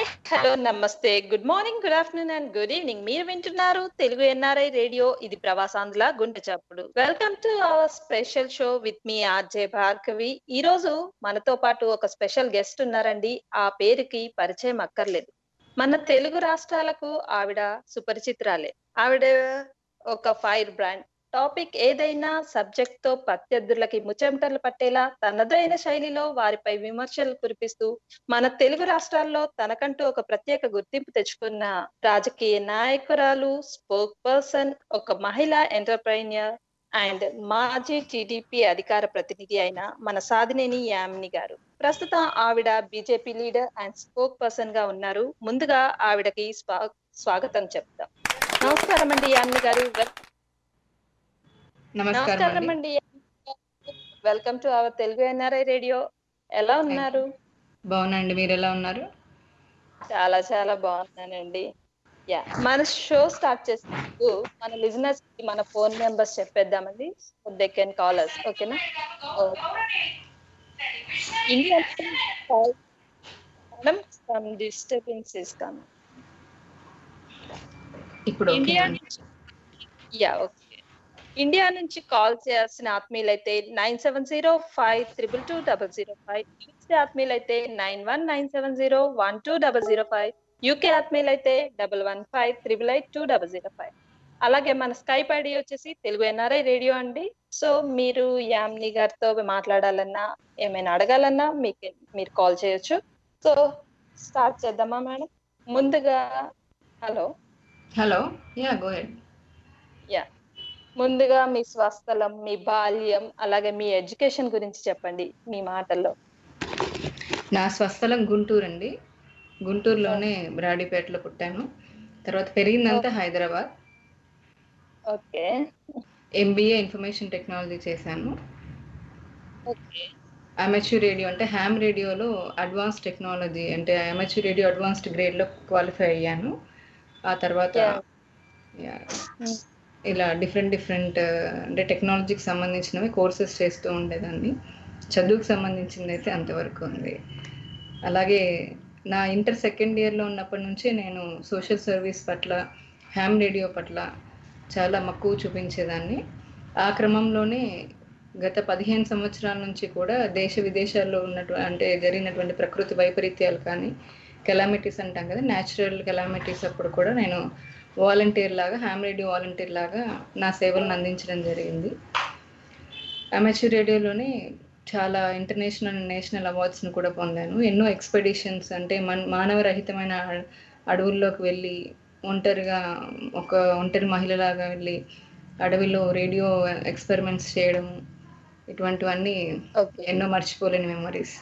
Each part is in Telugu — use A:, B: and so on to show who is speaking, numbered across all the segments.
A: హాయ్ హలో నమస్తే good morning good afternoon and good evening మీరు వింటున్నారు తెలుగు ఎన్ఆర్ఐ రేడియో ఇది ప్రవాసాంధ్రుల గుండె చప్పుడు welcome to our special show with మీ ఆర్జే భార్గవి ఈ రోజు మనతో పాటు ఒక స్పెషల్ గెస్ట్ ఉన్నారండి ఆ పేరుకి పరిచయం అక్కర్లేదు మన తెలుగు రాష్ట్రాలకు ఆవిడ సుపరిచితురాలే ఆవిడ ఒక ఫైర్ బ్రాండ్ టాపిక్ ఏదైనా సబ్జెక్ట్ తో ప్రత్యర్థులకి ముచ్చమటలు పట్టేలా తనదైన శైలిలో వారిపై విమర్శలు కురిపిస్తూ మన తెలుగు రాష్ట్రాల్లో తనకంటూ ఒక ప్రత్యేక గుర్తింపు తెచ్చుకున్న రాజకీయ నాయకురాలు స్పోక్ పర్సన్ ఒక మహిళా ఎంటర్ప్రైన్యర్ అండ్ మాజీ టీడీపీ అధికార ప్రతినిధి అయిన మన సాధినేని యామిని గారు ప్రస్తుతం ఆవిడ BJP leader and spokesperson గా ఉన్నారు ముందుగా ఆవిడకి స్వా- స్వాగతం చెప్తాం నమస్కారం అండి యామిని గారు
B: నమస్కారం
A: నమస్కారం
B: అండి
A: అండి welcome to our Telugu NRI radio ఎలా ఉన్నారు
B: బాగున్నాండి మీరు ఎలా ఉన్నారు
A: చాలా చాలా బాగున్నానండి యా మన షో స్టార్ట్ చేసినప్పుడు మన లిజనర్స్ కి మన ఫోన్ నెంబర్స్ చెప్పేద్దామండి దే కెన్ కాల్ అస్ ఓకేనా India madam some disturbances come
B: ఇప్పుడు ఓకే
A: ఇండియా
B: అండి.
A: నుంచి యా ఓకే ఇండియా నుంచి కాల్ చేయాల్సిన ఆత్మీయులైతే nine seven zero five triple two double zero five USA ఆత్మీయులైతే nine one nine seven zero one two double zero five UK ఆత్మీయులైతే double one five triple eight two double zero five అలాగే మన స్కైప్ ఐడి వచ్చేసి తెలుగు ఎన్ఆర్ఐ రేడియో అండి సో మీరు యామ్ని గారితో మాట్లాడాలన్నా ఏమైనా అడగాలన్నా మీకు మీరు కాల్ చేయొచ్చు సో స్టార్ట్ చేద్దామా మేడం ముందుగా hello
B: hello yeah go ahead
A: yeah ముందుగా మీ స్వస్థలం మీ బాల్యం అలాగే మీ ఎడ్యుకేషన్ గురించి చెప్పండి మీ మాటల్లో
B: నా స్వస్థలం గుంటూరు అండి గుంటూరులోనే బ్రాడీపేటలో పుట్టాను తర్వాత పెరిగిందంతా Hyderabad
A: okay
B: MBA information technology చేశాను
A: ఓకే
B: అమెచ్యూర్ రేడియో అంటే హ్యామ్ రేడియోలో అడ్వాన్స్ టెక్నాలజీ అంటే అమెచ్యూర్ రేడియో అడ్వాన్స్డ్ గ్రేడ్లో క్వాలిఫై అయ్యాను ఆ తర్వాత
A: Yeah.
B: yeah, ఇలా డిఫరెంట్ డిఫరెంట్ అంటే టెక్నాలజీకి సంబంధించినవి కోర్సెస్ చేస్తూ ఉండేదాన్ని చదువుకు సంబంధించింది అయితే అంతవరకు ఉంది అలాగే నా ఇంటర్ సెకండ్ ఇయర్లో ఉన్నప్పటి నుంచి నేను సోషల్ సర్వీస్ పట్ల హ్యామ్ రేడియో పట్ల చాలా మక్కువ చూపించేదాన్ని ఆ క్రమంలోనే గత పదిహేను సంవత్సరాల నుంచి కూడా దేశ విదేశాల్లో ఉన్నటు అంటే జరిగినటువంటి ప్రకృతి వైపరీత్యాలు కానీ కెలామిటీస్ అంటాం కదా న్యాచురల్ కెలామిటీస్ అప్పుడు కూడా నేను వాలంటీర్ లాగా హ్యామ్ రేడియో వాలంటీర్ లాగా నా సేవలను అందించడం జరిగింది అమెచ్యూర్ రేడియోలోనే చాలా ఇంటర్నేషనల్ నేషనల్ అవార్డ్స్ని కూడా పొందాను ఎన్నో ఎక్స్పెడిషన్స్ అంటే మన మానవరహితమైన అడ- అడవుల్లోకి వెళ్ళి ఒంటరిగా ఒక ఒంటరి మహిళలాగా వెళ్ళి అడవిలో రేడియో ఎక్స్పెరిమెంట్స్ చేయడం ఇటువంటివన్నీ
A: ఓకే
B: ఎన్నో మర్చిపోలేని మెమరీస్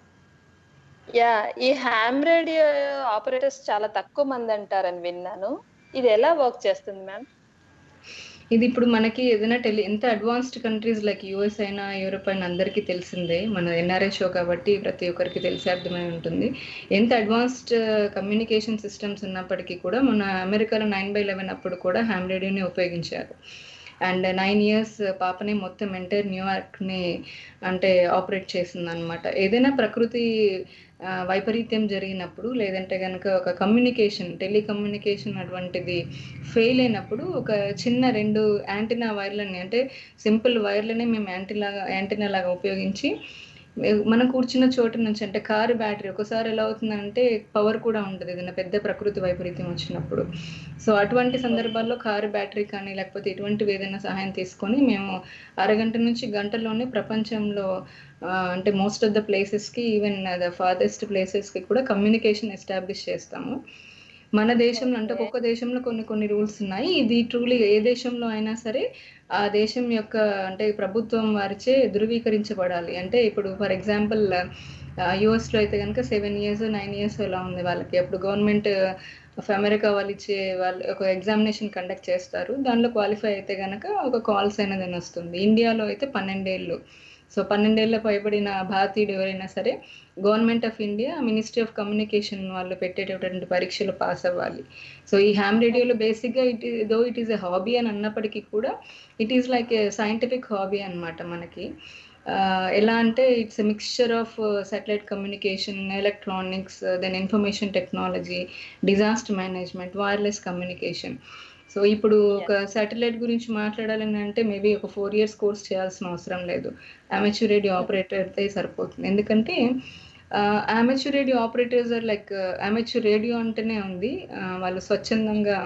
A: యా ఈ హ్యామ్ రేడియో ఆపరేటర్స్ చాలా తక్కువ మంది అంటారని విన్నాను ఇది ఎలా వర్క్ చేస్తుంది మ్యామ్
B: ఇది ఇప్పుడు మనకి ఏదైనా టెలి ఎంత అడ్వాన్స్డ్ కంట్రీస్ లైక్ యూఎస్ అయినా యూరోప్ అయినా అందరికీ తెలిసిందే మన ఎన్ఆర్ఐ షో కాబట్టి ప్రతి ఒక్కరికి తెలిసి అర్థమై ఉంటుంది ఎంత అడ్వాన్స్డ్ కమ్యూనికేషన్ సిస్టమ్స్ ఉన్నప్పటికీ కూడా మన అమెరికాలో నైన్ బై లెవెన్ అప్పుడు కూడా హ్యామ్ రేడియోని ఉపయోగించారు అండ్ నైన్ ఇయర్స్ పాపనే మొత్తం ఎంటైర్ న్యూయార్క్ని అంటే ఆపరేట్ చేసింది అనమాట ఏదైనా ప్రకృతి ఆ, వైపరీత్యం జరిగినప్పుడు లేదంటే కనుక ఒక కమ్యూనికేషన్ టెలికమ్యూనికేషన్ అటువంటిది ఫెయిల్ అయినప్పుడు ఒక చిన్న రెండు యాంటీనా వైర్లని అంటే సింపుల్ వైర్లనే మేము యాంటీలాగా యాంటీనా లాగా ఉపయోగించి మే- మనం కూర్చున్న చోటు నుంచి అంటే కారు బ్యాటరీ ఒకసారి ఎలా అవుతుందంటే పవర్ కూడా ఉంటుంది ఏదైనా పెద్ద ప్రకృతి వైపరీత్యం వచ్చినప్పుడు సో అటువంటి సందర్భాల్లో కారు బ్యాటరీ కానీ లేకపోతే ఇటువంటివి ఏదైనా సహాయం తీసుకొని మేము అరగంట నుంచి గంటలోనే ప్రపంచంలో ఆ, అంటే మోస్ట్ ఆఫ్ ద ప్లేసెస్కి ఈవెన్ ద ఫారెస్ట్ ప్లేసెస్కి కూడా కమ్యూనికేషన్ ఎస్టాబ్లిష్ చేస్తాము మన దేశంలో అంటే ఒక్కొక్క దేశంలో కొన్ని కొన్ని రూల్స్ ఉన్నాయి ఇది ట్రూలీ ఏ దేశంలో అయినా సరే ఆ దేశం యొక్క అంటే ప్రభుత్వం వారిచే ధృవీకరించబడాలి అంటే ఇప్పుడు ఫర్ ఎగ్జాంపుల్ యుఎస్లో అయితే కనుక సెవెన్ ఇయర్స్ నైన్ ఇయర్స్ ఇలా ఉంది వాళ్ళకి అప్పుడు గవర్నమెంట్ ఆఫ్ అమెరికా వాళ్ళు ఇచ్చే వాళ్ళు ఒక ఎగ్జామినేషన్ కండక్ట్ చేస్తారు దానిలో క్వాలిఫై అయితే కనుక ఒక కాల్స్ అనేది వస్తుంది ఇండియాలో అయితే పన్నెండేళ్ళు సో పన్నెండేళ్ల పైబడిన భారతీయుడు ఎవరైనా సరే government of India ministry of communication వాళ్ళు పెట్టేటటువంటి పరీక్షలు పాస్ అవ్వాలి సో ఈ హ్యామ్ రేడియోలో బేసిక్గా it though it is a hobby అని అన్నప్పటికీ కూడా it is like a scientific hobby అన్నమాట మనకి ఎలా అంటే it's a mixture of satellite communication electronics then information technology disaster management wireless communication so ఇప్పుడు ఒక సాటిలైట్ గురించి మాట్లాడాలని అంటే మేబీ ఒక ఫోర్ ఇయర్స్ కోర్స్ చేయాల్సిన అవసరం లేదు అమెచ్యూర్ రేడియో ఆపరేటర్ అయితే సరిపోతుంది ఎందుకంటే amateur radio operators are like amateur radio అంటేనే ఉంది వాళ్ళు స్వచ్ఛందంగా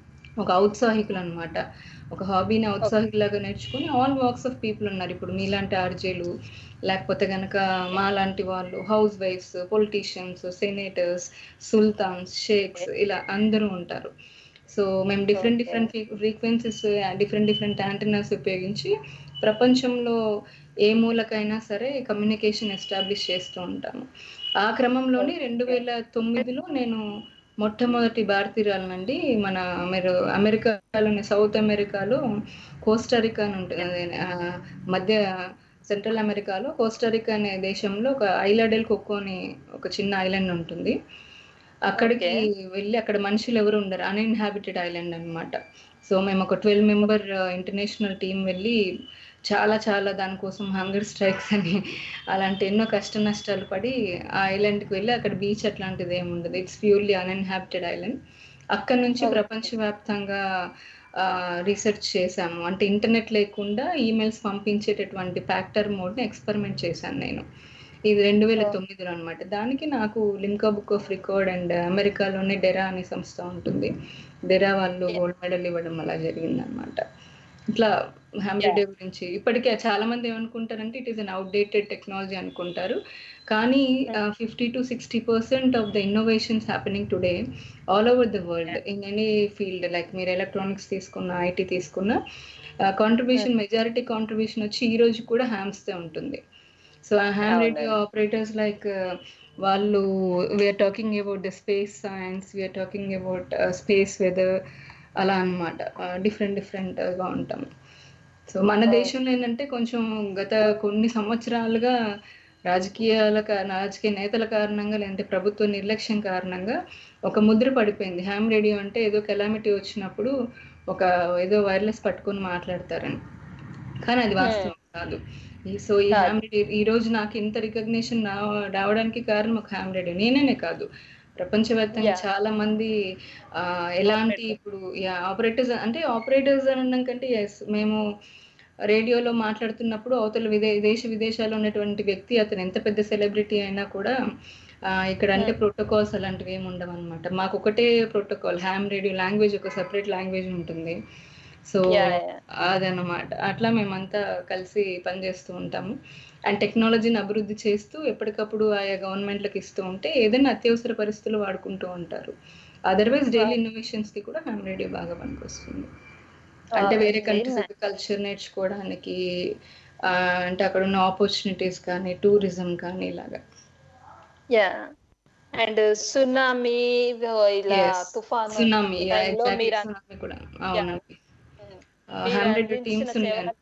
B: ఒక ఔత్సాహికులు అనమాట ఒక హాబీని ఔత్సాహికులాగా నేర్చుకుని ఆల్ వాక్స్ ఆఫ్ పీపుల్ ఉన్నారు ఇప్పుడు మీలాంటి ఆర్జేలు లేకపోతే కనుక మా లాంటి వాళ్ళు హౌస్ వైఫ్స్ పొలిటీషియన్స్ సెనేటర్స్ సుల్తాన్స్ షేక్స్ ఇలా అందరూ ఉంటారు సో మేము different different frequencies different different antennas ఉపయోగించి ప్రపంచంలో ఏ మూలకైనా సరే కమ్యూనికేషన్ ఎస్టాబ్లిష్ చేస్తూ ఉంటాము ఆ క్రమంలోని రెండు వేల తొమ్మిదిలో నేను మొట్టమొదటి భారతీయురాలనండి మన మీరు అమెరికాలోని సౌత్ అమెరికాలో కోస్టరికా అని ఉంటుంది మధ్య సెంట్రల్ అమెరికాలో కోస్టరికా అనే దేశంలో ఒక ఐలాడెల్ కొక్కో అని ఒక చిన్న ఐలాండ్ ఉంటుంది అక్కడికి వెళ్ళి అక్కడ మనుషులు ఎవరు ఉండరు అన్ఇన్హాబిటెడ్ ఐలాండ్ అనమాట సో మేము ఒక ట్వెల్వ్ మెంబర్ ఇంటర్నేషనల్ టీం వెళ్ళి చాలా చాలా దానికోసం హంగర్ స్ట్రైక్స్ అని అలాంటి ఎన్నో కష్ట నష్టాలు పడి ఆ ఐలాండ్కి వెళ్ళి అక్కడ బీచ్ అట్లాంటిది ఏమి ఉండదు ఇట్స్ ప్యూర్లీ అన్ఇన్హాబిటెడ్ ఐలాండ్ అక్కడ నుంచి ప్రపంచవ్యాప్తంగా రీసెర్చ్ చేశాము అంటే ఇంటర్నెట్ లేకుండా ఈమెయిల్స్ పంపించేటటువంటి ఫ్యాక్టర్ మోడ్ని ఎక్స్పెరిమెంట్ చేశాను నేను ఇది రెండు వేల తొమ్మిదిలో అనమాట దానికి నాకు Limca book of record and అమెరికాలోనే డెరా అనే సంస్థ ఉంటుంది డెరా వాళ్ళు గోల్డ్ మెడల్ ఇవ్వడం అలా జరిగింది అనమాట ఇట్లా హ్యామ్రెడే గురించి ఇప్పటికే చాలా మంది ఏమనుకుంటారంటే it is an outdated technology అనుకుంటారు కానీ fifty to sixty percent of the innovations happening today all over the world in any field like మీరు ఎలక్ట్రానిక్స్ తీసుకున్న ఐటీ తీసుకున్న కాంట్రిబ్యూషన్ మెజారిటీ కాంట్రిబ్యూషన్ వచ్చి ఈ రోజు కూడా హ్యామ్స్తే ఉంటుంది సో ఆ హ్యామ్ రేడియో ఆపరేటర్స్ లైక్ వాళ్ళు we're talking about the space science we're talking about space weather అలా అనమాట డిఫరెంట్ డిఫరెంట్గా ఉంటాం సో మన దేశంలో ఏంటంటే కొంచెం గత కొన్ని సంవత్సరాలుగా రాజకీయాల రాజకీయ నేతల కారణంగా లేదంటే ప్రభుత్వ నిర్లక్ష్యం కారణంగా ఒక ముద్ర పడిపోయింది హ్యామ్ రేడియో అంటే ఏదో కెలామిటీ వచ్చినప్పుడు ఒక ఏదో వైర్లెస్ పట్టుకొని మాట్లాడతారని కానీ అది వాస్తవం కాదు సో ఈ హ్యామ్ రేడియో ఈ రోజు నాకు ఇంత రికగ్నిషన్ రావడానికి కారణం ఒక హ్యామ్ రేడియో నేనే కాదు ప్రపంచవ్యాప్తంగా చాలా మంది ఎలాంటి ఇప్పుడు ఆపరేటర్స్ అంటే ఆపరేటర్స్ అనడం కంటే ఎస్ మేము రేడియోలో మాట్లాడుతున్నప్పుడు అవతల విదే దేశ విదేశాల్లో ఉన్నటువంటి వ్యక్తి అతను ఎంత పెద్ద సెలబ్రిటీ అయినా కూడా ఇక్కడ అంటే ప్రోటోకాల్స్ అలాంటివి ఏమి ఉండవు అనమాట మాకు ఒకటే ప్రోటోకాల్ హ్యామ్ రేడియో లాంగ్వేజ్ ఒక సెపరేట్ లాంగ్వేజ్ ఉంటుంది సో అదనమాట అట్లా మేమంతా కలిసి పనిచేస్తూ ఉంటాము అండ్ టెక్నాలజీని అభివృద్ధి చేస్తూ ఎప్పటికప్పుడు ఆయా గవర్నమెంట్లకు ఇస్తూ ఉంటే ఏదైనా అత్యవసర పరిస్థితులు వాడుకుంటూ ఉంటారు అదర్వైజ్ డైలీ ఇన్నోవేషన్స్ కి కూడా హ్యామ్ రేడియో బాగా పనికొస్తుంది అంటే వేరే కంట్రీస్ కల్చర్ నేర్చుకోవడానికి అంటే అక్కడ ఉన్న ఆపర్చునిటీస్ కానీ టూరిజం కానీ ఇలాగా
A: యా అండ్ సునామీ ఇలా తుఫాన్
B: సునామీ సునామీ కూడా అవునండి హండ్రెడ్ టీమ్స్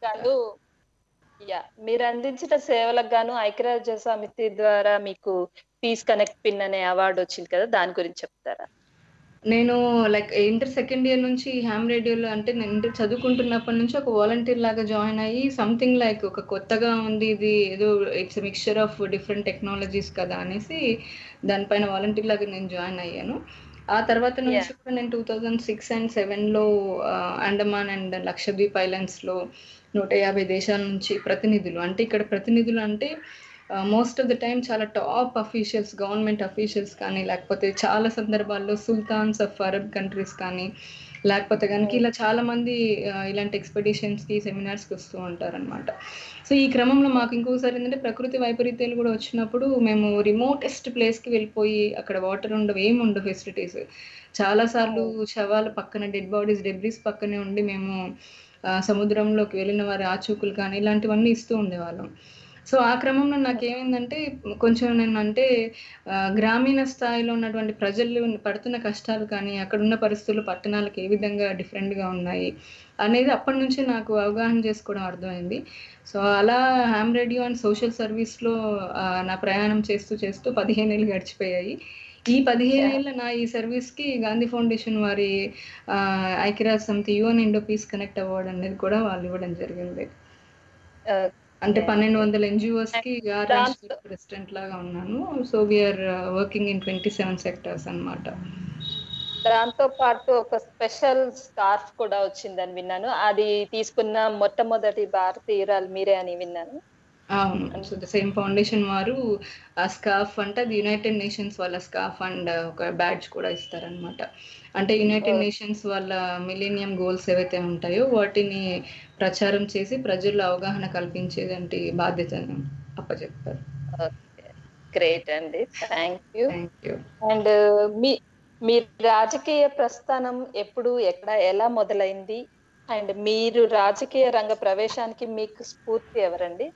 A: యా మీరు అందించిన సేవలకు గాను ఐక్యరాజ్య సమితి ద్వారా మీకు పీస్ కనెక్ట్ పిన్ అనే అవార్డు వచ్చింది కదా దాని గురించి చెప్తారా
B: నేను లైక్ ఇంటర్ సెకండ్ ఇయర్ నుంచి హ్యామ్ రేడియోలో అంటే నేను ఇంటర్ చదువుకుంటున్నప్పటి నుంచి ఒక వాలంటీర్ లాగా జాయిన్ అయ్యి సంథింగ్ లైక్ ఒక కొత్తగా ఉంది ఇది ఏదో it's mixture of different technologies కదా అనేసి దానిపైన వాలంటీర్ లాగా నేను జాయిన్ అయ్యాను ఆ తర్వాత నుంచి కూడా నేను టూ థౌజండ్ సిక్స్ అండ్ సెవెన్లో అండమాన్ అండ్ లక్షద్వీప్ ఐలాండ్స్లో నూట యాభై దేశాల నుంచి ప్రతినిధులు అంటే ఇక్కడ ప్రతినిధులు అంటే మోస్ట్ ఆఫ్ ద టైం చాలా టాప్ అఫీషియల్స్ గవర్నమెంట్ అఫీషియల్స్ కానీ లేకపోతే చాలా సందర్భాల్లో సుల్తాన్స్ ఆఫ్ అరబ్ కంట్రీస్ కానీ లేకపోతే కనుక ఇలా చాలా మంది ఇలాంటి ఎక్స్పెడిషన్స్కి సెమినార్స్కి వస్తూ ఉంటారనమాట సో ఈ క్రమంలో మాకు ఇంకోసారి ఏంటంటే ప్రకృతి వైపరీత్యాలు కూడా వచ్చినప్పుడు మేము రిమోటెస్ట్ ప్లేస్కి వెళ్ళిపోయి అక్కడ వాటర్ ఉండవు ఏమి ఉండవు ఫెసిలిటీస్ చాలాసార్లు శవాల పక్కన డెడ్ బాడీస్ డెబ్రీస్ పక్కనే ఉండి మేము సముద్రంలోకి వెళ్ళిన వారి ఆచూకులు కానీ ఇలాంటివన్నీ ఇస్తూ ఉండేవాళ్ళం సో ఆ క్రమంలో నాకేమైందంటే కొంచెం నేను అంటే గ్రామీణ స్థాయిలో ఉన్నటువంటి ప్రజలు పడుతున్న కష్టాలు కానీ అక్కడ ఉన్న పరిస్థితులు పట్టణాలకు ఏ విధంగా డిఫరెంట్గా ఉన్నాయి అనేది అప్పటి నుంచి నాకు అవగాహన చేసుకోవడం అర్థమైంది సో అలా హ్యామ్ రేడియో అండ్ సోషల్ సర్వీస్లో నా ప్రయాణం చేస్తూ చేస్తూ పదిహేను ఏళ్ళు గడిచిపోయాయి ఈ పదిహేను ఏళ్ళ నా ఈ సర్వీస్కి గాంధీ ఫౌండేషన్ వారి ఐక్యరాజ్య సమితి UN Indo peace connect award అనేది కూడా వాళ్ళు ఇవ్వడం జరిగింది అంటే
A: Okay.
B: పన్నెండు వందల ఎన్జిఓస్ కి
A: దాంతో-
B: ప్రెసిడెంట్ లాగా ఉన్నాను so we're working in twenty seven sectors అన్నమాట
A: దాంతో పాటు ఒక స్పెషల్ స్కార్ఫ్ కూడా వచ్చిందని విన్నాను అది తీసుకున్న మొట్టమొదటి భారతీయురాలు మీరే అని విన్నాను
B: అవును సో ద సేమ్ ఫౌండేషన్ వారు ఆ స్కార్ఫ్ అంటే అది యునైటెడ్ నేషన్స్ వాళ్ళ స్కార్ఫ్ అండ్ ఒక బ్యాడ్జ్ కూడా ఇస్తారనమాట అంటే యునైటెడ్
A: Oh.
B: నేషన్స్ వాళ్ళ మిలీనియం గోల్స్ ఏవైతే ఉంటాయో వాటిని ప్రచారం చేసి ప్రజల్లో అవగాహన కల్పించేదంటి బాధ్యతను అప్పచెప్పారు
A: గ్రేట్ అండి thank you
B: thank you
A: and మీ మీ రాజకీయ ప్రస్థానం ఎప్పుడు ఎక్కడ ఎలా మొదలైంది అండ్ మీరు రాజకీయ రంగ ప్రవేశానికి మీకు స్ఫూర్తి ఎవరండి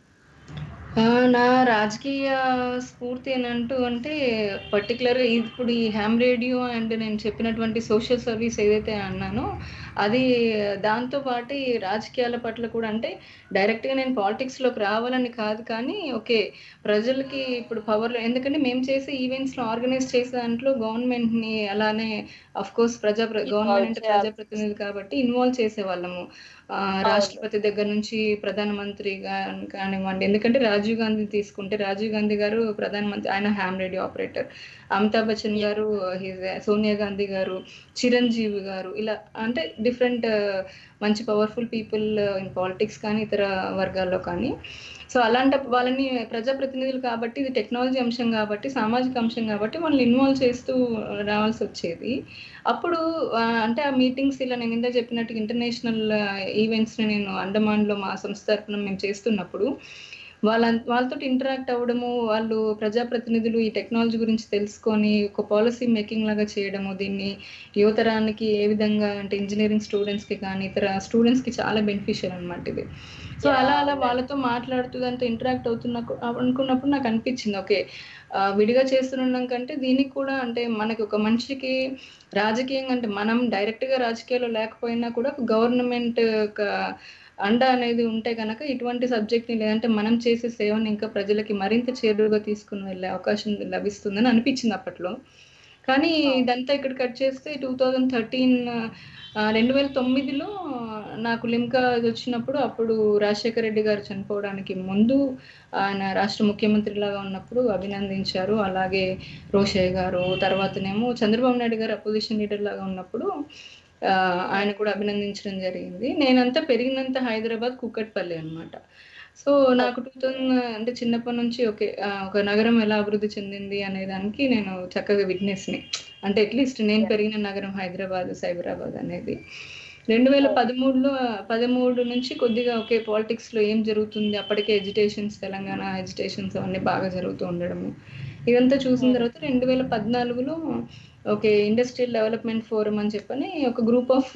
B: ఆ, నా రాజకీయ స్ఫూర్తి అని అంటూ అంటే పర్టికులర్ ఇప్పుడు ఈ హ్యామ్ రేడియో అండ్ నేను చెప్పినటువంటి సోషల్ సర్వీస్ ఏదైతే అన్నానో అది దాంతో పాటు ఈ రాజకీయాల పట్ల కూడా అంటే డైరెక్ట్గా నేను పాలిటిక్స్లోకి రావాలని కాదు కానీ ఓకే ప్రజలకి ఇప్పుడు పవర్ ఎందుకంటే మేము చేసే ఈవెంట్స్లో ఆర్గనైజ్ చేసే దాంట్లో గవర్నమెంట్ని అలానే అఫ్ కోర్స్ ప్రజా గవర్నమెంట్ అంటే
A: చేయాల్సి
B: ప్రజాప్రతినిధి కాబట్టి ఇన్వాల్వ్ చేసే వాళ్ళము ఆ, రాష్ట్రపతి దగ్గర నుంచి ప్రధానమంత్రి గా- కానివ్వండి ఎందుకంటే రాజీవ్ గాంధీ తీసుకుంటే రాజీవ్ గాంధీ గారు ప్రధానమంత్రి ఆయన ham radio operator Amitabh Bachchan గారు his- సోనియా గాంధీ గారు చిరంజీవి గారు ఇలా అంటే డిఫరెంట్ మంచి పవర్ఫుల్ పీపుల్ ఇన్ పాలిటిక్స్ కానీ ఇతర వర్గాల్లో కానీ సో అలాంటి వాళ్ళని ప్రజాప్రతినిధులు కాబట్టి ఇది టెక్నాలజీ అంశం కాబట్టి సామాజిక అంశం కాబట్టి వాళ్ళని ఇన్వాల్వ్ చేస్తూ రావాల్సి వచ్చేది అప్పుడు ఆ, అంటే ఆ మీటింగ్స్ ఇలా నేను ఇందా చెప్పినట్టు ఇంటర్నేషనల్ ఈవెంట్స్ని నేను అండమాన్లో మా సంస్థ తరఫున మేము చేస్తున్నప్పుడు వాళ్ళ వాళ్ళతో ఇంటరాక్ట్ అవ్వడము వాళ్ళు ప్రజాప్రతినిధులు ఈ టెక్నాలజీ గురించి తెలుసుకొని ఒక పాలసీ మేకింగ్ లాగా చేయడము దీన్ని యువతరానికి ఏ విధంగా అంటే ఇంజనీరింగ్ స్టూడెంట్స్కి కానీ ఇతర స్టూడెంట్స్కి చాలా బెనిఫిషియల్ అనమాట ఇది సో అలా అలా వాళ్ళతో మాట్లాడుతూ దాంతో ఇంటరాక్ట్ అవుతున్న అనుకున్నప్పుడు నాకు అనిపించింది ఓకే ఆ, విడిగా చేస్తుండడం కంటే దీనికి కూడా అంటే మనకి ఒక మనిషికి రాజకీయంగా అంటే మనం డైరెక్ట్ గా రాజకీయాల్లో లేకపోయినా కూడా గవర్నమెంట్ ఒక అండ అనేది ఉంటే కనుక ఇటువంటి సబ్జెక్ట్ ని లేదంటే మనం చేసే సేవని ఇంకా ప్రజలకి మరింత చేరువుగా తీసుకుని వెళ్ళే అవకాశం లభిస్తుందని అనిపించింది అప్పట్లో కానీ ఇదంతా ఇక్కడ కట్ చేస్తే టూ థౌజండ్ థర్టీన్ రెండు వేల తొమ్మిదిలో నాకు లిమ్కా వచ్చినప్పుడు అప్పుడు రాజశేఖర రెడ్డి గారు చనిపోవడానికి ముందు ఆయన రాష్ట్ర ముఖ్యమంత్రి లాగా ఉన్నప్పుడు అభినందించారు అలాగే రోషయ్య గారు తర్వాతనేమో చంద్రబాబు నాయుడు గారు అపోజిషన్ లీడర్ లాగా ఉన్నప్పుడు ఆ, ఆయన కూడా అభినందించడం జరిగింది నేనంతా పెరిగినంత హైదరాబాద్ కుక్కట్పల్లి అన్నమాట సో నాకు టూ థౌజండ్ అంటే చిన్నప్పటి నుంచి ఓకే ఆ, ఒక నగరం ఎలా అభివృద్ధి చెందింది అనే దానికి నేను చక్కగా విట్నెస్ని అంటే అట్లీస్ట్ నేను పెరిగిన నగరం హైదరాబాద్ సైబరాబాద్ అనేది రెండు వేల పదమూడులో పదమూడు నుంచి కొద్దిగా ఒకే పాలిటిక్స్ లో ఏం జరుగుతుంది అప్పటికే ఎడ్యుటేషన్స్ తెలంగాణ ఎడ్యుటేషన్స్ అవన్నీ బాగా జరుగుతూ ఉండడము ఇదంతా చూసిన తర్వాత రెండు వేల పద్నాలుగులో ఓకే ఇండస్ట్రియల్ డెవలప్మెంట్ ఫోరం అని చెప్పని ఒక గ్రూప్ ఆఫ్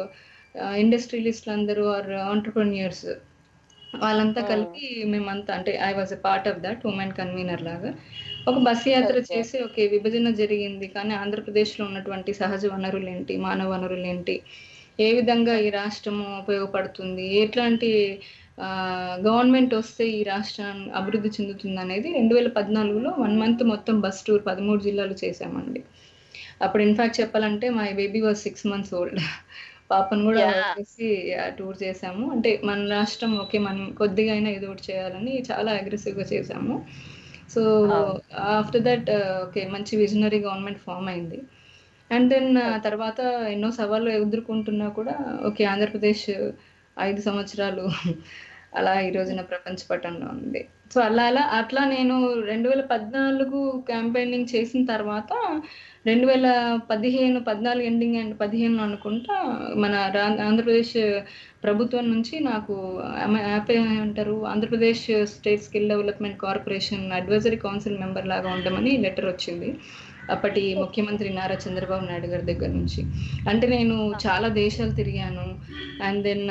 B: ఇండస్ట్రియలిస్టులు అందరూ ఆర్ ఆంటర్ప్రెన్యూర్స్ వాళ్ళంతా
A: Hmm.
B: కలిపి మేమంతా అంటే I was a part of that women convener లాగా ఒక బస్ యాత్ర
A: Okay.
B: చేసి ఓకే విభజన జరిగింది కానీ ఆంధ్రప్రదేశ్లో ఉన్నటువంటి సహజ వనరులు ఏంటి మానవ వనరులు ఏంటి ఏ విధంగా ఈ రాష్ట్రము ఉపయోగపడుతుంది ఎట్లాంటి గవర్నమెంట్ వస్తే ఈ రాష్ట్రం అభివృద్ధి చెందుతుంది అనేది రెండు వేల పద్నాలుగులో వన్ మంత్ మొత్తం బస్ టూర్ పదమూడు జిల్లాలు చేశామండి అప్పుడు ఇన్ఫాక్ట్ చెప్పాలంటే మా baby was six months old పాపను కూడా
A: Yeah.
B: చేసి టూర్ చేసాము అంటే మన రాష్ట్రం ఓకే మనం కొద్దిగా అయినా ఏదో ఒకటి చేయాలని చాలా అగ్రెసివ్ గా చేసాము సో
A: అవును.
B: ఆఫ్టర్ దట్ ఓకే మంచి విజనరీ గవర్నమెంట్ ఫామ్ అయింది అండ్ దెన్ తర్వాత ఎన్నో సవాళ్ళు ఎదుర్కొంటున్నా కూడా ఓకే ఆంధ్రప్రదేశ్ ఐదు సంవత్సరాలు అలా ఈ రోజున ప్రపంచ పటంలో ఉంది సో అలా అలా అట్లా నేను రెండు వేల పద్నాలుగు క్యాంపెయినింగ్ చేసిన తర్వాత రెండు వేల పదిహేను పద్నాలుగు ఎండింగ్ అండ్ పదిహేను అనుకుంటా మన రా- ఆంధ్రప్రదేశ్ ప్రభుత్వం నుంచి నాకు ఆమె- యాప్ ఏమంటారు Andhra Pradesh state skill development corporation advisory council member లాగా ఉండమని లెటర్ వచ్చింది అప్పటి ముఖ్యమంత్రి నారా చంద్రబాబు నాయుడు గారి దగ్గర నుంచి అంటే నేను చాలా దేశాలు తిరిగాను అండ్ దెన్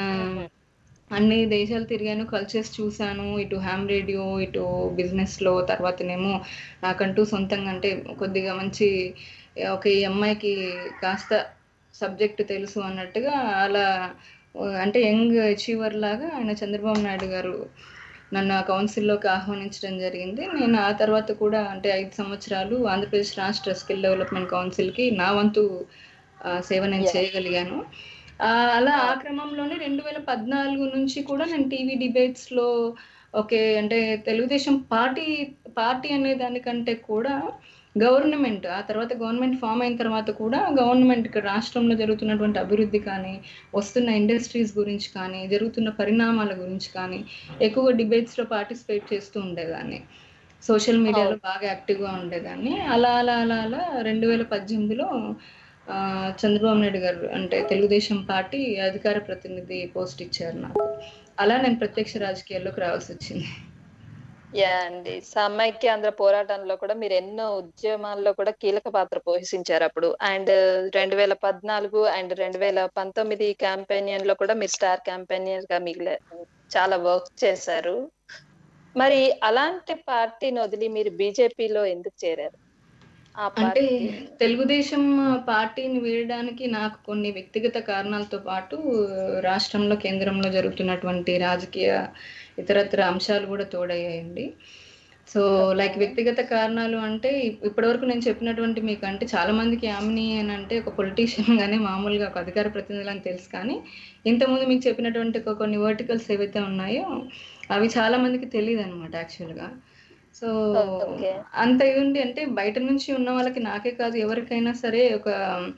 B: అన్ని దేశాలు తిరిగాను కల్చర్స్ చూశాను ఇటు హ్యామ్ రేడియో ఇటు బిజినెస్లో తర్వాతనేమో నాకంటూ సొంతంగా అంటే కొద్దిగా మంచి ఒక ఈ అమ్మాయికి కాస్త సబ్జెక్ట్ తెలుసు అన్నట్టుగా అలా అంటే యంగ్ అచీవర్ లాగా ఆయన చంద్రబాబు నాయుడు గారు నన్ను ఆ కౌన్సిల్లోకి ఆహ్వానించడం జరిగింది నేను ఆ తర్వాత కూడా అంటే ఐదు సంవత్సరాలు ఆంధ్రప్రదేశ్ రాష్ట్ర స్కిల్ డెవలప్మెంట్ కౌన్సిల్కి నా వంతు ఆ, సేవ నేను
A: Yeah.
B: చేయగలిగాను ఆ, అలా ఆ క్రమంలోనే రెండు వేల పద్నాలుగు నుంచి కూడా నేను టీవీ డిబేట్స్లో ఓకే అంటే తెలుగుదేశం పార్టీ పార్టీ అనే దానికంటే కూడా గవర్నమెంట్ ఆ తర్వాత గవర్నమెంట్ ఫామ్ అయిన తర్వాత కూడా గవర్నమెంట్ ఇక్కడ రాష్ట్రంలో జరుగుతున్నటువంటి అభివృద్ధి కానీ వస్తున్న ఇండస్ట్రీస్ గురించి కానీ జరుగుతున్న పరిణామాల గురించి కానీ ఎక్కువ డిబేట్స్లో పార్టిసిపేట్ చేస్తూ ఉండేదాన్ని సోషల్ మీడియాలో బాగా యాక్టివ్గా ఉండేదాన్ని అలా అలా అలా అలా రెండు వేల పద్దెనిమిదిలో ఆ, చంద్రబాబు నాయుడు గారు అంటే తెలుగుదేశం పార్టీ అధికార ప్రతినిధి పోస్ట్ ఇచ్చారు నాకు అలా నేను ప్రత్యక్ష రాజకీయాల్లోకి రావాల్సి వచ్చింది
A: యా అండి సమైక్య ఆంధ్ర పోరాటంలో కూడా మీరు ఎన్నో ఉద్యమాల్లో కూడా కీలక పాత్ర పోషించారు అప్పుడు అండ్ రెండు వేల పద్నాలుగు అండ్ రెండు వేల పంతొమ్మిది క్యాంపెయిన్ లో కూడా మీరు స్టార్ క్యాంపెయినర్ గా మిగిలే చాలా వర్క్ చేశారు మరి అలాంటి పార్టీని వదిలి మీరు బీజేపీలో ఎందుకు చేరారు ఆ
B: అంటే
A: పార్టీ
B: తెలుగుదేశం పార్టీని వీడడానికి నాకు కొన్ని వ్యక్తిగత కారణాలతో పాటు రాష్ట్రంలో కేంద్రంలో జరుగుతున్నటువంటి రాజకీయ ఇతరత్ర అంశాలు కూడా తోడయ్యాయండి సో లైక్ వ్యక్తిగత కారణాలు అంటే ఇప్- ఇప్పటివరకు నేను చెప్పినటువంటి మీకు అంటే చాలా మందికి యామిని అని అంటే ఒక పొలిటీషియన్ గానే మామూలుగా ఒక అధికార ప్రతినిధులు అని తెలుసు కానీ ఇంతకుముందు మీకు చెప్పినటువంటి ఒక కొన్ని వర్టికల్స్ ఏవైతే ఉన్నాయో అవి చాలా మందికి తెలియదు అనమాట యాక్చువల్గా సో
A: ఓకే
B: అంత ఇది ఉండి అంటే బయట నుంచి ఉన్న వాళ్ళకి నాకే కాదు ఎవరికైనా సరే ఒక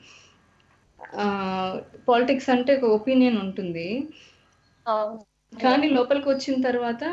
B: పాలిటిక్స్ అంటే ఒక ఒపీనియన్ ఉంటుంది
A: అవును.
B: కానీ లోపలికి వచ్చిన తర్వాత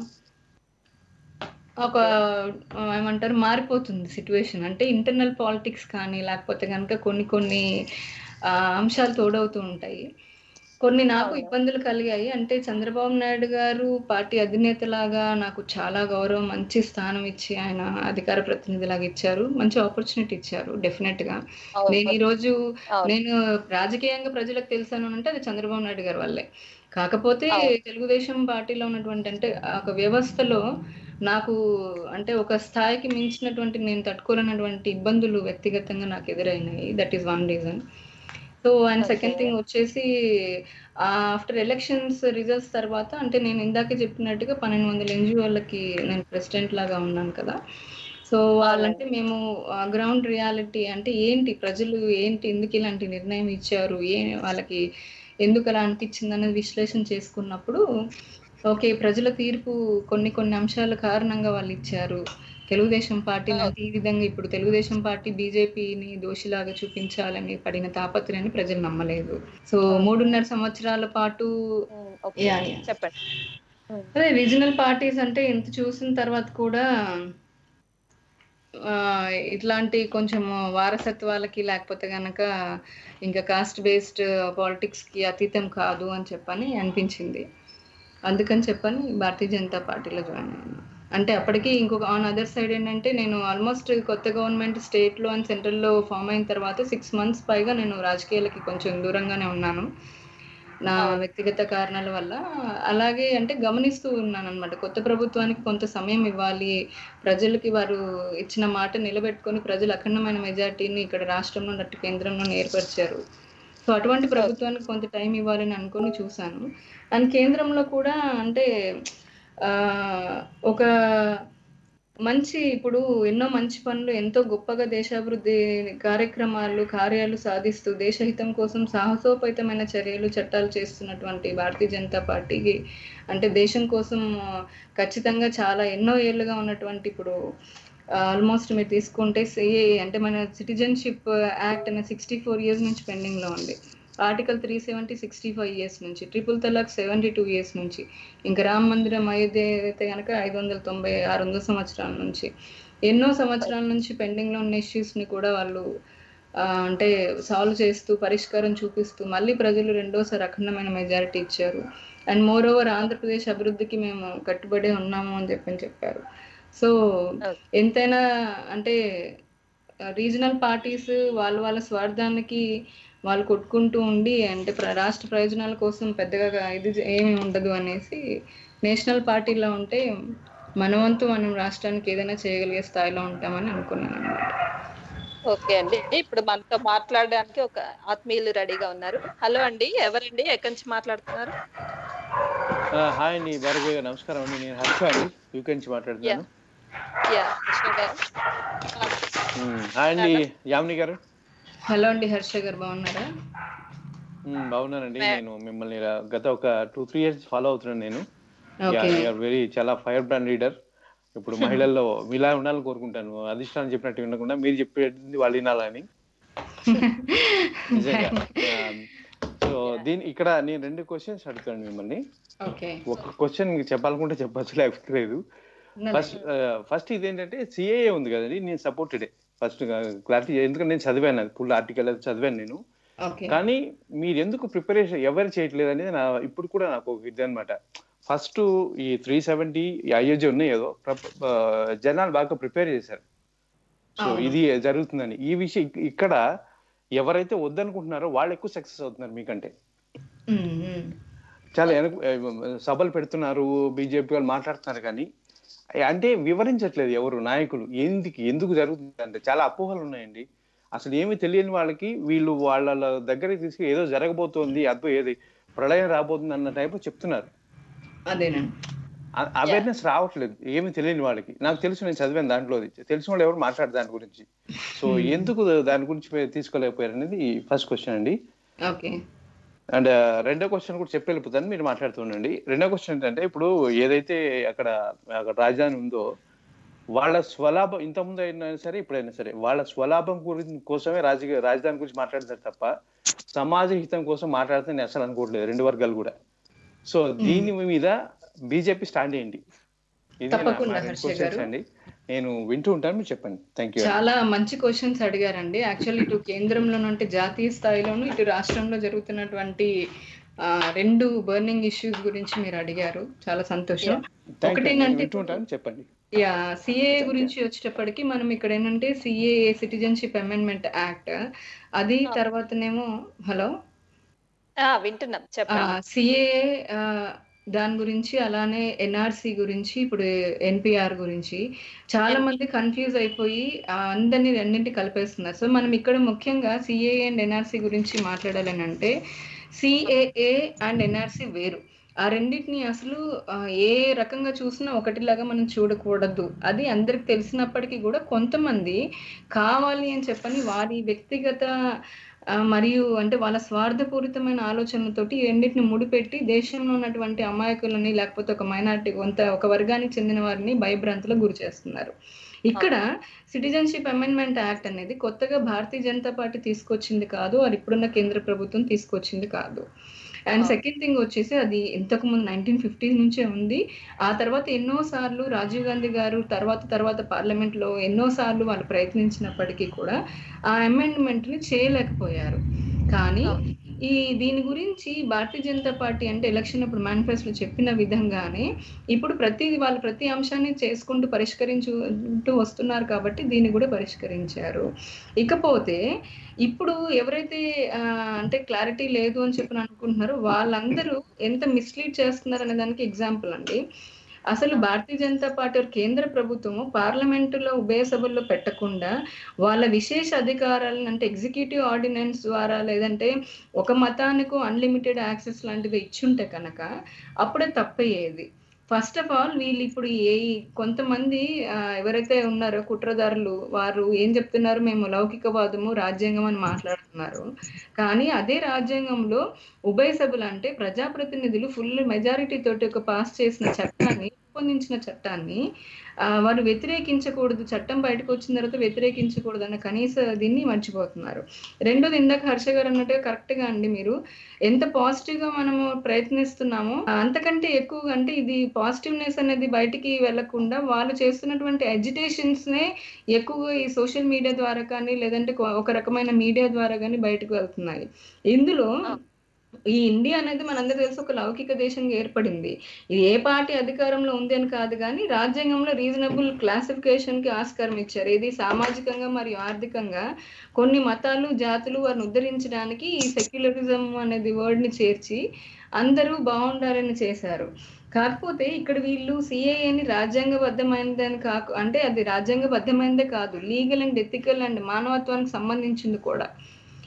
B: ఒక ఆ, ఏమంటారు మారిపోతుంది సిచ్యువేషన్ అంటే ఇంటర్నల్ పాలిటిక్స్ కానీ లేకపోతే కనుక కొన్ని కొన్ని ఆ, అంశాలు తోడవుతూ ఉంటాయి కొన్ని నాకు
A: అవును.
B: ఇబ్బందులు కలిగాయి అంటే చంద్రబాబు నాయుడు గారు పార్టీ అధినేతలాగా నాకు చాలా గౌరవం మంచి స్థానం ఇచ్చి ఆయన అధికార ప్రతినిధిలాగా ఇచ్చారు మంచి ఆపర్చునిటీ ఇచ్చారు డెఫినెట్ గా
A: అవును.
B: నేను ఈ రోజు
A: అవును.
B: నేను రాజకీయంగా ప్రజలకు తెలుసాను అంటే అది చంద్రబాబు నాయుడు గారి వల్లే కాకపోతే
A: అవును.
B: తెలుగుదేశం పార్టీలో ఉన్నటువంటి అంటే ఆ ఒక వ్యవస్థలో నాకు అంటే ఒక స్థాయికి మించినటువంటి నేను తట్టుకోలేనటువంటి ఇబ్బందులు వ్యక్తిగతంగా నాకు ఎదురైనాయి that is one reason so and second
A: Okay.
B: Thing వచ్చేసి ఆఫ్టర్ ఎలక్షన్స్ రిజల్ట్స్ తర్వాత అంటే నేను ఇందాకే చెప్పినట్టుగా పన్నెండు వందల ఎన్జిఓలకి నేను ప్రెసిడెంట్ లాగా ఉన్నాను కదా సో వాళ్ళంటే మేము గ్రౌండ్ రియాలిటీ అంటే ఏంటి ప్రజలు ఏంటి ఎందుకు ఇలాంటి నిర్ణయం ఇచ్చారు ఏ వాళ్ళకి ఎందుకు అలా అనిపించింది అనేది విశ్లేషణ చేసుకున్నప్పుడు ఓకే ప్రజల తీర్పు కొన్ని కొన్ని అంశాల కారణంగా వాళ్ళు ఇచ్చారు తెలుగుదేశం పార్టీని అంటే ఈ విధంగా ఇప్పుడు తెలుగుదేశం పార్టీ బీజేపీని దోషిలాగా చూపించాలని పడిన తాపత్రయాన్ని ప్రజలు నమ్మలేదు సో మూడున్నర సంవత్సరాల పాటు
A: ఉమ్, ఓకే.
B: Yeah, yeah.
A: చెప్పండి ఉమ్,
B: అదే రీజనల్ పార్టీస్ అంటే ఇంత చూసిన తర్వాత కూడా ఆ, ఇట్లాంటి కొంచెం వారసత్వాలకి లేకపోతే గనక ఇంకా కాస్ట్ బేస్డ్ పాలిటిక్స్ కి అతీతం కాదు అని చెప్పని అనిపించింది అందుకని చెప్పని భారతీయ జనతా పార్టీలో జాయిన్ అయ్యాను అంటే అప్పటికి ఇంకొక ఆన్ అదర్ సైడ్ ఏంటంటే నేను ఆల్మోస్ట్ కొత్త గవర్నమెంట్ స్టేట్లో అండ్ సెంట్రల్లో ఫామ్ అయిన తర్వాత సిక్స్ మంత్స్ పైగా నేను రాజకీయాలకి కొంచెం దూరంగానే ఉన్నాను నా వ్యక్తిగత కారణాల వల్ల అలాగే అంటే గమనిస్తూ ఉన్నాను అనమాట కొత్త ప్రభుత్వానికి కొంత సమయం ఇవ్వాలి ప్రజలకి వారు ఇచ్చిన మాట నిలబెట్టుకొని ప్రజలు అఖండమైన మెజార్టీని ఇక్కడ రాష్ట్రంలో అటు కేంద్రంలో ఏర్పరిచారు సో అటువంటి ప్రభుత్వానికి కొంత టైం ఇవ్వాలని అనుకొని చూశాను అండ్ కేంద్రంలో కూడా అంటే ఆ, ఒక మంచి ఇప్పుడు ఎన్నో మంచి పనులు ఎంతో గొప్పగా దేశాభివృద్ధి కార్యక్రమాలు కార్యాలు సాధిస్తూ దేశహితం కోసం సాహసోపేతమైన చర్యలు చట్టాలు చేస్తున్నటువంటి భారతీయ జనతా పార్టీకి అంటే దేశం కోసం ఆ, ఖచ్చితంగా చాలా ఎన్నో ఏళ్ళుగా ఉన్నటువంటి ఇప్పుడు ఆల్మోస్ట్ మీరు తీసుకుంటే సిఏ అంటే మన సిటిజన్షిప్ యాక్ట్ అనే సిక్స్టీ ఫోర్ ఇయర్స్ నుంచి పెండింగ్ లో ఉంది article three seventy sixty five years నుంచి triple talaq seventy two years నుంచి ఇంకా రామ మందిరం అయోధ్య అయితే కనుక ఐదు వందల తొంభై ఆరు వందల సంవత్సరాల నుంచి ఎన్నో సంవత్సరాల నుంచి పెండింగ్ లో ఉన్న ఇష్యూస్ ని కూడా వాళ్ళు ఆ, అంటే సాల్వ్ చేస్తూ పరిష్కారం చూపిస్తూ మళ్ళీ ప్రజలు రెండోసారి అఖండమైన మెజారిటీ ఇచ్చారు అండ్ మోర్ ఓవర్ ఆంధ్రప్రదేశ్ అభివృద్ధికి మేము కట్టుబడి ఉన్నాము అని చెప్పని చెప్పారు సో ఎంతైనా అంటే రీజనల్ పార్టీస్ వాళ్ళ వాళ్ళ స్వార్థానికి వాళ్ళు కొట్టుకుంటూ ఉండి అంటే ప్ర- రాష్ట్ర ప్రయోజనాల కోసం పెద్దగా ఇది ఏమీ ఉండదు అనేసి నేషనల్ పార్టీలో ఉంటే మన వంతు మనం రాష్ట్రానికి ఏదైనా చేయగలిగే స్థాయిలో ఉంటామని అనుకున్నాను అనమాట
A: ఓకే అండి ఇప్పుడు మనతో మాట్లాడడానికి ఒక ఆత్మీయులు రెడీగా ఉన్నారు హలో అండి ఎవరండి ఎక్కడి నుంచి మాట్లాడుతున్నారు
C: ఆ, హాయ్ అండి భార్గవి గారు నమస్కారం అండి నేను హర్ష అండి యూకే నుంచి మాట్లాడుతున్నాను
A: యా కృష్ణ గారు
C: ఉమ్, హాయ్ అండి యామిని గారు
B: హలో అండి హర్ష గారు బాగున్నారా
C: ఉమ్, బాగున్నానండి నేను మిమ్మల్ని రా- గత ఒక టూ త్రీ ఇయర్స్ ఫాలో అవుతున్నాను నేను
B: ఓకే
C: వెరీ చాలా ఫైర్ బ్రాండ్ లీడర్ ఇప్పుడు మహిళల్లో మీలా ఉండాలని కోరుకుంటాను అధిష్టానం చెప్పినట్టు వినకుండా మీరు చెప్పేది వాళ్ళు వినాలని నిజంగా సో దీని ఇక్కడ నేను రెండు క్వశ్చన్స్ అడుగుతాను మిమ్మల్ని
B: ఓకే
C: ఒక క్వశ్చన్ చెప్పాలనుకుంటే చెప్పచ్చు లేకపోతే లేదు ఫస్ట్ ఫస్ట్ ఇదేంటంటే సిఏఏ ఉంది కదండి నేను సపోర్టెడే ఫస్ట్ క్లారిటీ ఎందుకంటే నేను చదివాను అది ఫుల్ ఆర్టికల్ అది చదివాను నేను
B: ఓకే
C: కానీ మీరు ఎందుకు ప్రిపరేషన్ ఎవరు చేయట్లేదు అనేది నా ఇప్పుడు కూడా నాకు ఒక ఇది అనమాట ఫస్ట్ ఈ త్రీ సెవెంటీ అయోధ్య ఉన్నాయి ఏదో ప్ర- ఆ, జనాలు బాగా ప్రిపేర్ చేశారు సో
B: అవును.
C: ఇది జరుగుతుందని ఈ విషయం ఇక్- ఇక్కడ ఎవరైతే వద్దనుకుంటున్నారో వాళ్ళు ఎక్కువ సక్సెస్ అవుతున్నారు మీకంటే చాలా వెనక సభలు పెడుతున్నారు బీజేపీ వాళ్ళు మాట్లాడుతున్నారు కానీ అంటే వివరించట్లేదు ఎవరు నాయకులు ఎందుకు ఎందుకు జరుగుతుంది అంటే చాలా అపోహలు ఉన్నాయండి అసలు ఏమీ తెలియని వాళ్ళకి వీళ్ళు వాళ్ళ దగ్గరికి తీసుకు ఏదో జరగబోతోంది అద్భుతం ఏది ప్రళయం రాబోతుంది అన్న టైప్ చెప్తున్నారు
B: అదేనండి
C: అవేర్నెస్ రావట్లేదు ఏమీ తెలియని వాళ్ళకి నాకు తెలుసు నేను చదివాను దాంట్లో తెలిసిన వాళ్ళు ఎవరు మాట్లాడరు దాని గురించి సో ఎందుకు దాని గురించి మీరు తీసుకోలేకపోయారు అనేది ఫస్ట్ క్వశ్చన్ అండి
B: ఓకే
C: అండ్ రెండో క్వశ్చన్ కూడా చెప్పి వెళ్ళిపోతాను మీరు మాట్లాడుతుండండి రెండో క్వశ్చన్ ఏంటంటే ఇప్పుడు ఏదైతే అక్కడ అక్కడ రాజధాని ఉందో వాళ్ళ స్వలాభం ఇంతకుముందు అయినా సరే ఇప్పుడైనా సరే వాళ్ళ స్వలాభం గురించి కోసమే రాజకీయ రాజధాని గురించి మాట్లాడతారు తప్ప సమాజ హితం కోసం మాట్లాడితే నేను అసలు అనుకోవట్లేదు రెండు వర్గాలు కూడా సో దీని మీద బీజేపీ స్టాండ్ ఏంటి ఇది నా-
B: తప్పకుండా,
C: నా రెండు
B: హర్ష
C: questions
B: గారు.
C: అండి నేను వింటూ ఉంటాను మీరు చెప్పండి థ్యాంక్ యూ
B: చాలా మంచి క్వశ్చన్స్ అడిగారండి యాక్చువల్లీ ఇటు కేంద్రంలోను అంటే జాతీయ స్థాయిలోను ఇటు రాష్ట్రంలో జరుగుతున్నటువంటి ఆ, రెండు బర్నింగ్ ఇష్యూస్ గురించి మీరు అడిగారు చాలా సంతోషం ఒకటేనంటే
C: వింటూ ఉంటాను చెప్పండి
B: యా సిఏఏ గురించి వచ్చేటప్పటికి మనం ఇక్కడ ఏంటంటే సిఏఏ సిటిజన్షిప్ అమెండ్మెంట్ యాక్ట్ అది తర్వాతనేమో హలో
A: ఆ, వింటున్నాం చెప్పండి
B: సిఏఏ దాని గురించి అలానే ఎన్ఆర్సి గురించి ఇప్పుడు ఎన్పిఆర్ గురించి చాలా మంది కన్ఫ్యూజ్ అయిపోయి ఆ, అందరినీ రెండింటి కలిపేస్తున్నారు సో మనం ఇక్కడ ముఖ్యంగా సిఏఏ అండ్ ఎన్ఆర్సి గురించి మాట్లాడాలని అంటే సిఏఏ అండ్ ఎన్ఆర్సి వేరు ఆ రెండింటిని అసలు ఆ, ఏ రకంగా చూసినా ఒకటిలాగా మనం చూడకూడదు అది అందరికి తెలిసినప్పటికీ కూడా కొంతమంది కావాలి అని చెప్పని వారి వ్యక్తిగత ఆ, మరియు అంటే వాళ్ళ స్వార్థపూరితమైన ఆలోచనలతోటి ఈ రెండింటిని ముడిపెట్టి దేశంలో ఉన్నటువంటి అమాయకులని లేకపోతే ఒక మైనారిటీ కొంత ఒక వర్గానికి చెందిన వారిని భయభ్రాంతులకు గురి చేస్తున్నారు ఇక్కడ సిటిజన్షిప్ అమెండ్మెంట్ యాక్ట్ అనేది కొత్తగా భారతీయ జనతా పార్టీ తీసుకొచ్చింది కాదు అది ఇప్పుడున్న కేంద్ర ప్రభుత్వం తీసుకొచ్చింది కాదు అండ్ సెకండ్ థింగ్ వచ్చేసి అది ఇంతకు ముందు నైన్టీన్ ఫిఫ్టీ నుంచే ఉంది ఆ తర్వాత ఎన్నో సార్లు రాజీవ్ గాంధీ గారు తర్వాత తర్వాత పార్లమెంట్ లో ఎన్నో సార్లు వాళ్ళు ప్రయత్నించినప్పటికీ కూడా ఆ అమెండ్మెంట్ ని చేయలేకపోయారు కానీ ఈ దీని గురించి భారతీయ జనతా పార్టీ అంటే ఎలక్షన్ అప్పుడు మేనిఫెస్టో చెప్పిన విధంగానే ఇప్పుడు ప్రతి వాళ్ళు ప్రతి అంశాన్ని చేసుకుంటూ పరిష్కరించుకుంటూ వస్తున్నారు కాబట్టి దీన్ని కూడా పరిష్కరించారు ఇకపోతే ఇప్పుడు ఎవరైతే ఆ, అంటే క్లారిటీ లేదు అని చెప్పి అనుకుంటున్నారో వాళ్ళందరూ ఎంత మిస్లీడ్ చేస్తున్నారు అనే దానికి ఎగ్జాంపుల్ అండి అసలు భారతీయ జనతా పార్టీ కేంద్ర ప్రభుత్వము పార్లమెంటులో ఉభయ సభల్లో పెట్టకుండా వాళ్ళ విశేష అధికారాలను అంటే ఎగ్జిక్యూటివ్ ఆర్డినెన్స్ ద్వారా లేదంటే ఒక మతానికి అన్లిమిటెడ్ యాక్సెస్ లాంటివి ఇచ్చుంటే కనుక అప్పుడే తప్పయ్యేది ఫస్ట్ ఆఫ్ ఆల్ వీళ్ళు ఇప్పుడు ఏ కొంతమంది ఆ, ఎవరైతే ఉన్నారో కుట్రదారులు వారు ఏం చెప్తున్నారు మేము లౌకికవాదము రాజ్యాంగం అని మాట్లాడుతున్నారు కానీ అదే రాజ్యాంగంలో ఉభయ సభలు అంటే ప్రజాప్రతినిధులు ఫుల్ మెజారిటీ తోటి ఒక పాస్ చేసిన చట్టాన్ని రూపొందించిన చట్టాన్ని ఆ, వారు వ్యతిరేకించకూడదు చట్టం బయటకు వచ్చిన తర్వాత వ్యతిరేకించకూడదు అన్న కనీస దీన్ని మర్చిపోతున్నారు రెండోది ఇందాక హర్ష గారు అన్నట్టుగా కరెక్ట్ గా అండి మీరు ఎంత పాజిటివ్ గా మనము ప్రయత్నిస్తున్నామో అంతకంటే ఎక్కువగా అంటే ఇది పాజిటివ్నెస్ అనేది బయటికి వెళ్లకుండా వాళ్ళు చేస్తున్నటువంటి ఎడ్యుటేషన్స్ నే ఎక్కువగా ఈ సోషల్ మీడియా ద్వారా కానీ లేదంటే ఒక రకమైన మీడియా ద్వారా కానీ బయటకు వెళ్తున్నాయి ఇందులో ఈ ఇండియా అనేది మనందరూ తెలుసు ఒక లౌకిక దేశంగా ఏర్పడింది ఇది ఏ పార్టీ అధికారంలో ఉంది అని కాదు కానీ రాజ్యాంగంలో రీజనబుల్ క్లాసిఫికేషన్ కి ఆస్కారం ఇచ్చారు ఇది సామాజికంగా మరియు ఆర్థికంగా కొన్ని మతాలు జాతులు వారిని ఉద్ధరించడానికి ఈ సెక్యులరిజం అనేది వర్డ్ ని చేర్చి అందరూ బాగుండాలని చేశారు కాకపోతే ఇక్కడ వీళ్ళు సిఏఏని రాజ్యాంగబద్ధమైనదని కాకు అంటే అది రాజ్యాంగబద్ధమైనదే కాదు లీగల్ అండ్ ఎథికల్ అండ్ మానవత్వానికి సంబంధించింది కూడా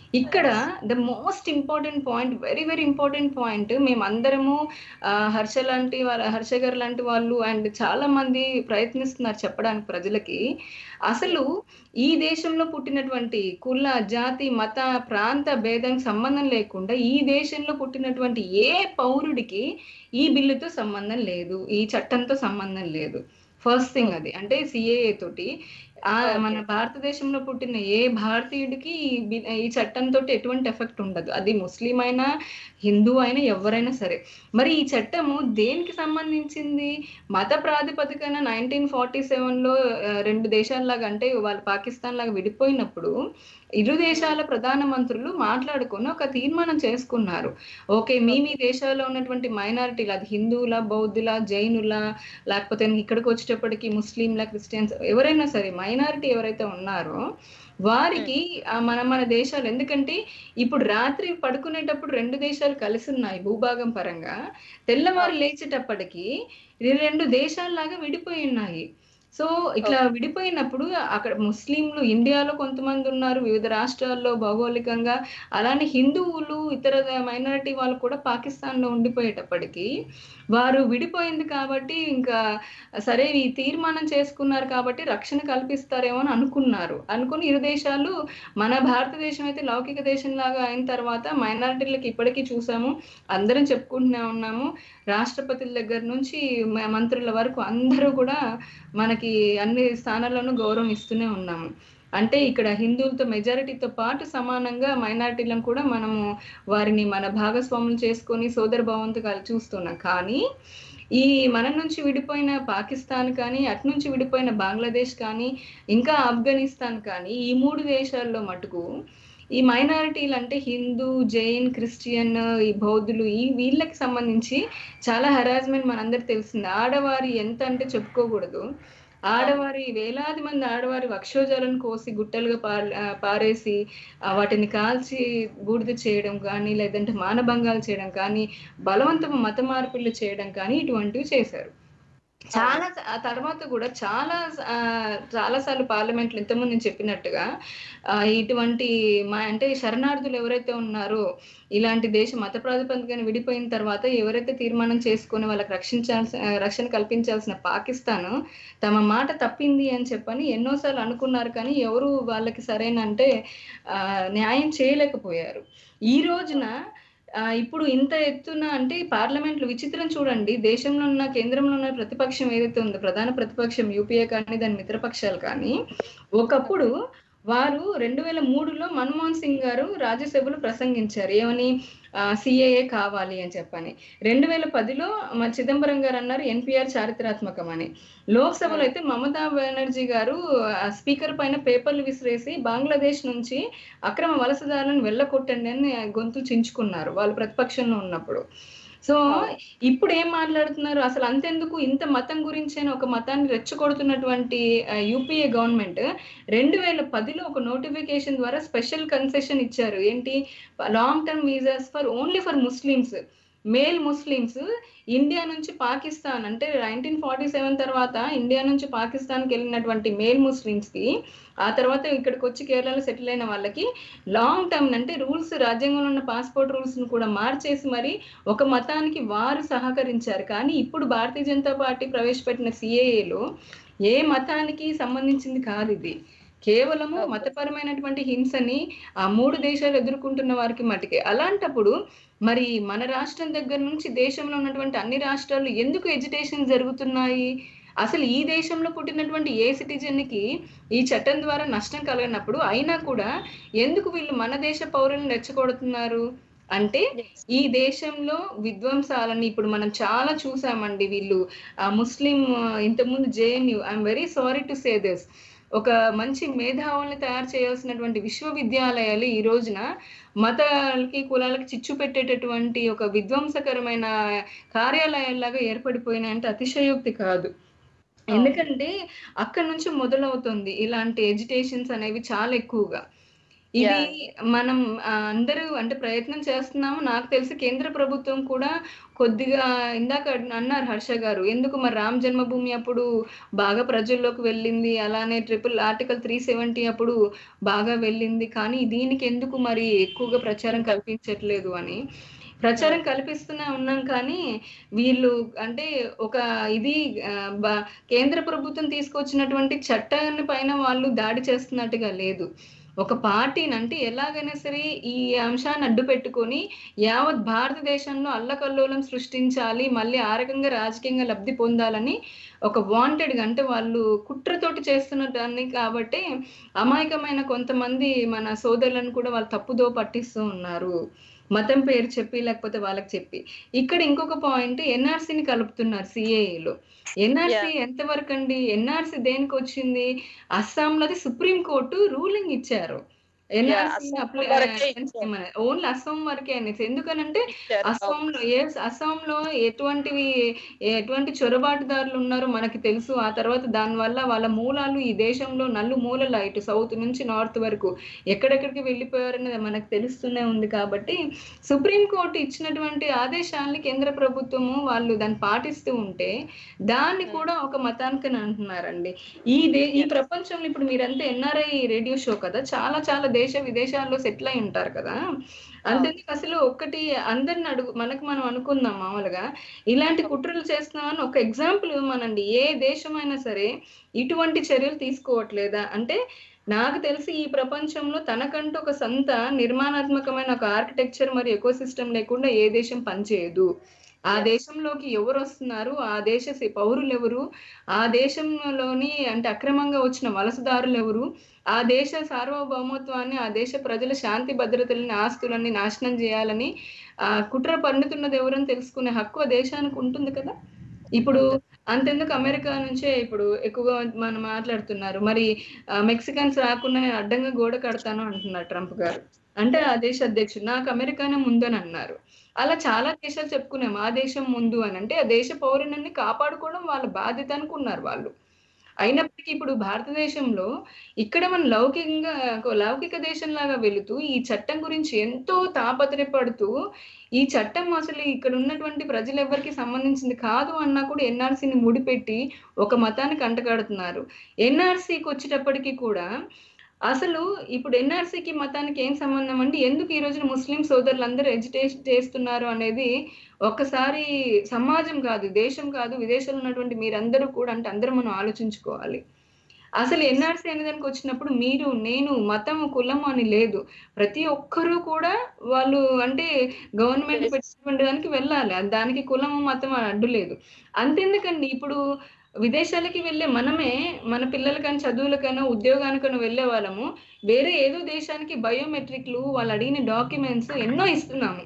B: ఇక్కడ the most important point very very important point మేమందరము ఆ, హర్ష లాంటి వాళ్ళ హర్ష గారు లాంటి వాళ్ళు అండ్ చాలా మంది ప్రయత్నిస్తున్నారు చెప్పడానికి ప్రజలకి అసలు ఈ దేశంలో పుట్టినటువంటి కుల జాతి మత ప్రాంత భేదం సంబంధం లేకుండా ఈ దేశంలో పుట్టినటువంటి ఏ పౌరుడికి ఈ బిల్లుతో సంబంధం లేదు ఈ చట్టంతో సంబంధం లేదు ఫస్ట్ థింగ్ అది అంటే సిఏఏ తోటి ఆ మన భారతదేశంలో పుట్టిన ఏ భారతీయుడికి ఈ బి- ఈ చట్టంతో ఎటువంటి ఎఫెక్ట్ ఉండదు అది ముస్లిం అయినా హిందూ అయినా ఎవరైనా సరే మరి ఈ చట్టము దేనికి సంబంధించింది మత ప్రాతిపదికన నైన్టీన్ ఫార్టీ సెవెన్లో రెండు దేశాల్లాగా అంటే వాళ్ళు పాకిస్తాన్ లాగా విడిపోయినప్పుడు ఇరు దేశాల ప్రధాన మంత్రులు మాట్లాడుకొని ఒక తీర్మానం చేసుకున్నారు ఓకే మీ మీ దేశాల్లో ఉన్నటువంటి మైనారిటీలు అది హిందువుల బౌద్ధుల జైనుల లేకపోతే ఇక్కడికి వచ్చేటప్పటికి ముస్లింల క్రిస్టియన్స్ ఎవరైనా సరే మైనారిటీ ఎవరైతే ఉన్నారో వారికి ఆ మన మన దేశాలు ఎందుకంటే ఇప్పుడు రాత్రి పడుకునేటప్పుడు రెండు దేశాలు కలిసి ఉన్నాయి భూభాగం పరంగా తెల్లవారు లేచేటప్పటికి ఇది రెండు దేశాల్లాగా విడిపోయి ఉన్నాయి సో ఇట్లా విడిపోయినప్పుడు అక్కడ ముస్లింలు ఇండియాలో కొంతమంది ఉన్నారు వివిధ రాష్ట్రాల్లో భౌగోళికంగా అలానే హిందువులు ఇతర మైనారిటీ వాళ్ళు కూడా పాకిస్తాన్లో ఉండిపోయేటప్పటికి వారు విడిపోయింది కాబట్టి ఇంకా సరే ఈ తీర్మానం చేసుకున్నారు కాబట్టి రక్షణ కల్పిస్తారేమో అని అనుకున్నారు అనుకుని ఇరు దేశాలు మన భారతదేశం అయితే లౌకిక దేశంలాగా అయిన తర్వాత మైనారిటీలకు ఇప్పటికీ చూసాము అందరం చెప్పుకుంటూనే ఉన్నాము రాష్ట్రపతుల దగ్గర నుంచి మ- మంత్రుల వరకు అందరూ కూడా మనకి అన్ని స్థానాల్లోనూ గౌరవం ఇస్తూనే ఉన్నాము అంటే ఇక్కడ హిందువులతో మెజారిటీతో పాటు సమానంగా మైనారిటీలను కూడా మనము వారిని మన భాగస్వాములు చేసుకొని సోదర భావంతో కలిసి చూస్తున్నాం కానీ ఈ మన నుంచి విడిపోయిన పాకిస్తాన్ కానీ అటు నుంచి విడిపోయిన బంగ్లాదేశ్ కానీ ఇంకా ఆఫ్ఘనిస్తాన్ కానీ ఈ మూడు దేశాల్లో మటుకు ఈ మైనారిటీలు అంటే హిందూ జైన్ క్రిస్టియన్ ఈ బౌద్ధులు ఈ వీళ్ళకి సంబంధించి చాలా హెరాస్మెంట్ మనందరికి తెలిసింది ఆడవారి ఎంత అంటే చెప్పుకోకూడదు ఆడవారి వేలాది మంది ఆడవారి వక్షోజాలను కోసి గుట్టలుగా పా ఆ, పారేసి ఆ, వాటిని కాల్చి బూడిద చేయడం కానీ లేదంటే మానభంగాలు చేయడం కానీ బలవంతపు మత మార్పులు చేయడం కానీ ఇటువంటివి చేశారు చాలా స- ఆ తర్వాత కూడా చాలా స- ఆ, చాలా సార్లు పార్లమెంట్లో ఇంతకుముందు నేను చెప్పినట్టుగా ఆ, ఇటువంటి మా అంటే శరణార్థులు ఎవరైతే ఉన్నారో ఇలాంటి దేశ మత ప్రాతిపదికన విడిపోయిన తర్వాత ఎవరైతే తీర్మానం చేసుకొని వాళ్ళకి రక్షించాల్సిన ఆ, రక్షణ కల్పించాల్సిన పాకిస్తాన్ తమ మాట తప్పింది అని చెప్పని ఎన్నోసార్లు అనుకున్నారు కానీ ఎవరు వాళ్ళకి సరైన అంటే ఆ, న్యాయం చేయలేకపోయారు ఈ రోజున ఆ, ఇప్పుడు ఇంత ఎత్తున అంటే పార్లమెంట్లు విచిత్రం చూడండి దేశంలో ఉన్న కేంద్రంలో ఉన్న ప్రతిపక్షం ఏదైతే ఉందో ప్రధాన ప్రతిపక్షం యూపీఏ కానీ దాని మిత్రపక్షాలు కానీ ఒకప్పుడు వారు రెండు వేల మూడులో మన్మోహన్ సింగ్ గారు రాజ్యసభలో ప్రసంగించారు ఏమని సిఏఏ కావాలి అని చెప్పని రెండు వేల పదిలో మన చిదంబరం గారు అన్నారు ఎన్పిఆర్ చారిత్రాత్మకం అని లోక్సభలో అయితే మమతా బెనర్జీ గారు ఆ స్పీకర్ పైన పేపర్లు విసిరేసి బంగ్లాదేశ్ నుంచి అక్రమ వలసదారులను వెళ్ళకొట్టండి అని గొంతు చించుకున్నారు వాళ్ళు ప్రతిపక్షంలో ఉన్నప్పుడు సో ఇప్పుడు ఏం మాట్లాడుతున్నారు అసలు అంతెందుకు ఇంత మతం గురించి అని ఒక మతాన్ని రెచ్చగొడుతున్నటువంటి యూపీఏ గవర్నమెంట్ రెండు వేల పదిలో ఒక నోటిఫికేషన్ ద్వారా స్పెషల్ కన్సెషన్ ఇచ్చారు ఏంటి long term visas for only for Muslims male Muslims India నుంచి పాకిస్తాన్ అంటే నైన్టీన్ ఫార్టీ సెవెన్ తర్వాత ఇండియా నుంచి పాకిస్తాన్కి వెళ్ళినటువంటి మేల్ ముస్లిమ్స్ కి ఆ తర్వాత ఇక్కడికి వచ్చి కేరళలో సెటిల్ అయిన వాళ్ళకి లాంగ్ టర్మ్ అంటే రూల్స్ రాజ్యాంగంలో ఉన్న పాస్పోర్ట్ రూల్స్ ను కూడా మార్చేసి మరి ఒక మతానికి వారు సహకరించారు కానీ ఇప్పుడు భారతీయ జనతా పార్టీ ప్రవేశపెట్టిన సిఏఏలో ఏ మతానికి సంబంధించింది కాదు ఇది కేవలము మతపరమైనటువంటి హింసని ఆ మూడు దేశాలు ఎదుర్కొంటున్న వారికి మటుకే అలాంటప్పుడు మరి మన రాష్ట్రం దగ్గర నుంచి దేశంలో ఉన్నటువంటి అన్ని రాష్ట్రాల్లో ఎందుకు ఎడ్యుకేషన్ జరుగుతున్నాయి అసలు ఈ దేశంలో పుట్టినటువంటి ఏ సిటిజన్ కి ఈ చట్టం ద్వారా నష్టం కలగనప్పుడు అయినా కూడా ఎందుకు వీళ్ళు మన దేశ పౌరులను రెచ్చగొడుతున్నారు అంటే ఈ దేశంలో విధ్వంసాలని ఇప్పుడు మనం చాలా చూసామండి వీళ్ళు ఆ ముస్లిం ఇంతకుముందు JNU I'm very sorry to say this ఒక మంచి మేధావుల్ని తయారు చేయాల్సినటువంటి విశ్వవిద్యాలయాలు ఈ రోజున మతాలకి కులాలకి చిచ్చు పెట్టేటటువంటి ఒక విధ్వంసకరమైన కార్యాలయాల్లాగా ఏర్పడిపోయినాయంటే అతిశయోక్తి కాదు ఎందుకంటే అక్కడ నుంచి మొదలవుతుంది ఇలాంటి ఎడ్యుటేషన్స్ అనేవి చాలా ఎక్కువగా ఇది మనం ఆ, అందరూ అంటే ప్రయత్నం చేస్తున్నాము నాకు తెలిసి కేంద్ర ప్రభుత్వం కూడా కొద్దిగా ఇందాక అన్నారు హర్ష గారు ఎందుకు మరి రామ్ జన్మభూమి అప్పుడు బాగా ప్రజల్లోకి వెళ్ళింది అలానే ట్రిపుల్ ఆర్టికల్ త్రీ సెవెంటీ అప్పుడు బాగా వెళ్ళింది కానీ దీనికి ఎందుకు మరి ఎక్కువగా ప్రచారం కల్పించట్లేదు అని ప్రచారం కల్పిస్తూనే ఉన్నాం కానీ వీళ్ళు అంటే ఒక ఇది ఆ, బ- కేంద్ర ప్రభుత్వం తీసుకొచ్చినటువంటి చట్టాన్ని పైన వాళ్ళు దాడి చేస్తున్నట్టుగా లేదు ఒక పార్టీని అంటే ఎలాగైనా సరే ఈ అంశాన్ని అడ్డు పెట్టుకొని యావత్ భారతదేశంలో అల్లకల్లోలం సృష్టించాలి మళ్ళీ ఆ రకంగా రాజకీయంగా లబ్ధి పొందాలని ఒక వాంటెడ్గా అంటే వాళ్ళు కుట్రతోటి చేస్తున్నదాన్ని కాబట్టి అమాయకమైన కొంతమంది మన సోదరులను కూడా వాళ్ళు తప్పుదో పట్టిస్తూ ఉన్నారు మతం పేరు చెప్పి లేకపోతే వాళ్ళకి చెప్పి ఇక్కడ ఇంకొక పాయింట్ ఎన్ఆర్సీని కలుపుతున్నారు సిఏఏలో ఎన్ఆర్సీ ఎంతవరకు అండి ఎన్ఆర్సీ దేనికి వచ్చింది అస్సాంలో అది సుప్రీం కోర్టు రూలింగ్ ఇచ్చారు ఎన్ఆర్సీ
A: అస్సాం వరకే ఇచ్చారు.
B: ఓన్లీ అస్సాం వరకే అనేసి ఎందుకనంటే
A: ఇచ్చారు.
B: అస్సాంలో ఏ అస్సాంలో ఎటువంటివి ఎటువంటి చొరబాటుదారులు ఉన్నారో మనకి తెలుసు ఆ తర్వాత దానివల్ల వాళ్ళ మూలాలు ఈ దేశంలో నల్లు మూలల ఇటు సౌత్ నుంచి నార్త్ వరకు ఎక్కడెక్కడికి వెళ్ళిపోయారనేది మనకు తెలుస్తూనే ఉంది కాబట్టి సుప్రీం కోర్టు ఇచ్చినటువంటి ఆదేశాలని కేంద్ర ప్రభుత్వము వాళ్ళు దాన్ని పాటిస్తూ ఉంటే దాన్ని కూడా ఒక మతానికి అంటున్నారండి ఈ దే ఈ ప్రపంచంలో ఇప్పుడు మీరంతా ఎన్ఆర్ఐ రేడియో షో కదా చాలా చాలా దేశ విదేశాల్లో సెటిల్ అయి ఉంటారు కదా అంతెందుకు అసలు ఒక్కటి అందరిని అడుగు మనకు మనం అనుకుందాం మామూలుగా ఇలాంటి కుట్రలు చేస్తున్నామని ఒక ఎగ్జాంపుల్ ఇవ్వమనండి ఏ దేశమైనా సరే ఇటువంటి చర్యలు తీసుకోవట్లేదా అంటే నాకు తెలిసి ఈ ప్రపంచంలో తనకంటూ ఒక సొంత నిర్మాణాత్మకమైన ఒక ఆర్కిటెక్చర్ మరియు ఎకో సిస్టమ్ లేకుండా ఏ దేశం పనిచేయదు ఆ దేశంలోకి ఎవరు వస్తున్నారు ఆ దేశ సి- పౌరులు ఎవరు ఆ దేశంలోని అంటే అక్రమంగా వచ్చిన వలసదారులు ఎవరు ఆ దేశ సార్వభౌమత్వాన్ని ఆ దేశ ప్రజల శాంతి భద్రతలని ఆస్తులన్నీ నాశనం చేయాలని ఆ కుట్ర పన్నుతున్నది ఎవరని తెలుసుకునే హక్కు ఆ దేశానికి ఉంటుంది కదా ఇప్పుడు అంతెందుకు అమెరికా నుంచే ఇప్పుడు ఎక్కువగా మనం మాట్లాడుతున్నారు మరి ఆ, మెక్సికన్స్ రాకుండా నేను అడ్డంగా గోడ కడతాను అంటున్నారు ట్రంప్ గారు అంటే ఆ దేశ అధ్యక్షుడు నాకు అమెరికానే ముందని అన్నారు అలా చాలా దేశాలు చెప్పుకున్నాం ఆ దేశం ముందు అని అంటే ఆ దేశ పౌరులని కాపాడుకోవడం వాళ్ళ బాధ్యత అనుకున్నారు వాళ్ళు అయినప్పటికీ ఇప్పుడు భారతదేశంలో ఇక్కడ మన లౌకికంగా ఒక లౌకిక దేశంలాగా వెళుతూ ఈ చట్టం గురించి ఎంతో తాపత్రయపడుతూ ఈ చట్టం అసలు ఇక్కడ ఉన్నటువంటి ప్రజలు ఎవరికి సంబంధించింది కాదు అన్నా కూడా ఎన్ఆర్సీని ముడిపెట్టి ఒక మతానికి అంటగడుతున్నారు ఎన్ఆర్సీకి వచ్చేటప్పటికి కూడా అసలు ఇప్పుడు ఎన్ఆర్సీకి మతానికి ఏం సంబంధం అండి ఎందుకు ఈ రోజున ముస్లిం సోదరులందరూ ఎజిటేట్ చేస్తున్నారు అనేది ఒక్కసారి సమాజం కాదు దేశం కాదు విదేశాల్లో ఉన్నటువంటి మీరందరూ కూడా అంటే అందరూ మనం ఆలోచించుకోవాలి అసలు ఎన్ఆర్సీ అనే దానికి వచ్చినప్పుడు మీరు నేను మతం కులం అని లేదు ప్రతి ఒక్కరూ కూడా వాళ్ళు అంటే గవర్నమెంట్ పెట్టినటువంటి దానికి వెళ్ళాలి అది దానికి కులం మతం అని అడ్డు లేదు అంతెందుకండి ఇప్పుడు విదేశాలకి వెళ్ళే మనమే మన పిల్లలకని చదువులకనో ఉద్యోగానికనో వెళ్ళే వాళ్ళము వేరే ఏదో దేశానికి బయోమెట్రిక్లు వాళ్ళు అడిగిన డాక్యుమెంట్స్ ఎన్నో ఇస్తున్నాము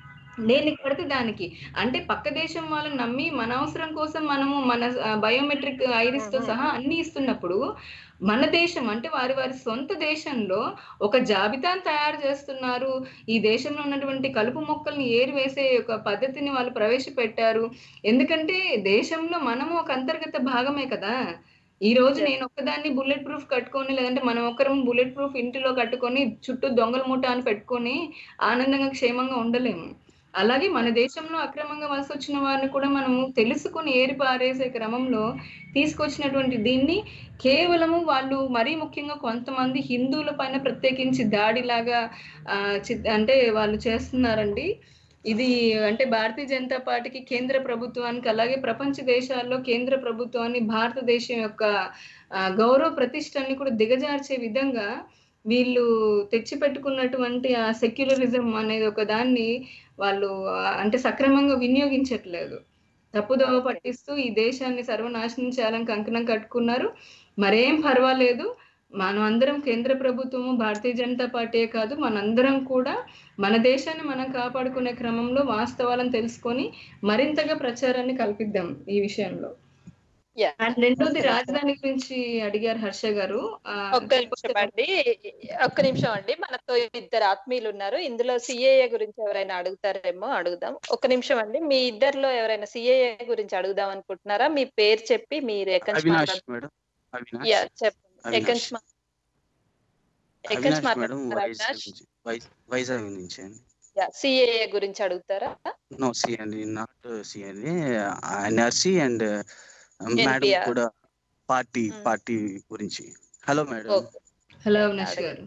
B: దేనికి పడితే దానికి అంటే పక్క దేశం వాళ్ళని నమ్మి మన అవసరం కోసం మనము మన బయోమెట్రిక్ ఐరిస్ తో సహా అన్ని ఇస్తున్నప్పుడు మన దేశం అంటే వారి వారి సొంత దేశంలో ఒక జాబితాను తయారు చేస్తున్నారు ఈ దేశంలో ఉన్నటువంటి కలుపు మొక్కల్ని ఏరివేసే ఒక పద్ధతిని వాళ్ళు ప్రవేశపెట్టారు ఎందుకంటే దేశంలో మనము ఒక అంతర్గత భాగమే కదా ఈ రోజు నేను ఒక్కదాన్ని బుల్లెట్ ప్రూఫ్ కట్టుకొని లేదంటే మనం ఒక్కరం బుల్లెట్ ప్రూఫ్ ఇంటిలో కట్టుకొని చుట్టూ దొంగల మూట అని పెట్టుకొని ఆనందంగా క్షేమంగా ఉండలేము అలాగే మన దేశంలో అక్రమంగా వలస వచ్చిన వారిని కూడా మనము తెలుసుకుని ఏరి పారేసే క్రమంలో తీసుకొచ్చినటువంటి దీన్ని కేవలము వాళ్ళు మరీ ముఖ్యంగా కొంతమంది హిందువుల పైన ప్రత్యేకించి దాడిలాగా ఆ, చి- అంటే వాళ్ళు చేస్తున్నారండి ఇది అంటే భారతీయ జనతా పార్టీకి కేంద్ర ప్రభుత్వానికి అలాగే ప్రపంచ దేశాల్లో కేంద్ర ప్రభుత్వాన్ని భారతదేశం యొక్క ఆ, గౌరవ ప్రతిష్టని కూడా దిగజార్చే విధంగా వీళ్ళు తెచ్చి పెట్టుకున్నటువంటి ఆ సెక్యులరిజం అనేది ఒక దాన్ని వాళ్ళు ఆ, అంటే సక్రమంగా వినియోగించట్లేదు తప్పుదోవ
A: Okay.
B: పట్టిస్తూ ఈ దేశాన్ని సర్వనాశనం చేయాలని కంకణం కట్టుకున్నారు మరేం పర్వాలేదు మనం అందరం కేంద్ర ప్రభుత్వము భారతీయ జనతా పార్టీయే కాదు మనందరం కూడా మన దేశాన్ని మనం కాపాడుకునే క్రమంలో వాస్తవాలను తెలుసుకొని మరింతగా ప్రచారాన్ని కల్పిద్దాం ఈ విషయంలో
A: Yeah.
B: అండ్ రెండోది రాజధాని గురించి అడిగారు హర్ష గారు ఆ,
A: ఒక్క నిమిషం అండి ఒక్క నిమిషం అండి మనతో ఇద్దరు ఆత్మీయులు ఉన్నారు ఇందులో సిఏఏ గురించి ఎవరైనా అడుగుతారేమో అడుగుదాం ఒక్క నిమిషం అండి మీ ఇద్దరిలో ఎవరైనా సిఏఏ గురించి అడుగుదాం అనుకుంటున్నారా మీ పేరు చెప్పి మీరు ఎక్కడి నుంచి
D: అవినాష్
A: మాట్లాడు-
D: మేడం
A: యా
D: అవినాష్
A: చెప్పండి
D: అవినాష్.
A: ఎక్కడి నుంచి మా- ఎక్కడి నుంచి
D: అవినాష్ మేడం
A: మాట్లాడుతున్నారు
D: వైజాగ్
A: అవినాష్
D: నుంచి వై- వైజాగ్ నుంచి అండి
A: సిఏఏ గురించి అడుగుతారా
D: నో సి అండి నాట్ సి అండి ఎన్ఆర్సి అండ్ మేడం
A: NPR.
D: కూడా పార్టీ
A: Hmm.
D: పార్టీ గురించి hello madam
A: okay
B: hello Avinash గారు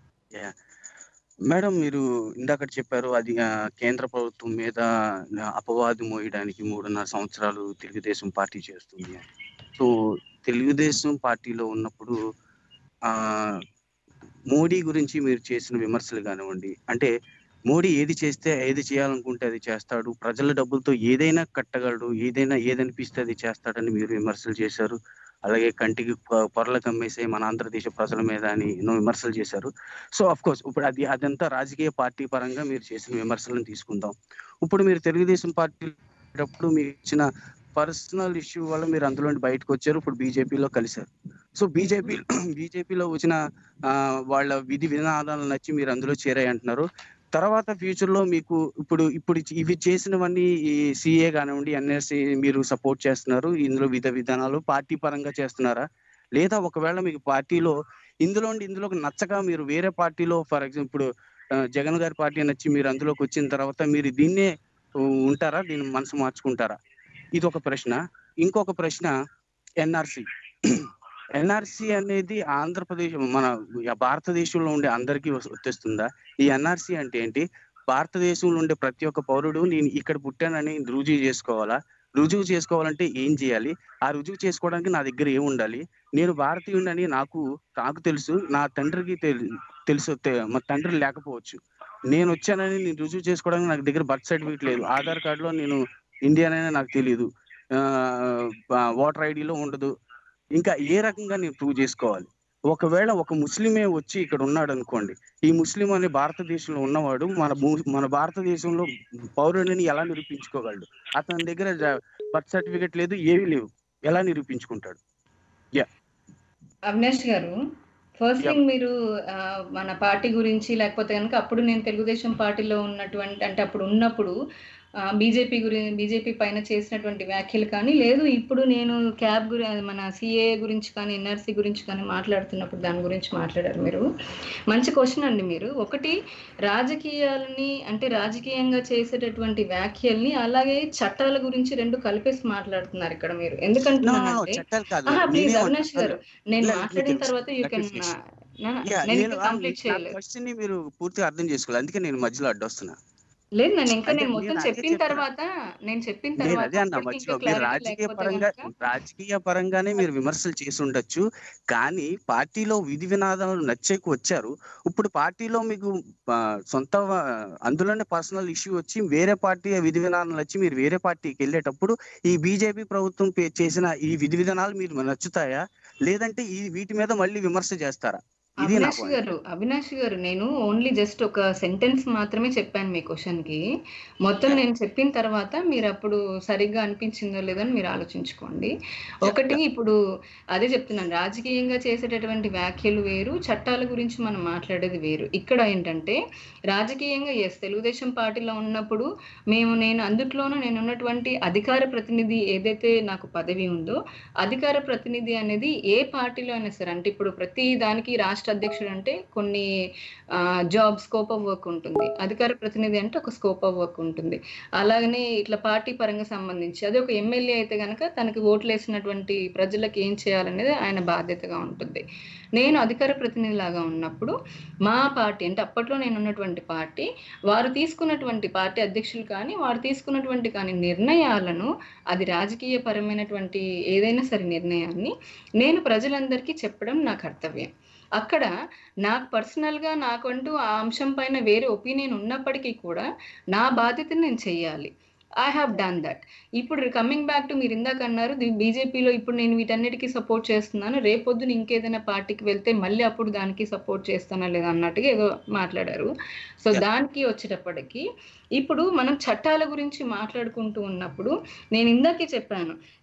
D: మేడం మీరు ఇందాక చెప్పారు అది ఆ, కేంద్ర ప్రభుత్వం మీద అపవాదు మోయడానికి మూడున్నర సంవత్సరాలు తెలుగుదేశం పార్టీ చేస్తుంది అని సో తెలుగుదేశం పార్టీలో ఉన్నప్పుడు ఆ మోడీ గురించి మీరు చేసిన విమర్శలు కానివ్వండి అంటే మోడీ ఏది చేస్తే ఏది చేయాలనుకుంటే అది చేస్తాడు ప్రజల డబ్బులతో ఏదైనా కట్టగలడు ఏదైనా ఏదనిపిస్తే అది చేస్తాడని మీరు విమర్శలు చేశారు అలాగే కంటికి పొ- పొరలు కమ్మేసే మన ఆంధ్రదేశ ప్రజల మీద అని ఎన్నో విమర్శలు చేశారు సో అఫ్ కోర్స్ ఇప్పుడు అది అదంతా రాజకీయ పార్టీ పరంగా మీరు చేసిన విమర్శలను తీసుకుందాం ఇప్పుడు మీరు తెలుగుదేశం పార్టీ అప్పుడు మీరు ఇచ్చిన పర్సనల్ ఇష్యూ వల్ల మీరు అందులో నుండి బయటకు వచ్చారు ఇప్పుడు బీజేపీలో కలిశారు సో బీజేపీ బీజేపీలో వచ్చిన ఆ, వాళ్ళ విధి విధానాలు నచ్చి మీరు అందులో చేరాయి అంటున్నారు తర్వాత ఫ్యూచర్ లో మీకు ఇప్పుడు ఇప్పుడు ఇచ్చి- ఇవి చేసినవన్నీ ఈ సిఏ కానివ్వండి ఎన్ఎస్సి మీరు సపోర్ట్ చేస్తున్నారు ఇందులో విధ విధానాలు పార్టీ పరంగా చేస్తున్నారా లేదా ఒకవేళ మీకు పార్టీలో ఇందులో నుండి ఇందులోకి నచ్చక మీరు వేరే పార్టీలో ఫర్ ఎగ్జాంపుల్ ఇప్పుడు ఆ, జగన్ గారి పార్టీ నచ్చి మీరు అందులోకి వచ్చిన తర్వాత మీరు దీన్నే ఉ, ఉంటారా దీన్ని మనసు మార్చుకుంటారా ఇది ఒక ప్రశ్న ఇంకొక ప్రశ్న ఎన్ఆర్సి ఎన్ఆర్సి అనేది ఆంధ్రప్రదేశ్ మన భారతదేశంలో ఉండే అందరికీ వర్తిస్తుందా ఈ ఎన్ఆర్సి అంటే ఏంటి భారతదేశంలో ఉండే ప్రతి ఒక్క పౌరుడు నేను ఇక్కడ పుట్టానని రుజువు చేసుకోవాలా రుజువు చేసుకోవాలంటే ఏం చేయాలి ఆ రుజువు చేసుకోవడానికి నా దగ్గర ఏం ఉండాలి నేను భారతీయుడని నాకు నాకు తెలుసు నా తండ్రికి తెలు- తెలుసు తె- మా తండ్రి లేకపోవచ్చు నేను వచ్చానని నేను రుజువు చేసుకోవడానికి నాకు దగ్గర బర్త్ సర్టిఫికేట్ లేదు ఆధార్ కార్డులో నేను ఇండియన్ అయినా నాకు తెలియదు ఓటర్ ఐడిలో ఉండదు ఇంకా ఏ రకంగా నేను ప్రూవ్ చేసుకోవాలి ఒకవేళ ఒక ముస్లిమే వచ్చి ఇక్కడ ఉన్నాడు అనుకోండి ఈ ముస్లిం అనే భారతదేశంలో ఉన్నవాడు మన భూ- మన భారతదేశంలో పౌరుడిని ఎలా నిరూపించుకోగలడు అతని దగ్గర బర్త్ సర్టిఫికేట్ లేదు ఏమీ లేవు ఎలా నిరూపించుకుంటాడు
B: అవినాష్ గారు ఫస్ట్
D: Yeah.
B: థింగ్ మీరు ఆ, మన పార్టీ గురించి లేకపోతే కనుక అప్పుడు నేను తెలుగుదేశం పార్టీలో ఉన్నటువంటి అంటే అప్పుడు ఉన్నప్పుడు బీజేపీ గురి బీజేపీ పైన చేసినటువంటి వ్యాఖ్యలు కానీ లేదు ఇప్పుడు నేను క్యాబ్ గురి మన సిఏ గురించి కానీ ఎన్ఆర్సీ గురించి కానీ మాట్లాడుతున్నప్పుడు దాని గురించి మాట్లాడారు మీరు మంచి క్వశ్చన్ అండి మీరు ఒకటి రాజకీయాలని అంటే రాజకీయంగా చేసేటటువంటి వ్యాఖ్యల్ని అలాగే చట్టాల గురించి రెండు కలిపేసి మాట్లాడుతున్నారు ఇక్కడ మీరు
D: No, no, no,
B: ఎందుకంటున్నానంటే
D: చట్టాలు కాదు
B: ప్లీజ్
D: నేనే
B: అవినాష్ గారు నేను
D: లేదు,
B: మాట్లాడిన
D: మీకు
B: తర్వాత యూ
D: నాకు
B: కెన్
D: తెలుసు.
B: నేను
D: Yeah,
B: ఇంకా
D: నేను
B: కంప్లీట్ చేయలేదు
D: క్వశ్చన్ ని మీరు పూర్తిగా అర్థం చేసుకోవాలి అందుకే నేను మధ్యలో అడ్డొస్తున్నా
B: లేదు నేను ఇంకా
D: అంటే
B: నేను మొత్తం
D: నేను అదే
B: చెప్పిన
D: చెప్తున్నా.
B: తర్వాత నేను చెప్పిన
D: నేను
B: తర్వాత
D: అదే అన్నా
B: అప్పటికి
D: మధ్యలో
B: ఇంకా
D: మీరు
B: clarity
D: రాజకీయ
B: లేకపోతే
D: పరంగా
B: గనుక
D: రాజకీయ పరంగానే మీరు విమర్శలు చేసి ఉండొచ్చు కానీ పార్టీలో విధి వినాదాలు నచ్చేకి వచ్చారు ఇప్పుడు పార్టీలో మీకు ఆ, సొంత ఆ, అందులోనే పర్సనల్ ఇష్యూ వచ్చి వేరే పార్టీ విధి విధానాలు వచ్చి మీరు వేరే పార్టీకి వెళ్ళేటప్పుడు ఈ బీజేపీ ప్రభుత్వం పే- చేసిన ఈ విధి విధానాలు మీరు నచ్చుతాయా లేదంటే ఈ వీటి మీద మళ్ళీ విమర్శ చేస్తారా ఇది నా
B: అవినాష్
D: point.
B: గారు అవినాష్ గారు నేను ఓన్లీ జస్ట్ ఒక సెంటెన్స్ మాత్రమే చెప్పాను మీ క్వశ్చన్ కి మొత్తం నేను చెప్పిన తర్వాత మీరు అప్పుడు సరిగ్గా అనిపించిందో లేదో అని మీరు ఆలోచించుకోండి ఒకటి ఇప్పుడు అదే చెప్తున్నాను రాజకీయంగా చేసేటటువంటి వ్యాఖ్యలు వేరు చట్టాల గురించి మనం మాట్లాడేది వేరు ఇక్కడ ఏంటంటే రాజకీయంగా ఎస్ తెలుగుదేశం పార్టీలో ఉన్నప్పుడు మేము నేను అందుట్లోనూ నేను ఉన్నటువంటి అధికార ప్రతినిధి ఏదైతే నాకు పదవి ఉందో అధికార ప్రతినిధి అనేది ఏ పార్టీలో అయినా సరే అంటే ఇప్పుడు ప్రతి దానికి రాష్ట్ర అధ్యక్షుడు అంటే కొన్ని జాబ్ స్కోప్ ఆఫ్ వర్క్ ఉంటుంది అధికార ప్రతినిధి అంటే ఒక స్కోప్ ఆఫ్ వర్క్ ఉంటుంది అలాగనే ఇట్లా పార్టీ పరంగా సంబంధించి అదే ఒక ఎమ్మెల్యే అయితే కనుక తనకి ఓట్లు వేసినటువంటి ప్రజలకు ఏం చేయాలనేది ఆయన బాధ్యతగా ఉంటుంది నేను అధికార ప్రతినిధి లాగా ఉన్నప్పుడు మా పార్టీ అంటే అప్పట్లో నేను ఉన్నటువంటి పార్టీ వారు తీసుకున్నటువంటి పార్టీ అధ్యక్షులు కానీ వారు తీసుకున్నటువంటి కానీ నిర్ణయాలను అది రాజకీయ పరమైనటువంటి ఏదైనా సరే నిర్ణయాన్ని నేను ప్రజలందరికీ చెప్పడం నా కర్తవ్యం అక్కడ నాకు పర్సనల్గా నాకంటూ ఆ అంశం పైన వేరే ఒపీనియన్ ఉన్నప్పటికీ కూడా నా బాధ్యతను నేను చెయ్యాలి ఐ హ్యావ్ డన్ దట్ ఇప్పుడు కమింగ్ బ్యాక్ టు మీరు ఇందాక అన్నారు బీజేపీలో ఇప్పుడు నేను వీటన్నిటికీ సపోర్ట్ చేస్తున్నాను రేపొద్దున ఇంకేదైనా పార్టీకి వెళ్తే మళ్ళీ అప్పుడు దానికి సపోర్ట్ చేస్తానా లేదా అన్నట్టుగా ఏదో మాట్లాడారు సో
D: Yeah.
B: దానికి వచ్చేటప్పటికి ఇప్పుడు మనం చట్టాల గురించి మాట్లాడుకుంటూ ఉన్నప్పుడు నేను ఇందాకే చెప్పాను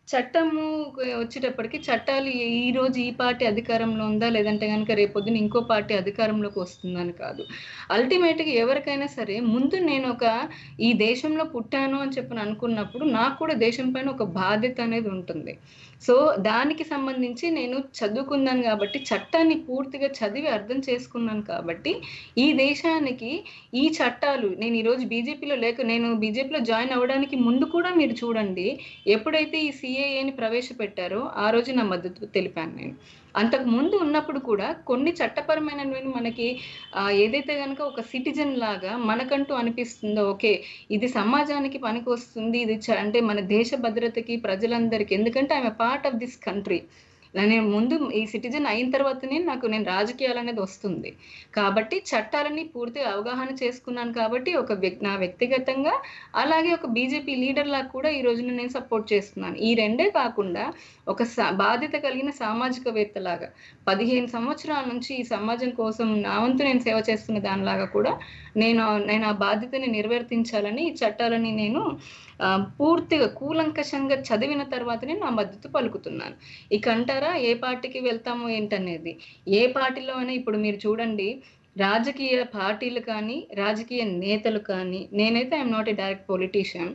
B: చట్టము వచ్చేటప్పటికి చట్టాలు ఈ రోజు ఈ పార్టీ అధికారంలో ఉందా లేదంటే కనుక రేపొద్దున ఇంకో పార్టీ అధికారంలోకి వస్తుందని కాదు అల్టిమేట్ గా ఎవరికైనా సరే ముందు నేను ఒక ఈ దేశంలో పుట్టాను అని చెప్పని అనుకున్నప్పుడు నాకు కూడా దేశం పైన ఒక బాధ్యత అనేది ఉంటుంది సో దానికి సంబంధించి నేను చదువుకున్నాను కాబట్టి చట్టాన్ని పూర్తిగా చదివి అర్థం చేసుకున్నాను కాబట్టి ఈ దేశానికి ఈ చట్టాలు నేను ఈరోజు బీజేపీలో లేక నేను బీజేపీలో జాయిన్ అవ్వడానికి ముందు కూడా మీరు చూడండి ఎప్పుడైతే ఈ సిఏఏని ప్రవేశపెట్టారో ఆ రోజు నా మద్దతు తెలిపాను నేను అంతకు ముందు ఉన్నప్పుడు కూడా కొన్ని చట్టపరమైనవి మనకి ఆ, ఏదైతే కనుక ఒక సిటిజన్ లాగా మనకంటూ అనిపిస్తుందో ఓకే ఇది సమాజానికి పనికి వస్తుంది ఇది చ- అంటే మన దేశ భద్రతకి ప్రజలందరికీ ఎందుకంటే I'm part of this country నేను ముందు ఈ సిటిజన్ అయిన తర్వాతనే నాకు నేను రాజకీయాలు అనేది వస్తుంది కాబట్టి చట్టాలని పూర్తిగా అవగాహన చేసుకున్నాను కాబట్టి ఒక వ్యక్ నా వ్యక్తిగతంగా అలాగే ఒక బీజేపీ లీడర్ లాగా కూడా ఈ రోజున నేను సపోర్ట్ చేస్తున్నాను ఈ రెండే కాకుండా ఒక సా- బాధ్యత కలిగిన సామాజికవేత్తలాగా పదిహేను సంవత్సరాల నుంచి ఈ సమాజం కోసం నా వంతు నేను సేవ చేస్తున్న దానిలాగా కూడా నేను నేను ఆ బాధ్యతని నిర్వర్తించాలని ఈ చట్టాలని నేను ఆ, పూర్తిగా కూలంకషంగా చదివిన తర్వాతనే నా మద్దతు పలుకుతున్నాను ఇక అంటారా ఏ పార్టీకి వెళ్తామో ఏంటనేది ఏ పార్టీలో అయినా ఇప్పుడు మీరు చూడండి రాజకీయ పార్టీలు కానీ రాజకీయ నేతలు కానీ నేనైతే I'm not a direct politician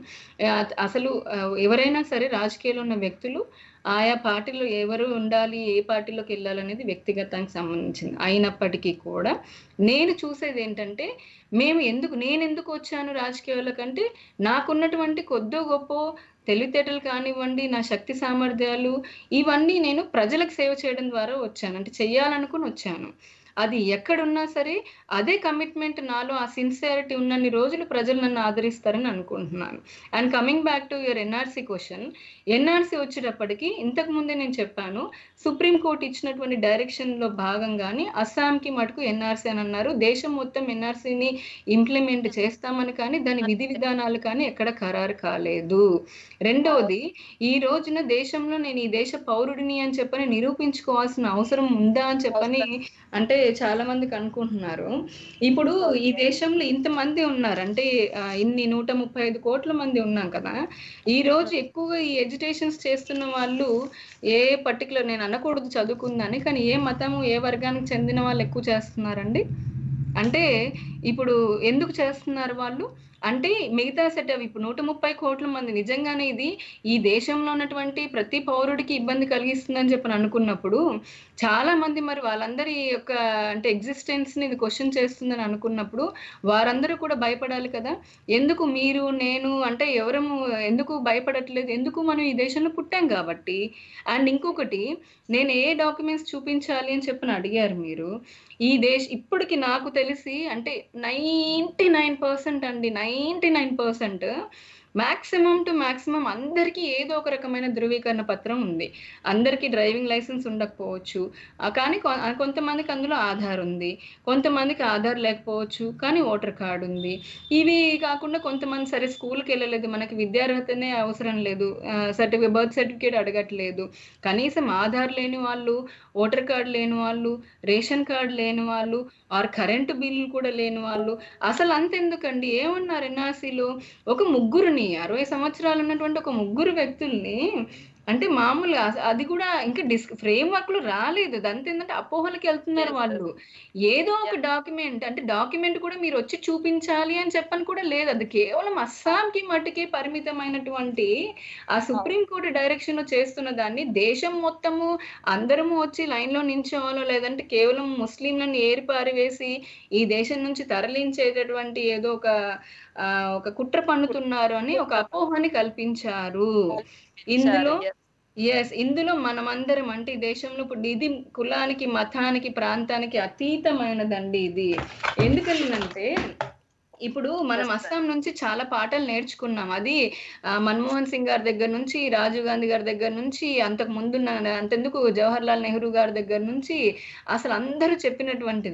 B: అసలు ఆ, ఎవరైనా సరే రాజకీయాల్లో ఉన్న వ్యక్తులు ఆయా పార్టీలో ఎవరు ఉండాలి ఏ పార్టీలోకి వెళ్ళాలనేది వ్యక్తిగతానికి సంబంధించింది అయినప్పటికీ కూడా నేను చూసేది ఏంటంటే మేము ఎందుకు నేను ఎందుకు వచ్చాను రాజకీయాల కంటే నాకున్నటువంటి కొద్దో గొప్ప తెలివితేటలు కానివ్వండి నా శక్తి సామర్థ్యాలు ఇవన్నీ నేను ప్రజలకు సేవ చేయడం ద్వారా వచ్చాను అంటే చెయ్యాలనుకుని వచ్చాను అది ఎక్కడున్నా సరే అదే కమిట్మెంట్ నాలో ఆ సిన్సియారిటీ ఉన్నన్ని రోజులు ప్రజలు నన్ను ఆదరిస్తారని అనుకుంటున్నాను and coming back to your NRC question NRC వచ్చేటప్పటికి ఇంతకు ముందే నేను చెప్పాను సుప్రీంకోర్టు ఇచ్చినటువంటి డైరెక్షన్ లో భాగంగానే అస్సాంకి మటుకు ఎన్ఆర్సీ అని అన్నారు దేశం మొత్తం ఎన్ఆర్సీని ఇంప్లిమెంట్ చేస్తామని కానీ దాని విధి విధానాలు కానీ ఎక్కడ ఖరారు కాలేదు రెండవది ఈ రోజున దేశంలో నేను ఈ దేశ పౌరుడిని అని చెప్పని నిరూపించుకోవాల్సిన అవసరం ఉందా అని చెప్పని అంటే చాలా మందికి అనుకుంటున్నారు ఇప్పుడు ఈ దేశంలో ఇంతమంది ఉన్నారు అంటే ఆ, ఇన్ని నూట ముప్పై ఐదు కోట్ల మంది ఉన్నాం కదా ఈ రోజు ఎక్కువగా ఈ ఎడ్యుటేషన్స్ చేస్తున్న వాళ్ళు ఏ పర్టికులర్ నేను అనకూడదు చదువుకుందని కానీ ఏ మతము ఏ వర్గానికి చెందిన వాళ్ళు ఎక్కువ చేస్తున్నారండి అంటే ఇప్పుడు ఎందుకు చేస్తున్నారు వాళ్ళు అంటే మిగతా సెటప్ ఇప్పుడు నూట ముప్పై కోట్ల మంది నిజంగానే ఇది ఈ దేశంలో ఉన్నటువంటి ప్రతి పౌరుడికి ఇబ్బంది కలిగిస్తుందని చెప్పని అనుకున్నప్పుడు చాలా మంది మరి వాళ్ళందరి యొక్క అంటే ఎగ్జిస్టెన్స్ ని ఇది క్వశ్చన్ చేస్తుందని అనుకున్నప్పుడు వారందరూ కూడా భయపడాలి కదా ఎందుకు మీరు నేను అంటే ఎవరము ఎందుకు భయపడట్లేదు ఎందుకు మనం ఈ దేశంలో పుట్టాం కాబట్టి అండ్ ఇంకొకటి నేను ఏ డాక్యుమెంట్స్ చూపించాలి అని చెప్పని అడిగారు మీరు ఈ దేశ ఇప్పటికి నాకు తెలిసి అంటే నైంటీ నైన్ పర్సెంట్ అండి ninety nine percent maximum to maximum అందరికీ ఏదో ఒక రకమైన ధృవీకరణ పత్రం ఉంది అందరికీ డ్రైవింగ్ లైసెన్స్ ఉండకపోవచ్చు ఆ, కానీ కొ- ఆ, కొంతమందికి అందులో ఆధార్ ఉంది కొంతమందికి ఆధార్ లేకపోవచ్చు కానీ ఓటర్ కార్డు ఉంది ఇవి కాకుండా కొంతమంది సరే స్కూల్కి వెళ్ళలేదు మనకి విద్యార్హతనే అవసరం లేదు సర్టిఫికేట్ బర్త్ సర్టిఫికేట్ అడగట్లేదు కనీసం ఆధార్ లేని వాళ్ళు ఓటర్ కార్డు లేని వాళ్ళు రేషన్ కార్డు లేని వాళ్ళు ఆర్ కరెంటు బిల్లు కూడా లేని వాళ్ళు అసలు అంతెందుకండి ఏమన్నారు ఎన్ఆర్సీలో ఒక ముగ్గురిని అరవై సంవత్సరాలు ఉన్నటువంటి ఒక ముగ్గురు వ్యక్తుల్ని అంటే మామూలుగా అస- అది కూడా ఇంకా డిస్ ఫ్రేమ్ వర్క్ లో రాలేదు అదంతా ఏంటంటే అపోహలకి వెళ్తున్నారు వాళ్ళు ఏదో ఒక డాక్యుమెంట్ అంటే డాక్యుమెంట్ కూడా మీరు వచ్చి చూపించాలి అని చెప్పని కూడా లేదు అది కేవలం అస్సాంకి మట్టుకే పరిమితమైనటువంటి ఆ సుప్రీం కోర్టు డైరెక్షన్ లో చేస్తున్న దాన్ని దేశం మొత్తము అందరము వచ్చి లైన్ లో నించోవాలో లేదంటే కేవలం ముస్లింలను ఏరి పారివేసి ఈ దేశం నుంచి తరలించేటటువంటి ఏదో ఒక ఆ, ఒక కుట్ర పన్నుతున్నారు అని ఒక అపోహని కల్పించారు ఇందులో ఎస్ ఇందులో మనమందరం అంటే ఈ దేశంలో ఇప్పుడు ఇది కులానికి మతానికి ప్రాంతానికి అతీతమైనదండి ఇది ఎందుకనంటే ఇప్పుడు మనం అస్సాం నుంచి చాలా పాటలు నేర్చుకున్నాం అది ఆ, మన్మోహన్ సింగ్ గారి దగ్గర నుంచి రాజీవ్ గాంధీ గారి దగ్గర నుంచి అంతకు ముందున్న అంతెందుకు జవహర్ లాల్ నెహ్రూ గారి దగ్గర నుంచి అసలు అందరూ చెప్పినటువంటిదే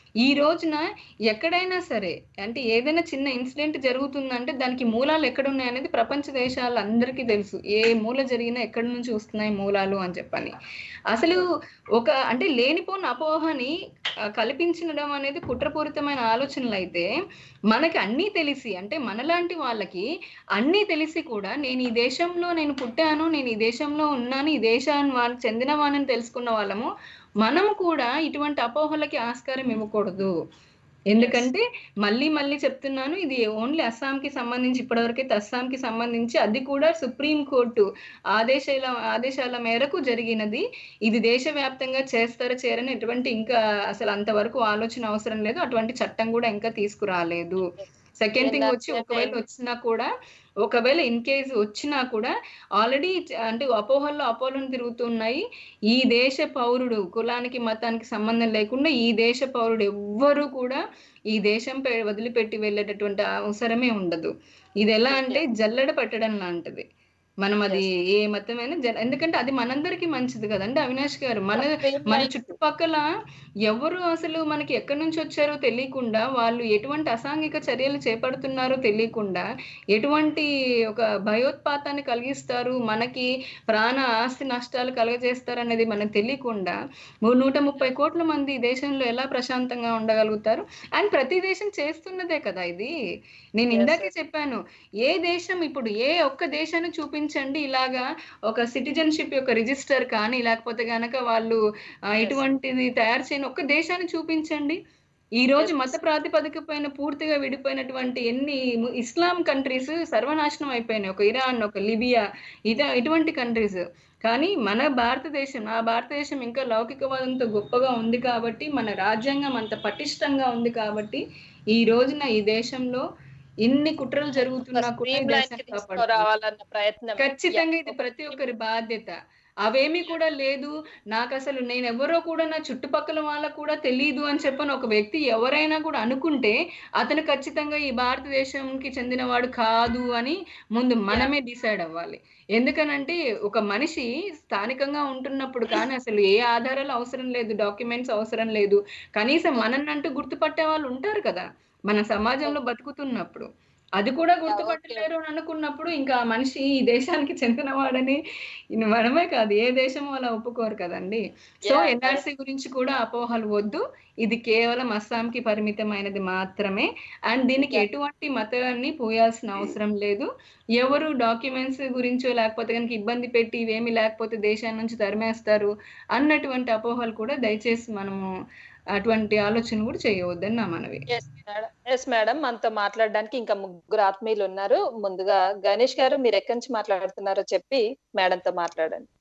B: ఈ రోజున ఎక్కడైనా సరే అంటే ఏదైనా చిన్న ఇన్సిడెంట్ జరుగుతుందంటే దానికి మూలాలు ఎక్కడ ఉన్నాయి అనేది ప్రపంచ దేశాలు అందరికీ తెలుసు ఏ మూల జరిగినా ఎక్కడి నుంచి వస్తున్నాయి మూలాలు అని చెప్పని అసలు ఒక అంటే లేనిపోని అపోహని ఆ, కల్పించడం అనేది కుట్రపూరితమైన ఆలోచనలు అయితే మనకి అన్నీ తెలిసి అంటే మనలాంటి వాళ్ళకి అన్నీ తెలిసి కూడా నేను ఈ దేశంలో నేను పుట్టాను నేను ఈ దేశంలో ఉన్నాను ఈ దేశాన్ని వాళ్ళకి చెందిన వాడిని తెలుసుకున్న వాళ్ళము మనం కూడా ఇటువంటి అపోహలకి ఆస్కారం ఇవ్వకూడదు ఎందుకంటే మళ్ళీ మళ్ళీ చెప్తున్నాను ఇది ఓన్లీ అస్సాంకి సంబంధించి ఇప్పటివరకైతే అస్సాంకి సంబంధించి అది కూడా సుప్రీం కోర్టు ఆదేశాల ఆదేశాల మేరకు జరిగినది ఇది దేశవ్యాప్తంగా చేస్తారా చేరని ఎటువంటి ఇంకా అసలు అంతవరకు ఆలోచన అవసరం లేదు అటువంటి చట్టం కూడా ఇంకా తీసుకురాలేదు సెకండ్ థింగ్ వచ్చి ఒకవేళ వచ్చినా కూడా ఒకవేళ ఇన్ కేసు వచ్చినా కూడా ఆల్రెడీ అంటే అపోహల్లో అపోహలను తిరుగుతున్నాయి ఈ దేశ పౌరుడు కులానికి మతానికి సంబంధం లేకుండా ఈ దేశ పౌరుడు ఎవ్వరూ కూడా ఈ దేశం పే- వదిలిపెట్టి వెళ్ళేటటువంటి అవసరమే ఉండదు ఇది ఎలా అంటే జల్లెడ పట్టడం లాంటిది మనం అది ఏ మతమైనా జ- ఎందుకంటే అది మనందరికీ మంచిది కదండి అవినాష్ గారు మన మన చుట్టుపక్కల ఎవరు అసలు మనకి ఎక్కడి నుంచి వచ్చారో తెలియకుండా వాళ్ళు ఎటువంటి అసాంఘిక చర్యలు చేపడుతున్నారో తెలియకుండా ఎటువంటి ఒక భయోత్పాతాన్ని కలిగిస్తారు మనకి ప్రాణ ఆస్తి నష్టాలు కలుగజేస్తారు అనేది మనకు తెలియకుండా ము- నూట ముప్పై కోట్ల మంది ఈ దేశంలో ఎలా ప్రశాంతంగా ఉండగలుగుతారు అండ్ ప్రతి దేశం చేస్తున్నదే కదా ఇది నేను ఇందాకే చెప్పాను ఏ దేశం ఇప్పుడు ఏ ఒక్క దేశాన్ని చూపించండి ఇలాగా ఒక సిటిజన్షిప్ యొక్క రిజిస్టర్ కానీ లేకపోతే గనక వాళ్ళు ఆ, ఇటువంటిది తయారు చేయని ఒక్క దేశాన్ని చూపించండి ఈ రోజు మత ప్రాతిపదిక పైన పూర్తిగా విడిపోయినటువంటి ఎన్ని ము- ఇస్లాం కంట్రీస్ సర్వనాశనం అయిపోయినాయి ఒక ఇరాన్ ఒక లిబియా ఇట ఇటువంటి కంట్రీస్ కానీ మన భారతదేశం నా భారతదేశం ఇంకా లౌకికవాదంతో గొప్పగా ఉంది కాబట్టి మన రాజ్యాంగం అంత పటిష్టంగా ఉంది కాబట్టి ఈ రోజున ఈ దేశంలో ఇన్ని కుట్రలు జరుగుతున్నా కూడా ఈ దేశం కాపాడుతుంది.
A: తీసుకురావాలన్న ప్రయత్నం
B: ఖచ్చితంగా ఇది ప్రతి ఒక్కరి బాధ్యత అవేమీ కూడా లేదు నాకు అసలు నేను ఎవరో కూడా నా చుట్టుపక్కల వాళ్ళకు కూడా తెలియదు అని చెప్పని ఒక వ్యక్తి ఎవరైనా కూడా అనుకుంటే అతను ఖచ్చితంగా ఈ భారతదేశంకి చెందినవాడు కాదు అని ముందు మనమే డిసైడ్ అవ్వాలి ఎందుకనంటే ఒక మనిషి స్థానికంగా ఉంటున్నప్పుడు కానీ అసలు ఏ ఆధారాలు అవసరం లేదు డాక్యుమెంట్స్ అవసరం లేదు కనీసం మనన్నంటూ గుర్తుపట్టే వాళ్ళు ఉంటారు కదా మన సమాజంలో బతుకుతున్నప్పుడు అది కూడా గుర్తుపట్టలేరు అని అనుకున్నప్పుడు ఇంకా ఆ మనిషి ఈ దేశానికి చెందినవాడని ఇది మనమే కాదు ఏ దేశం అలా ఒప్పుకోరు కదండి సో
A: Yeah.
B: ఎన్ఆర్సీ గురించి కూడా అపోహలు వద్దు ఇది కేవలం అస్సాంకి పరిమితమైనది మాత్రమే అండ్ దీనికి
A: Yeah.
B: ఎటువంటి మతాన్ని పోయాల్సిన అవసరం లేదు ఎవరు డాక్యుమెంట్స్ గురించో లేకపోతే కనుక ఇబ్బంది పెట్టి ఇవేమి లేకపోతే దేశాన్ని నుంచి తరిమేస్తారు అన్నటువంటి అపోహలు కూడా దయచేసి మనము అటువంటి ఆలోచన కూడా చేయవద్దని నా మనవి
A: ఎస్ మేడం ఎస్ మేడం మనతో మాట్లాడడానికి ఇంకా ముగ్గురు ఆత్మీయులు ఉన్నారు ముందుగా గణేష్ గారు మీరు ఎక్కడి నుంచి మాట్లాడుతున్నారో చెప్పి మేడంతో మాట్లాడండి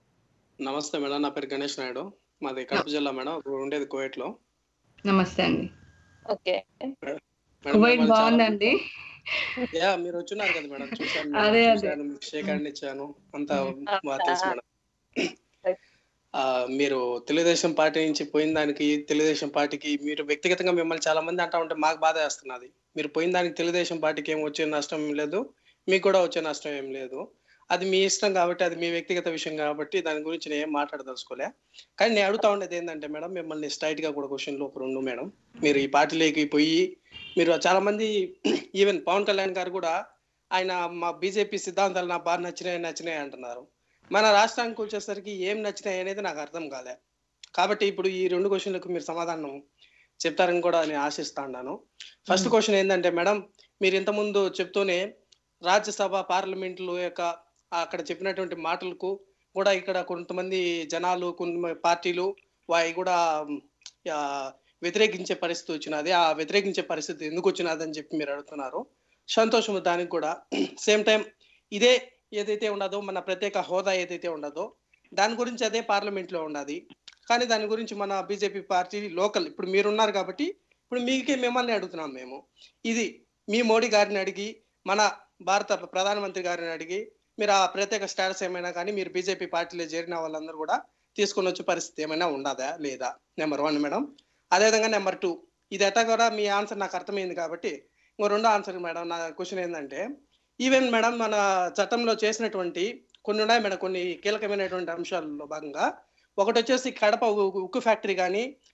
E: నమస్తే మేడం నా పేరు గణేష్ నాయుడు మాది కడప జిల్లా మేడం ఇప్పుడు ఉండేది కువైట్ లో
B: నమస్తే అండి
A: ఓకే
E: మేడం,
B: కువైట్
E: మిమ్మల్ని చాలా-
B: బాగుందండి
E: యా మీరు వచ్చున్నారు కదా మేడం చూశాను
B: అదే,
E: మేడం,
B: అదే.
E: చూశాను మీకు షేక్ హ్యాండ్ ఇచ్చాను అంతా
A: అవునా?
E: బాగా తెలుసు మేడం ఆ, మీరు తెలుగుదేశం పార్టీ నుంచి పోయిన దానికి తెలుగుదేశం పార్టీకి మీరు వ్యక్తిగతంగా మిమ్మల్ని చాలా మంది అంటా ఉంటే మాకు బాధ వేస్తున్నది మీరు పోయిన దానికి తెలుగుదేశం పార్టీకి ఏం వచ్చే నష్టం ఏం లేదు మీకు కూడా వచ్చే నష్టం ఏం లేదు అది మీ ఇష్టం కాబట్టి అది మీ వ్యక్తిగత విషయం కాబట్టి దాని గురించి నేను ఏం మాట్లాడదలుచుకోలే కానీ నేను అడుగుతా ఉండేది ఏంటంటే మేడం మిమ్మల్ని స్ట్రైట్ గా కూడా క్వశ్చన్లు ఒక రెండు మేడం మీరు ఈ పార్టీలోకి పోయి మీరు చాలా మంది ఈవెన్ పవన్ కళ్యాణ్ గారు కూడా ఆయన మా బీజేపీ సిద్ధాంతాలు నాకు బాగా నచ్చినాయి నచ్చినాయి అంటున్నారు మన రాష్ట్రానికి వచ్చేసరికి ఏం నచ్చినాయి అనేది నాకు అర్థం కాలే కాబట్టి ఇప్పుడు ఈ రెండు క్వశ్చన్లకు మీరు సమాధానం చెప్తారని కూడా నేను ఆశిస్తా ఉన్నాను ఫస్ట్ క్వశ్చన్ ఏంటంటే మేడం మీరు ఇంతకుముందు చెప్తూనే రాజ్యసభ పార్లమెంట్లు యొక్క అక్కడ చెప్పినటువంటి మాటలకు కూడా ఇక్కడ కొంతమంది జనాలు కొన్ని పార్టీలు వాయి కూడా ఆ, వ్యతిరేకించే పరిస్థితి వచ్చినది ఆ వ్యతిరేకించే పరిస్థితి ఎందుకు వచ్చినది అని చెప్పి మీరు అడుగుతున్నారు సంతోషము దానికి కూడా సేమ్ టైం ఇదే ఏదైతే ఉండదో మన ప్రత్యేక హోదా ఏదైతే ఉండదో దాని గురించి అదే పార్లమెంట్ లో ఉన్నది కానీ దాని గురించి మన బీజేపీ పార్టీ లోకల్ ఇప్పుడు మీరున్నారు కాబట్టి ఇప్పుడు మీకే మిమ్మల్ని అడుగుతున్నాం మేము ఇది మీ మోడీ గారిని అడిగి మన భారత ప్రధానమంత్రి గారిని అడిగి మీరు ఆ ప్రత్యేక స్టేటస్ ఏమైనా కానీ మీరు బీజేపీ పార్టీలో చేరిన వాళ్ళందరూ కూడా తీసుకొని వచ్చే పరిస్థితి ఏమైనా ఉండదా లేదా నెంబర్ వన్ మేడం అదేవిధంగా నెంబర్ టూ ఇది ఎట్టా కూడా మీ ఆన్సర్ నాకు అర్థమైంది కాబట్టి ఇంకో రెండో ఆన్సర్ మేడం నా క్వశ్చన్ ఏంటంటే ఈవెన్ మేడం మన చట్టంలో చేసినటువంటి కొన్ని ఉన్నాయి మేడం కొన్ని కీలకమైనటువంటి అంశాలలో భాగంగా ఒకటి వచ్చేసి కడప ఉ- ఉక్కు ఫ్యాక్టరీ కానీ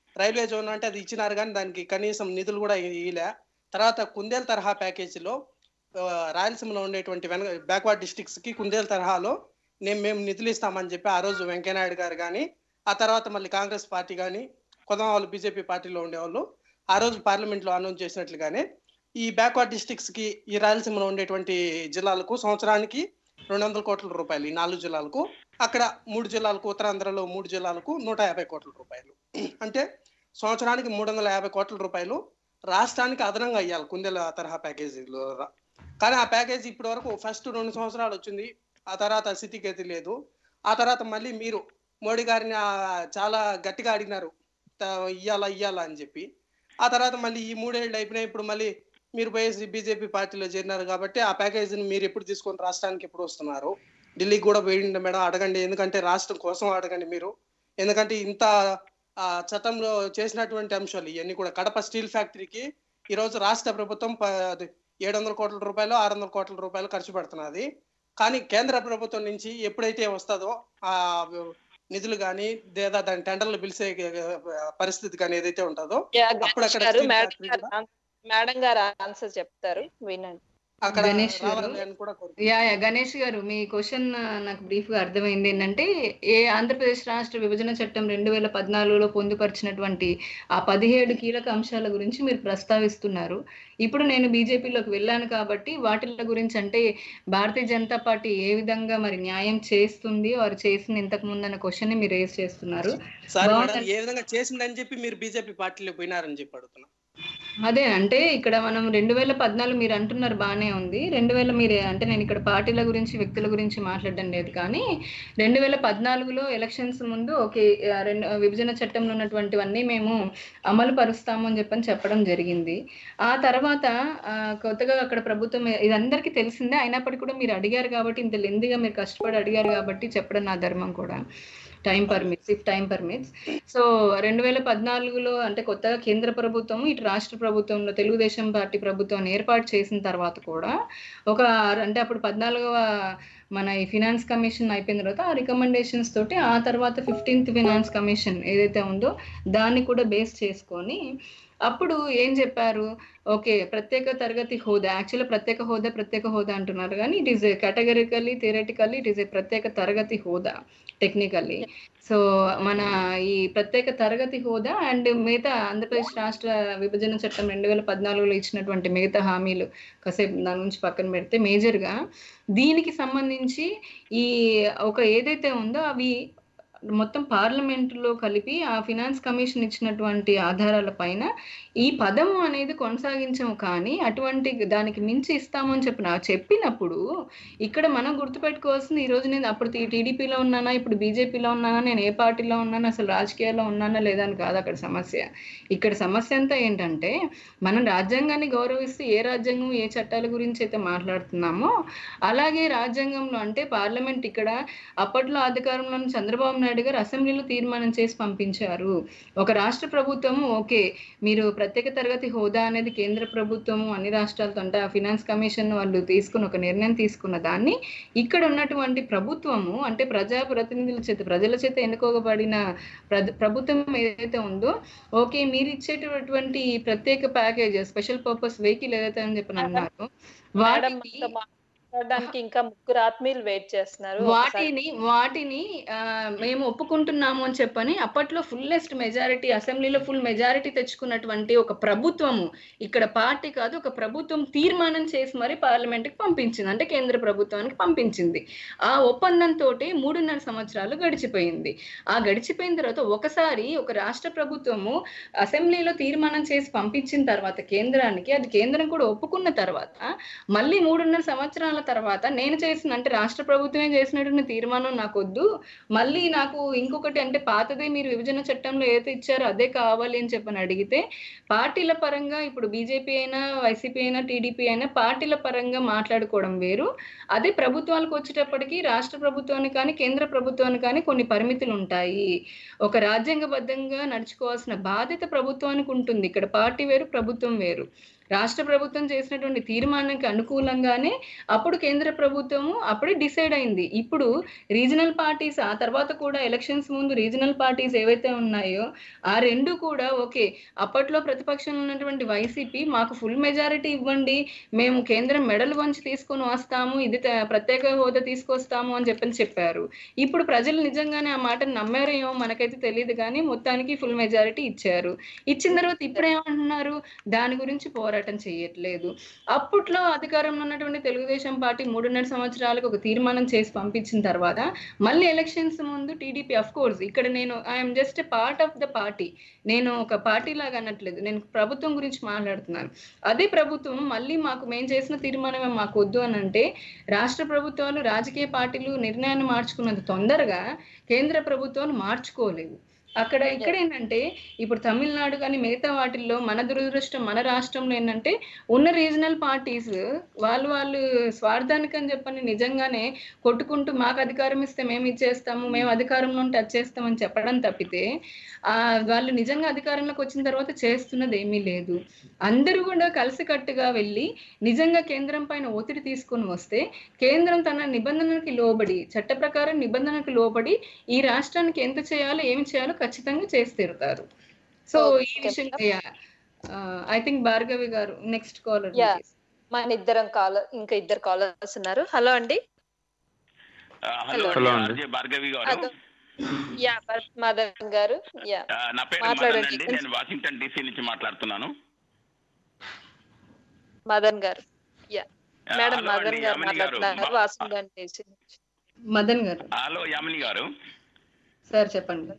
E: రైల్వే జోన్ అంటే అది ఇచ్చినారు కానీ దానికి కనీసం నిధులు కూడా ఇలే తర్వాత కుందేలు తరహా ప్యాకేజీలో ఆ, రాయలసీమలో ఉండేటువంటి వెనక బ్యాక్వర్డ్ డిస్ట్రిక్ట్స్ కి కుందేలు తరహాలో నేను మేము నిధులు ఇస్తామని చెప్పి ఆ రోజు వెంకయ్యనాయుడు గారు కానీ ఆ తర్వాత మళ్ళీ కాంగ్రెస్ పార్టీ కానీ కొత్త వాళ్ళు బీజేపీ పార్టీలో ఉండేవాళ్ళు ఆ రోజు పార్లమెంట్ లో అనౌన్స్ చేసినట్లుగానే ఈ బ్యాక్వర్డ్ డిస్ట్రిక్ట్స్ కి ఈ రాయలసీమలో ఉండేటువంటి జిల్లాలకు సంవత్సరానికి రెండు వందల కోట్ల రూపాయలు ఈ నాలుగు జిల్లాలకు అక్కడ మూడు జిల్లాలకు ఉత్తరాంధ్రలో మూడు జిల్లాలకు నూట యాభై కోట్ల రూపాయలు అంటే సంవత్సరానికి మూడు వందల యాభై కోట్ల రూపాయలు రాష్ట్రానికి అదనంగా ఇవ్వాలి కుందేల తరహా ప్యాకేజీలో రా- కానీ ఆ ప్యాకేజీ ఇప్పటి వరకు ఫస్ట్ రెండు సంవత్సరాలు వచ్చింది ఆ తర్వాత స్థితిగతి లేదు ఆ తర్వాత మళ్ళీ మీరు మోడీ గారిని ఆ చాలా గట్టిగా అడిగినారు త- ఇయ్యాలా ఇయ్యాలా అని చెప్పి ఆ తర్వాత మళ్ళీ ఈ మూడేళ్ళు అయిపోయినాయి ఇప్పుడు మళ్ళీ మీరు పోయేసి బీజేపీ పార్టీలో చేరినారు కాబట్టి ఆ ప్యాకేజీని మీరు ఎప్పుడు తీసుకొని రాష్ట్రానికి ఎప్పుడు వస్తున్నారు ఢిల్లీకి కూడా పోయిండి మేడం అడగండి ఎందుకంటే రాష్ట్రం కోసం అడగండి మీరు ఎందుకంటే ఇంత ఆ, చట్టంలో చేసినటువంటి అంశాలు ఇవన్నీ కూడా కడప స్టీల్ ఫ్యాక్టరీకి ఈ రోజు రాష్ట్ర ప్రభుత్వం ఏడు వందల కోట్ల రూపాయలు ఆరు వందల కోట్ల రూపాయలు ఖర్చు పెడుతున్నది కానీ కేంద్ర ప్రభుత్వం నుంచి ఎప్పుడైతే వస్తుందో ఆ నిధులు కానీ లేదా దాని టెండర్లు పిలిచే పరిస్థితి కానీ ఏదైతే ఉంటుందో
A: యా,
E: అప్పుడు
A: గణేష్
E: అక్కడ
A: గారు
E: steel
A: మేడం
E: factory
A: గారు
E: కూడా-
A: ఆన్- మేడం గారు ఆన్సర్ చెప్తారు వినండి
E: అక్కడ
B: గణేష్ గారు.
E: రావాలని అని కూడా కోరుకుంటున్నాను.
B: యా యా గణేష్ గారు మీ క్వశ్చన్ నాకు బ్రీఫ్ గా అర్థమైంది ఏంటంటే ఏ ఆంధ్రప్రదేశ్ రాష్ట్ర విభజన చట్టం రెండు వేల పద్నాలుగులో పొందుపరిచినటువంటి ఆ పదిహేడు కీలక అంశాల గురించి మీరు ప్రస్తావిస్తున్నారు ఇప్పుడు నేను బీజేపీలోకి వెళ్ళాను కాబట్టి వాటిల గురించి అంటే భారతీయ జనతా పార్టీ ఏ విధంగా మరి న్యాయం చేస్తుంది వారు చేసిన ఇంతకు ముందు అన్న క్వశ్చన్ ని మీరు రేస్ చేస్తున్నారు
E: సారీ మేడం
B: బాగుందండి.
E: ఏ విధంగా చేసిందని చెప్పి మీరు బీజేపీ పార్టీలో పోయినారని చెప్పి అడుగుతున్నా
B: అదే అంటే ఇక్కడ మనం రెండు వేల పద్నాలుగు మీరు అంటున్నారు బాగానే ఉంది రెండు వేల మీరు అంటే నేను ఇక్కడ పార్టీల గురించి వ్యక్తుల గురించి మాట్లాడడం లేదు కానీ రెండు వేల పద్నాలుగులో ఎలక్షన్స్ ముందు ఓకే ఆ, రెండు విభజన చట్టంలో ఉన్నటువంటివన్నీ మేము అమలు పరుస్తాము అని చెప్పని చెప్పడం జరిగింది ఆ తర్వాత ఆ, కొత్తగా అక్కడ ప్రభుత్వం ఇది అందరికీ తెలిసిందే అయినప్పటికీ కూడా మీరు అడిగారు కాబట్టి ఇంత లెందిగా మీరు కష్టపడి అడిగారు కాబట్టి చెప్పడం నా ధర్మం కూడా time permits if time permits so రెండు వేల పద్నాలుగులో అంటే కొత్తగా కేంద్ర ప్రభుత్వం ఇటు రాష్ట్ర ప్రభుత్వంలో తెలుగుదేశం పార్టీ ప్రభుత్వం ఏర్పాటు చేసిన తర్వాత కూడా ఒక అంటే అప్పుడు పద్నాలుగవ మన ఈ ఫినాన్స్ కమిషన్ అయిపోయిన తర్వాత ఆ రికమెండేషన్స్ తోటి ఆ తర్వాత ఫిఫ్టీన్త్ ఫినాన్స్ కమిషన్ ఏదైతే ఉందో దాన్ని కూడా బేస్ చేసుకొని అప్పుడు ఏం చెప్పారు ఓకే ప్రత్యేక తరగతి హోదా యాక్చువల్లీ ప్రత్యేక హోదా ప్రత్యేక హోదా అంటున్నారు కానీ it is categorically theoretically it is a ప్రత్యేక తరగతి హోదా టెక్నికల్లీ సో మన ఈ ప్రత్యేక తరగతి హోదా అండ్ మిగతా ఆంధ్రప్రదేశ్ రాష్ట్ర విభజన చట్టం రెండు వేల పద్నాలుగులో ఇచ్చినటువంటి మిగతా హామీలు కాసేపు దాని నుంచి పక్కన పెడితే మేజర్గా దీనికి సంబంధించి ఈ ఒక ఏదైతే ఉందో అవి మొత్తం పార్లమెంటులో కలిపి ఆ ఫినాన్స్ కమిషన్ ఇచ్చినటువంటి ఆధారాల పైన ఈ పదము అనేది కొనసాగించము కానీ అటువంటి దానికి మించి ఇస్తాము అని చెప్పిన చెప్పినప్పుడు ఇక్కడ మనం గుర్తుపెట్టుకోవాల్సింది ఈ రోజు నేను అప్పుడు టీడీపీలో ఉన్నానా ఇప్పుడు బీజేపీలో ఉన్నానా నేను ఏ పార్టీలో ఉన్నాను అసలు రాజకీయాల్లో ఉన్నానా లేదా అని కాదు అక్కడ సమస్య ఇక్కడ సమస్య అంతా ఏంటంటే మనం రాజ్యాంగాన్ని గౌరవిస్తూ ఏ రాజ్యాంగం ఏ చట్టాల గురించి అయితే మాట్లాడుతున్నామో అలాగే రాజ్యాంగంలో అంటే పార్లమెంట్ ఇక్కడ అప్పట్లో అధికారంలో ఉన్న చంద్రబాబు నాయుడు గారు అసెంబ్లీలో తీర్మానం చేసి పంపించారు ఒక రాష్ట్ర ప్రభుత్వము ఓకే మీరు ప్రత్యేక తరగతి హోదా అనేది కేంద్ర ప్రభుత్వము అన్ని రాష్ట్రాలతో అంటే ఆ ఫినాన్స్ కమిషన్ వాళ్ళు తీసుకున్న ఒక నిర్ణయం తీసుకున్న దాన్ని ఇక్కడ ఉన్నటువంటి ప్రభుత్వము అంటే ప్రజా ప్రతినిధుల చేత ప్రజల చేత ఎన్నుకోబడిన ప్ర- ప్రభుత్వం ఏదైతే ఉందో ఓకే మీరు ఇచ్చేటటువంటి ఈ ప్రత్యేక ప్యాకేజ్ స్పెషల్ పర్పస్ వెహికల్ ఏదైతే అని చెప్పి అన్నారు
A: మేడం
B: వాటిని
A: మనతో మాట్లాడడానికి ఇంకా ముగ్గురు ఆత్మీయులు వెయిట్ చేస్తున్నారు ఒకసారి
B: వాటిని వాటిని ఆ, మేము ఒప్పుకుంటున్నాము అని చెప్పని అప్పట్లో ఫుల్లెస్ట్ మెజారిటీ అసెంబ్లీలో ఫుల్ మెజారిటీ తెచ్చుకున్నటువంటి ఒక ప్రభుత్వము ఇక్కడ పార్టీ కాదు ఒక ప్రభుత్వం తీర్మానం చేసి మరి పార్లమెంట్కి పంపించింది అంటే కేంద్ర ప్రభుత్వానికి పంపించింది ఆ ఒప్పందంతో మూడున్నర సంవత్సరాలు గడిచిపోయింది ఆ గడిచిపోయిన తర్వాత ఒకసారి ఒక రాష్ట్ర ప్రభుత్వము అసెంబ్లీలో తీర్మానం చేసి పంపించిన తర్వాత కేంద్రానికి అది కేంద్రం కూడా ఒప్పుకున్న తర్వాత మళ్ళీ మూడున్నర సంవత్సరాల తర్వాత నేను చేసిన అంటే రాష్ట్ర ప్రభుత్వమే చేసినటువంటి తీర్మానం నాకు వద్దు మళ్ళీ నాకు ఇంకొకటి అంటే పాతదే మీరు విభజన చట్టంలో ఏదైతే ఇచ్చారో అదే కావాలి అని చెప్పని అడిగితే పార్టీల పరంగా ఇప్పుడు బీజేపీ అయినా వైసీపీ అయినా టీడీపీ అయినా పార్టీల పరంగా మాట్లాడుకోవడం వేరు అదే ప్రభుత్వాలకు వచ్చేటప్పటికి రాష్ట్ర ప్రభుత్వానికి కానీ కేంద్ర ప్రభుత్వానికి కానీ కొన్ని పరిమితులు ఉంటాయి ఒక రాజ్యాంగబద్ధంగా నడుచుకోవాల్సిన బాధ్యత ప్రభుత్వానికి ఉంటుంది ఇక్కడ పార్టీ వేరు ప్రభుత్వం వేరు రాష్ట్ర ప్రభుత్వం చేసినటువంటి తీర్మానానికి అనుకూలంగానే అప్పుడు కేంద్ర ప్రభుత్వము అప్పుడే డిసైడ్ అయింది ఇప్పుడు రీజనల్ పార్టీస్ ఆ తర్వాత కూడా ఎలక్షన్స్ ముందు రీజనల్ పార్టీస్ ఏవైతే ఉన్నాయో ఆ రెండు కూడా ఓకే అప్పట్లో ప్రతిపక్షంలో ఉన్నటువంటి వైసీపీ మాకు ఫుల్ మెజారిటీ ఇవ్వండి మేము కేంద్రం మెడల్ వంచి తీసుకొని వస్తాము ఇది త- ప్రత్యేక హోదా తీసుకొస్తాము అని చెప్పని చెప్పారు ఇప్పుడు ప్రజలు నిజంగానే ఆ మాటను నమ్మారేమో మనకైతే తెలియదు కానీ మొత్తానికి ఫుల్ మెజారిటీ ఇచ్చారు ఇచ్చిన తర్వాత ఇప్పుడు ఏమంటున్నారు దాని గురించి పోరాటం చేయట్లేదు అప్పట్లో అధికారంలో ఉన్నటువంటి తెలుగుదేశం పార్టీ మూడున్నర సంవత్సరాలకు ఒక తీర్మానం చేసి పంపించిన తర్వాత మళ్ళీ ఎలక్షన్స్ ముందు టీడీపీ అఫ్ కోర్స్ ఇక్కడ నేను I'm just part of the party నేను ఒక పార్టీ లాగా అనట్లేదు నేను ప్రభుత్వం గురించి మాట్లాడుతున్నాను అదే ప్రభుత్వం మళ్ళీ మాకు మేము చేసిన తీర్మానమే మాకు వద్దు అని అంటే రాష్ట్ర ప్రభుత్వాలు రాజకీయ పార్టీలు నిర్ణయాన్ని మార్చుకున్నంత తొందరగా కేంద్ర ప్రభుత్వాలు మార్చుకోలేవు అక్కడ ఇక్కడ ఏంటంటే ఇప్పుడు తమిళనాడు కానీ మిగతా వాటిల్లో మన దురదృష్టం మన రాష్ట్రంలో ఏంటంటే ఉన్న రీజనల్ పార్టీస్ వాళ్ళు వాళ్ళు స్వార్థానికి అని చెప్పని నిజంగానే కొట్టుకుంటూ మాకు అధికారం ఇస్తే మేము ఇచ్చేస్తాము మేము అధికారంలో ఉంటే అది చేస్తామని చెప్పడం తప్పితే ఆ వాళ్ళు నిజంగా అధికారంలోకి వచ్చిన తర్వాత చేస్తున్నది ఏమీ లేదు అందరూ కూడా కలిసికట్టుగా వెళ్ళి నిజంగా కేంద్రం పైన ఒత్తిడి తీసుకొని వస్తే కేంద్రం తన నిబంధనలకు లోబడి చట్ట ప్రకారం నిబంధనలకు లోబడి ఈ రాష్ట్రానికి ఎంత చేయాలో ఏమి చేయాలో ఖచ్చితంగా చేసి తీరుతారు సో ఈ
A: Okay.
B: విషయం ఐ థింక్ భార్గవి గారు నెక్స్ట్ కాలర్
A: Yeah. మన ఇద్దరం కాలర్ ఇంకా ఇద్దరు కాలర్స్ ఉన్నారు హలో అండి
F: ఆ, హలో
A: Hello.
F: అండి
G: అండి.
F: ఆర్జే భార్గవి గారు
A: అదో. యా మదన్ గారు యా
F: ఆ, నా పేరు మదన్
A: మాట్లాడండి.
F: అండి నేను వాషింగ్టన్ డీసీ నుంచి మాట్లాడుతున్నాను
A: మదన్ గారు యా
F: ఆ,
A: మేడం
F: హలో
A: మదన్
F: అండి,
A: గారు
F: యామిని గారు
A: మాట్లాడుతున్నారు
F: మా-
A: వాసుగన్ చేసి
B: మదన్ గారు
F: హలో యామిని గారు
B: సార్ చెప్పండి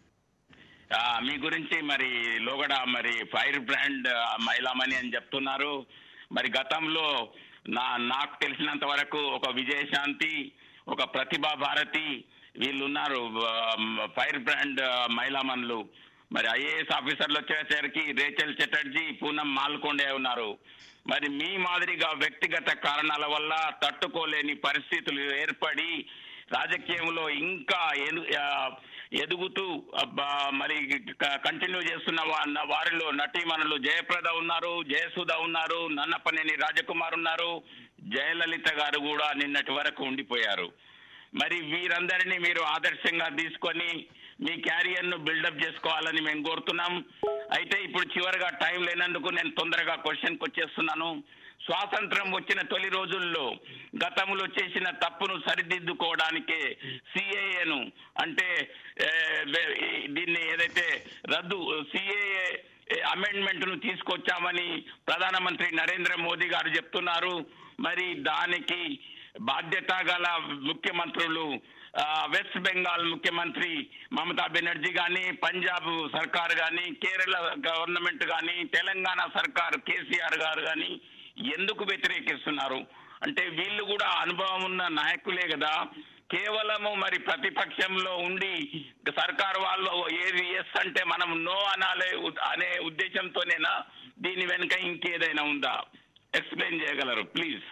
F: ఆ, మీ గురించి మరి లోగడ మరి ఫైర్ బ్రాండ్ ఆ, మైలామణి అని చెప్తున్నారు మరి గతంలో నా నాకు తెలిసినంత వరకు ఒక విజయశాంతి ఒక ప్రతిభా భారతి వీళ్ళు ఉన్నారు ఆ, ఫైర్ బ్రాండ్ ఆ, మైలామణులు మరి ఐఏఎస్ ఆఫీసర్లు వచ్చేసరికి రేచల్ చటర్జీ పూనం మాల్కొండే ఉన్నారు మరి మీ మాదిరిగా వ్యక్తిగత కారణాల వల్ల తట్టుకోలేని పరిస్థితులు ఏర్పడి రాజకీయంలో ఇంకా ఎదు ఆ, ఎదుగుతూ అబ్బా, మరి కంటిన్యూ చేస్తున్న వా- వారిలో నటీమణులు జయప్రద ఉన్నారు జయసుధ ఉన్నారు నన్నపనేని రాజకుమార్ ఉన్నారు జయలలిత గారు కూడా నిన్నటి వరకు ఉండిపోయారు మరి వీరందరినీ మీరు ఆదర్శంగా తీసుకొని మీ క్యారియర్ ను బిల్డప్ చేసుకోవాలని మేము కోరుతున్నాం అయితే ఇప్పుడు చివరిగా టైం లేనందుకు నేను తొందరగా క్వశ్చన్కి వచ్చేస్తున్నాను స్వాతంత్రం వచ్చిన తొలి రోజుల్లో గతంలో చేసిన తప్పును సరిదిద్దుకోవడానికే సిఏఏను అంటే ఏ, వే- ఈ- దీన్ని ఏదైతే రద్దు సిఏఏ అమెండ్మెంట్ ను తీసుకొచ్చామని ప్రధానమంత్రి నరేంద్ర మోదీ గారు చెప్తున్నారు మరి దానికి బాధ్యత గల ముఖ్యమంత్రులు ఆ, వెస్ట్ బెంగాల్ ముఖ్యమంత్రి మమతా బెనర్జీ గాని పంజాబ్ సర్కార్ గాని కేరళ గవర్నమెంట్ గాని తెలంగాణ సర్కార్ కేసీఆర్ గారు గాని ఎందుకు వ్యతిరేకిస్తున్నారు అంటే వీళ్ళు కూడా అనుభవం ఉన్న నాయకులే కదా కేవలము మరి ప్రతిపక్షంలో ఉండి సర్కార్ వాళ్ళు ఏది ఎస్ అంటే మనం నో అనాలే ఉ- అనే ఉద్దేశంతోనేనా దీని వెనుక ఇంకేదైనా ఉందా ఎక్స్ప్లెయిన్ చేయగలరు ప్లీజ్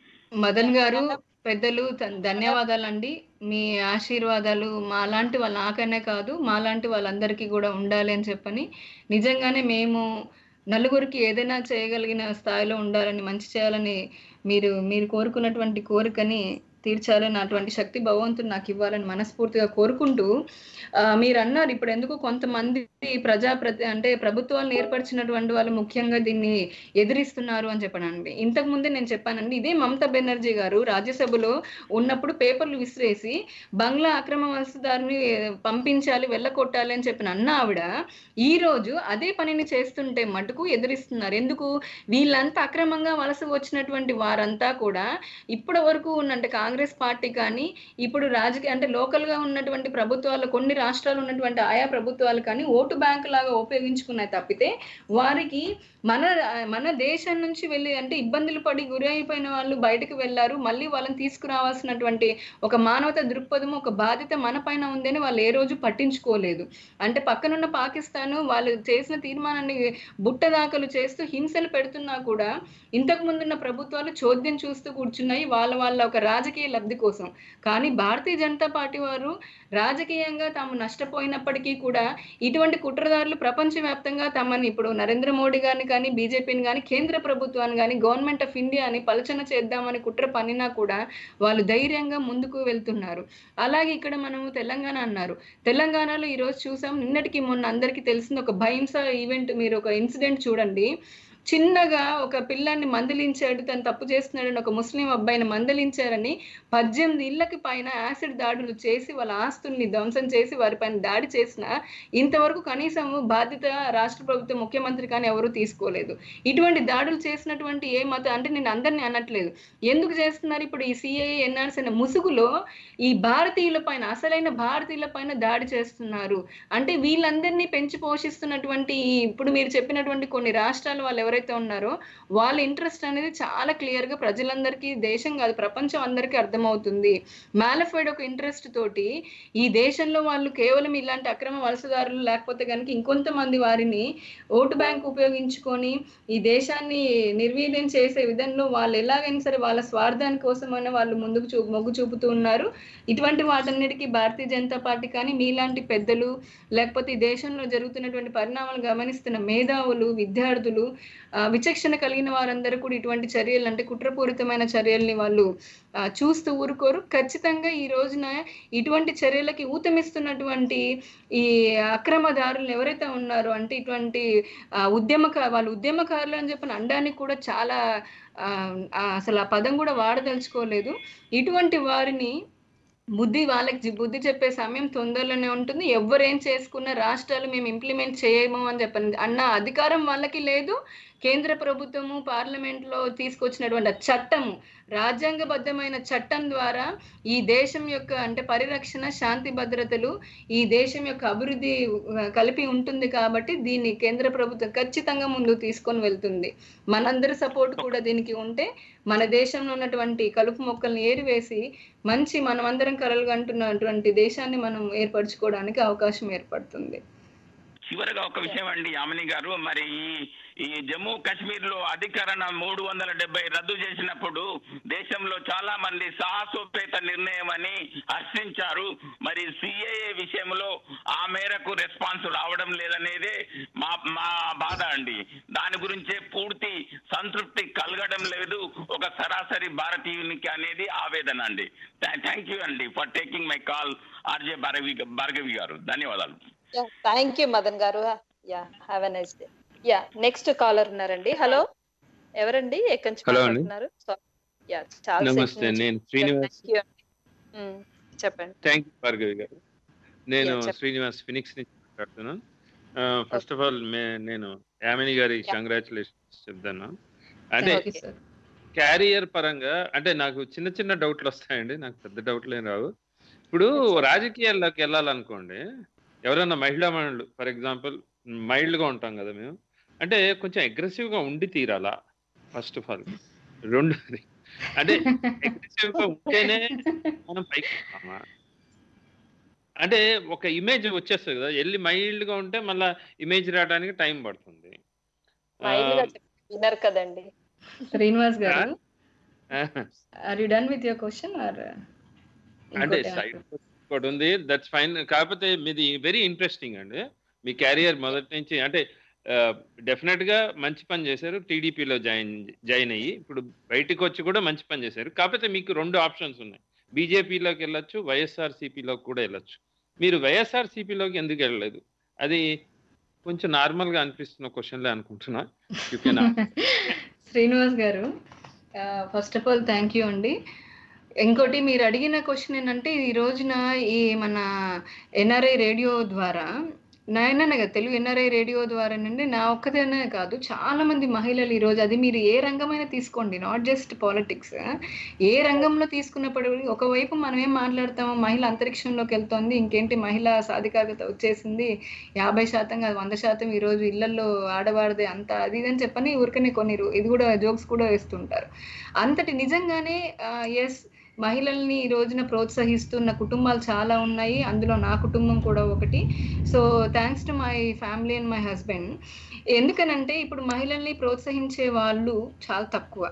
B: మదన్ గారు పెద్దలు ధ- ధన్యవాదాలండి మీ ఆశీర్వాదాలు మాలాంటి వాళ్ళ నాకనే కాదు మాలాంటి వాళ్ళందరికీ కూడా ఉండాలి అని చెప్పని నిజంగానే మేము నలుగురికి ఏదైనా చేయగలిగిన స్థాయిలో ఉండాలని మంచి చేయాలని మీరు మీరు కోరుకున్నటువంటి కోరికని తీర్చాలని అటువంటి శక్తి భగవంతుడు నాకు ఇవ్వాలని మనస్ఫూర్తిగా కోరుకుంటూ ఆ, మీరు అన్నారు ఇప్పుడు ఎందుకు కొంతమంది ప్రజా ప్రతి అంటే ప్రభుత్వాలను ఏర్పరిచినటువంటి వాళ్ళు ముఖ్యంగా దీన్ని ఎదిరిస్తున్నారు అని చెప్పానండి ఇంతకు ముందే నేను చెప్పానండి ఇదే మమతా బెనర్జీ గారు రాజ్యసభలో ఉన్నప్పుడు పేపర్లు విసిరేసి బంగ్లా అక్రమ వలసదారుని పంపించాలి వెళ్ళకొట్టాలి అని చెప్పిన అన్న ఆవిడ ఈ రోజు అదే పనిని చేస్తుంటే మటుకు ఎదిరిస్తున్నారు ఎందుకు వీళ్ళంతా అక్రమంగా వలస వచ్చినటువంటి వారంతా కూడా ఇప్పటి వరకు ఉన్నంటే కాంగ్రెస్ పార్టీ కానీ ఇప్పుడు రాజకీయ అంటే లోకల్ గా ఉన్నటువంటి ప్రభుత్వాలు కొన్ని రాష్ట్రాలు ఉన్నటువంటి ఆయా ప్రభుత్వాలు కానీ ఓటు బ్యాంక్ లాగా ఉపయోగించుకున్నాయి తప్పితే వారికి మన మన దేశం నుంచి వెళ్ళి అంటే ఇబ్బందులు పడి గురి అయిపోయిన వాళ్ళు బయటకు వెళ్ళారు మళ్ళీ వాళ్ళని తీసుకురావాల్సినటువంటి ఒక మానవత దృక్పథం ఒక బాధ్యత మన పైన ఉందని వాళ్ళు ఏ రోజు పట్టించుకోలేదు అంటే పక్కనున్న పాకిస్తాన్ వాళ్ళు చేసిన తీర్మానాన్ని బుట్ట దాఖలు చేస్తూ హింసలు పెడుతున్నా కూడా ఇంతకు ముందున్న ప్రభుత్వాలు చోద్యం చూస్తూ కూర్చున్నాయి వాళ్ళ వాళ్ళ ఒక రాజకీయ రాజకీయ లబ్ధి కోసం కానీ భారతీయ జనతా పార్టీ వారు రాజకీయంగా తాము నష్టపోయినప్పటికీ కూడా ఇటువంటి కుట్రదారులు ప్రపంచవ్యాప్తంగా తమని ఇప్పుడు నరేంద్ర మోడీ గారిని కానీ బీజేపీని కానీ కేంద్ర ప్రభుత్వాన్ని కానీ గవర్నమెంట్ ఆఫ్ ఇండియాని పలచన చేద్దామని కుట్ర పన్నినా కూడా వాళ్ళు ధైర్యంగా ముందుకు వెళ్తున్నారు అలాగే ఇక్కడ మనము తెలంగాణ అన్నారు తెలంగాణలో ఈరోజు చూసాం నిన్నటికి మొన్న అందరికీ తెలిసిన ఒక భయంస ఈవెంట్ మీరు ఒక ఇన్సిడెంట్ చూడండి చిన్నగా ఒక పిల్లాన్ని మందలించాడు తను తప్పు చేస్తున్నాడని ఒక ముస్లిం అబ్బాయిని మందలించారని పద్దెనిమిది ఇళ్లకి పైన యాసిడ్ దాడులు చేసి వాళ్ళ ఆస్తుల్ని ధ్వంసం చేసి వారిపైన దాడి చేసిన ఇంతవరకు కనీసం బాధ్యత రాష్ట్ర ప్రభుత్వం ముఖ్యమంత్రి కానీ ఎవరూ తీసుకోలేదు ఇటువంటి దాడులు చేసినటువంటి ఏ మత అంటే నేను అందరినీ అనట్లేదు ఎందుకు చేస్తున్నారు ఇప్పుడు ఈ సిఐఏ ఎన్ఆర్సీ అనే ముసుగులో ఈ భారతీయుల పైన అసలైన భారతీయుల పైన దాడి చేస్తున్నారు అంటే వీళ్ళందరినీ పెంచి పోషిస్తున్నటువంటి ఈ ఇప్పుడు మీరు చెప్పినటువంటి కొన్ని రాష్ట్రాలు వాళ్ళు ఎవరైతే ఉన్నారో వాళ్ళ ఇంట్రెస్ట్ అనేది చాలా క్లియర్ గా ప్రజలందరికీ దేశం కాదు ప్రపంచం అందరికీ అర్థమవుతుంది మాలఫైడ్ ఒక ఇంట్రెస్ట్ తోటి ఈ దేశంలో వాళ్ళు కేవలం ఇలాంటి అక్రమ వలసదారులు లేకపోతే కనుక ఇంకొంతమంది వారిని ఓటు బ్యాంక్ ఉపయోగించుకొని ఈ దేశాన్ని నిర్వీర్యం చేసే విధంలో వాళ్ళు ఎలాగైనా సరే వాళ్ళ స్వార్థాని కోసమైనా వాళ్ళు ముందుకు చూ మొగ్గు చూపుతూ ఉన్నారు ఇటువంటి వాటన్నిటికీ భారతీయ జనతా పార్టీ కానీ మీలాంటి పెద్దలు లేకపోతే ఈ దేశంలో జరుగుతున్నటువంటి పరిణామాలు గమనిస్తున్న మేధావులు విద్యార్థులు ఆ, విచక్షణ కలిగిన వారందరూ కూడా ఇటువంటి చర్యలు అంటే కుట్రపూరితమైన చర్యల్ని వాళ్ళు ఆ, చూస్తూ ఊరుకోరు ఖచ్చితంగా ఈ రోజున ఇటువంటి చర్యలకి ఊతమిస్తున్నటువంటి ఈ అక్రమదారులు ఎవరైతే ఉన్నారో అంటే ఇటువంటి ఆ, ఉద్యమక వాళ్ళు ఉద్యమకారులు అని చెప్పిన అండానికి కూడా చాలా ఆ, ఆ, అసలు ఆ పదం కూడా వాడదలుచుకోలేదు ఇటువంటి వారిని బుద్ధి వాళ్ళకి జి- బుద్ధి చెప్పే సమయం తొందరలోనే ఉంటుంది ఎవరేం చేసుకున్న రాష్ట్రాలు మేము ఇంప్లిమెంట్ చేయము అని చెప్పండి అన్న అధికారం వాళ్ళకి లేదు కేంద్ర ప్రభుత్వము పార్లమెంట్ లో తీసుకొచ్చినటువంటి ఆ చట్టము రాజ్యాంగబద్ధమైన చట్టం ద్వారా ఈ దేశం యొక్క అంటే పరిరక్షణ శాంతి భద్రతలు ఈ దేశం యొక్క అభివృద్ధి ఆ, కలిపి ఉంటుంది కాబట్టి దీన్ని కేంద్ర ప్రభుత్వం ఖచ్చితంగా ముందుకు తీసుకొని వెళ్తుంది మనందరి సపోర్ట్ కూడా దీనికి ఉంటే మన దేశంలో ఉన్నటువంటి కలుపు మొక్కల్ని ఏరివేసి మంచి మనమందరం కలలు అంటున్నటువంటి దేశాన్ని మనం ఏర్పరచుకోవడానికి అవకాశం ఏర్పడుతుంది
F: చివరగా ఒక విషయం అండి యామిని గారు మరి ఈ ఈ జమ్మూ కాశ్మీర్ లో అధికరణ మూడు వందల డెబ్బై రద్దు చేసినప్పుడు దేశంలో చాలా మంది సాహసోపేత నిర్ణయం అని హర్షించారు మరి సిఏఏ విషయంలో ఆ మేరకు రెస్పాన్స్ రావడం లేదనేదే మా మా బాధ అండి దాని గురించే పూర్తి సంతృప్తి కలగడం లేదు ఒక సరాసరి భారతీయునికి అనేది ఆవేదన అండి థ్యాంక్ యూ అండి for taking my call RJ Bhargavi Bhargavi గారు ధన్యవాదాలు
A: థ్యాంక్ యూ మదన్ గారు yeah have a nice day yeah next caller ఉన్నారండి హలో ఎవరండి ఎక్కడి నుంచి
G: Hello అండి.
A: మాట్లాడుతున్నారు యా చాలా సేపు
G: నమస్తే
A: నుంచి
G: నేను శ్రీనివాస్
A: Thank you అండి. మ్మ్. చెప్పండి
G: థ్యాంక్ యూ భార్గవి గారు నేను
A: Yeah, చెప్పండి.
G: శ్రీనివాస్ ఫినిక్స్ నుంచి మాట్లాడుతున్నాను ఫస్ట్ ఆఫ్ ఆల్ నేను యామిని గారి
A: Yeah.
G: కంగ్రాచులేషన్స్ చెప్తాను అంటే
B: ఓకే సార్
G: క్యారియర్ పరంగా అంటే నాకు చిన్న చిన్న డౌట్లు వస్తాయండి నాకు పెద్ద డౌట్లు ఏం రావు ఇప్పుడు రాజకీయాల్లోకి వెళ్ళాలనుకోండి ఎవరైనా మహిళా మహిళలు ఫర్ ఎగ్జాంపుల్ మైల్డ్గా ఉంటాం కదా మేము అంటే కొంచెం aggressive గా ఉండి తీరాలా ఫస్ట్ ఆఫ్ ఆల్ రెండోది అంటే aggressive గా ఉంటేనే మనం పైకి వస్తామా అంటే ఒక ఇమేజ్ వచ్చేస్తుంది కదా వెళ్ళి మైల్డ్ గా ఉంటే మళ్ళా ఇమేజ్ రావడానికి టైం పడుతుంది
A: మైల్డ్ గా చెప్పి వినరు కదండి
B: శ్రీనివాస్ గారు
G: ఆ,
B: are you done with your question or
G: అంటే సైడ్ ఒకటి ఉంది దట్స్ ఫైన్ కాకపోతే మీది వెరీ ఇంట్రెస్టింగ్ అండి మీ క్యారియర్ మొదటి నుంచి అంటే డెఫినెట్ గా మంచి పని చేశారు టీడీపీలో జాయిన్ జాయిన్ అయ్యి ఇప్పుడు బయటకు వచ్చి కూడా మంచి పని చేశారు కాకపోతే మీకు రెండు ఆప్షన్స్ ఉన్నాయి బీజేపీలోకి వెళ్ళొచ్చు వైఎస్ఆర్ సిపిలోకి కూడా వెళ్ళొచ్చు మీరు వైఎస్ఆర్ సిపిలోకి ఎందుకు వెళ్ళలేదు అది కొంచెం నార్మల్ గా అనిపిస్తున్న క్వశ్చన్లే అనుకుంటున్నా యూ కెన్
B: శ్రీనివాస్ గారు first of all thank you అండి ఇంకోటి మీరు అడిగిన క్వశ్చన్ ఏంటంటే ఈ రోజున ఈ మన ఎన్ఆర్ఐ రేడియో ద్వారా నాయన కదా తెలుగు ఎన్ఆర్ఐ రేడియో ద్వారా నుండి నా ఒక్కదేనే కాదు చాలా మంది మహిళలు ఈ రోజు అది మీరు ఏ రంగమైనా తీసుకోండి నాట్ జస్ట్ పాలిటిక్స్ ఏ రంగంలో తీసుకున్నప్పటికీ ఒకవైపు మనం ఏం మాట్లాడతాము మహిళ అంతరిక్షంలోకి వెళ్తోంది ఇంకేంటి మహిళా సాధికారత వచ్చేసింది యాభై శాతం కాదు వంద శాతం ఈ రోజు ఇళ్లలో ఆడవారిదే అంత అది ఇది అని చెప్పని ఊరికనే కొన్ని రో- ఇది కూడా జోక్స్ కూడా వేస్తుంటారు అంతటి నిజంగానే ఎస్ మహిళల్ని ఈ రోజున ప్రోత్సహిస్తున్న కుటుంబాలు చాలా ఉన్నాయి అందులో నా కుటుంబం కూడా ఒకటి so thanks to my family and my husband ఎందుకనంటే ఇప్పుడు మహిళల్ని ప్రోత్సహించే వాళ్ళు చాలా తక్కువ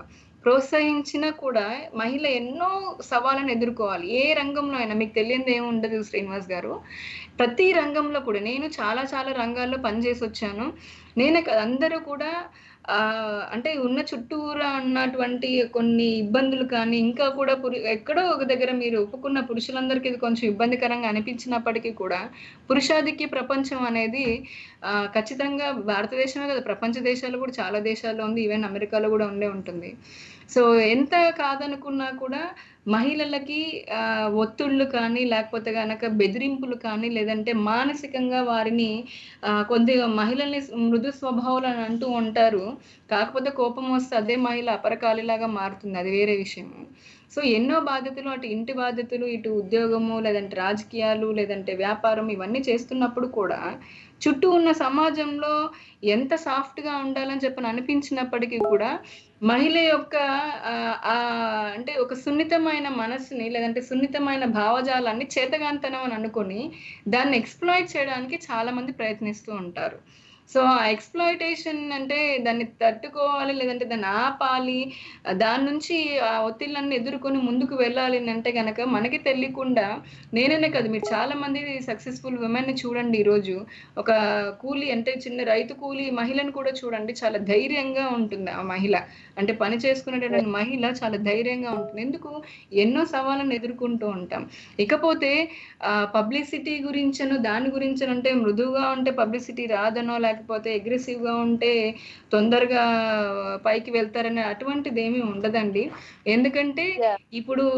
B: ప్రోత్సహించినా కూడా మహిళ ఎన్నో సవాళ్ళను ఎదుర్కోవాలి ఏ రంగంలో అయినా మీకు తెలియదు ఏమి ఉండదు శ్రీనివాస్ గారు ప్రతి రంగంలో కూడా నేను చాలా చాలా రంగాల్లో పనిచేసి వచ్చాను నేను అందరూ కూడా ఆ అంటే ఉన్న చుట్టూరా ఉన్నటువంటి కొన్ని ఇబ్బందులు కానీ ఇంకా కూడా పురు ఎక్కడో ఒక దగ్గర మీరు ఒప్పుకున్న పురుషులందరికీ ఇది కొంచెం ఇబ్బందికరంగా అనిపించినప్పటికీ కూడా పురుషాధిక్య ప్రపంచం అనేది ఆ, ఖచ్చితంగా భారతదేశమే కదా ప్రపంచ దేశాలు కూడా చాలా దేశాల్లో ఉంది ఈవెన్ అమెరికాలో కూడా ఉండే ఉంటుంది సో ఎంత కాదనుకున్నా కూడా మహిళలకి ఆ, ఒత్తిళ్ళు కానీ లేకపోతే గనక బెదిరింపులు కానీ లేదంటే మానసికంగా వారిని ఆ, కొద్దిగా మహిళల్ని మృదు స్వభావాలు అని అంటూ ఉంటారు కాకపోతే కోపం వస్తే అదే మహిళ అపరకాలిలాగా మారుతుంది అది వేరే విషయం సో ఎన్నో బాధ్యతలు అటు ఇంటి బాధ్యతలు ఇటు ఉద్యోగము లేదంటే రాజకీయాలు లేదంటే వ్యాపారం ఇవన్నీ చేస్తున్నప్పుడు కూడా చుట్టూ ఉన్న సమాజంలో ఎంత సాఫ్ట్ గా ఉండాలని చెప్పని అనిపించినప్పటికీ కూడా మహిళ యొక్క ఆ, ఆ, అంటే ఒక సున్నితమైన మనస్సుని లేదంటే సున్నితమైన భావజాలాన్ని చేతగాంతనం అని అనుకొని దాన్ని ఎక్స్ప్లాయిట్ చేయడానికి చాలా మంది ప్రయత్నిస్తూ ఉంటారు సో ఆ ఎక్స్ప్లాయిటేషన్ అంటే దాన్ని తట్టుకోవాలి లేదంటే దాన్ని ఆపాలి ఆ దాని నుంచి ఆ ఒత్తిళ్ళన్ని ఎదుర్కొని ముందుకు వెళ్ళాలి అని అంటే గనక మనకి తెలియకుండా నేననే కాదు మీరు చాలా మంది సక్సెస్ఫుల్ ఉమెన్ ని చూడండి ఈరోజు ఒక కూలి అంటే చిన్న రైతు కూలి మహిళను కూడా చూడండి చాలా ధైర్యంగా ఉంటుంది ఆ మహిళ అంటే పని చేసుకునేటటువంటి మహిళ చాలా ధైర్యంగా ఉంటుంది ఎందుకు ఎన్నో సవాళ్ళను ఎదుర్కొంటూ ఉంటాం ఇకపోతే ఆ పబ్లిసిటీ గురించను దాని గురించను అంటే మృదువుగా ఉంటే పబ్లిసిటీ రాదనో లేకపోతే అగ్రెసివ్ గా ఉంటే తొందరగా పైకి వెళ్తారనే అటువంటిది ఏమీ ఉండదండి ఎందుకంటే
A: Yeah.
B: ఇప్పుడు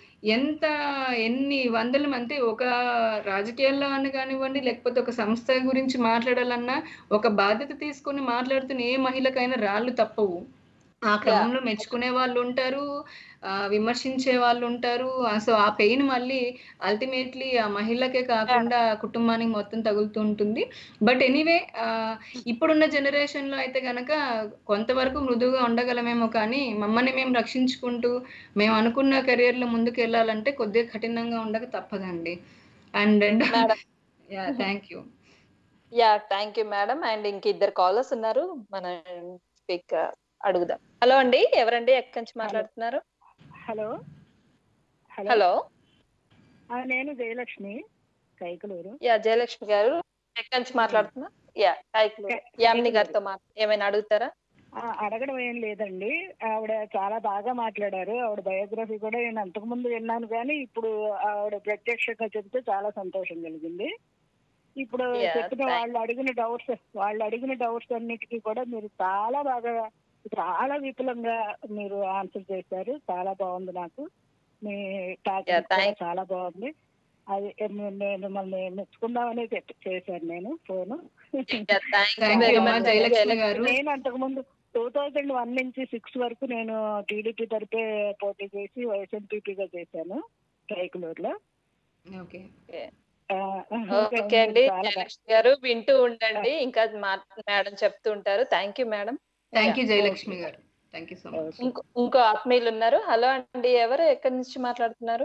B: ఎంత ఎన్ని వందల మంది ఒక రాజకీయాల్లో అని కానివ్వండి లేకపోతే ఒక సంస్థ గురించి మాట్లాడాలన్నా ఒక బాధ్యత తీసుకొని మాట్లాడుతున్న ఏ మహిళకైనా రాళ్ళు తప్పవు ఆ క్రమంలో మెచ్చుకునే వాళ్ళు ఉంటారు ఆ విమర్శించే వాళ్ళు ఉంటారు సో ఆ పెయిన్ మళ్ళీ అల్టిమేట్లీ ఆ మహిళకే కాకుండా ఆ కుటుంబానికి మొత్తం తగులుతూ ఉంటుంది బట్ ఎనీవే ఇప్పుడున్న జనరేషన్ లో అయితే గనక కొంతవరకు మృదువుగా ఉండగలమేమో కానీ మమ్మల్ని మేము రక్షించుకుంటూ మేము అనుకున్న కెరియర్ లో ముందుకు వెళ్ళాలంటే కొద్దిగా కఠినంగా ఉండక తప్పదండి and
A: madam
B: yeah thank you
A: yeah thank you madam and ఇంక ఇద్దరు కాలర్స్ ఉన్నారు మన స్పీక్ అడుగుదాం హలో అండి ఎవరండి ఎక్కడి నుంచి మాట్లాడుతున్నారు
H: హలో హలో
A: హలో
H: ఆ, నేను జయలక్ష్మి కైకలూరు
A: యా జయలక్ష్మి గారు ఎక్కడి నుంచి మాట్లాడుతున్నారు యా కైకులు యామిని గారితో మాట్లా ఏమైనా అడుగుతారా
H: ఆ, అడగడం ఏం లేదండి ఆవిడ చాలా బాగా మాట్లాడారు ఆవిడ బయోగ్రఫీ కూడా నేను అంతకుముందు విన్నాను కానీ ఇప్పుడు ఆవిడ ప్రత్యక్షంగా చెప్తే చాలా సంతోషం కలిగింది ఇప్పుడు
A: Yeah,
H: చెప్పిన
A: thank-
H: వాళ్ళు అడిగిన డౌట్స్ వాళ్ళు అడిగిన డౌట్స్ అన్నిటికీ కూడా మీరు చాలా బాగా చాలా విపులంగా మీరు ఆన్సర్ చేశారు చాలా బాగుంది నాకు మీ
A: Yeah,
H: టాపిక్
A: thank-
H: చాలా బాగుంది అది నేను నేను మిమ్మల్ని మెచ్చుకుందామని చెప్పి చేశాను నేను ఫోను
B: థ్యాంక్ యూ అమ్మా జయలక్ష్మి గారు
H: నేను అంతకు ముందు టూ థౌజండ్ వన్ నుంచి సిక్స్ వరకు నేను టీడీపీ తరఫే పోటీ చేసి వైఎస్ఎన్పీపీగా చేశాను కైకులూరులో
B: ఓకే
H: ఆ,
A: ఓకే అండి
H: చాలా బా-
A: జయలక్ష్మి గారు వింటూ ఉండండి ఇంకా మా మేడం చెప్తూ ఉంటారు thank you madam
B: thank you Jayalakshmi గారు థ్యాంక్ యూ సో మచ్
A: ఇంకో ఇంకో ఆత్మీయులు ఉన్నారు హలో అండి ఎవరు ఎక్కడి నుంచి మాట్లాడుతున్నారు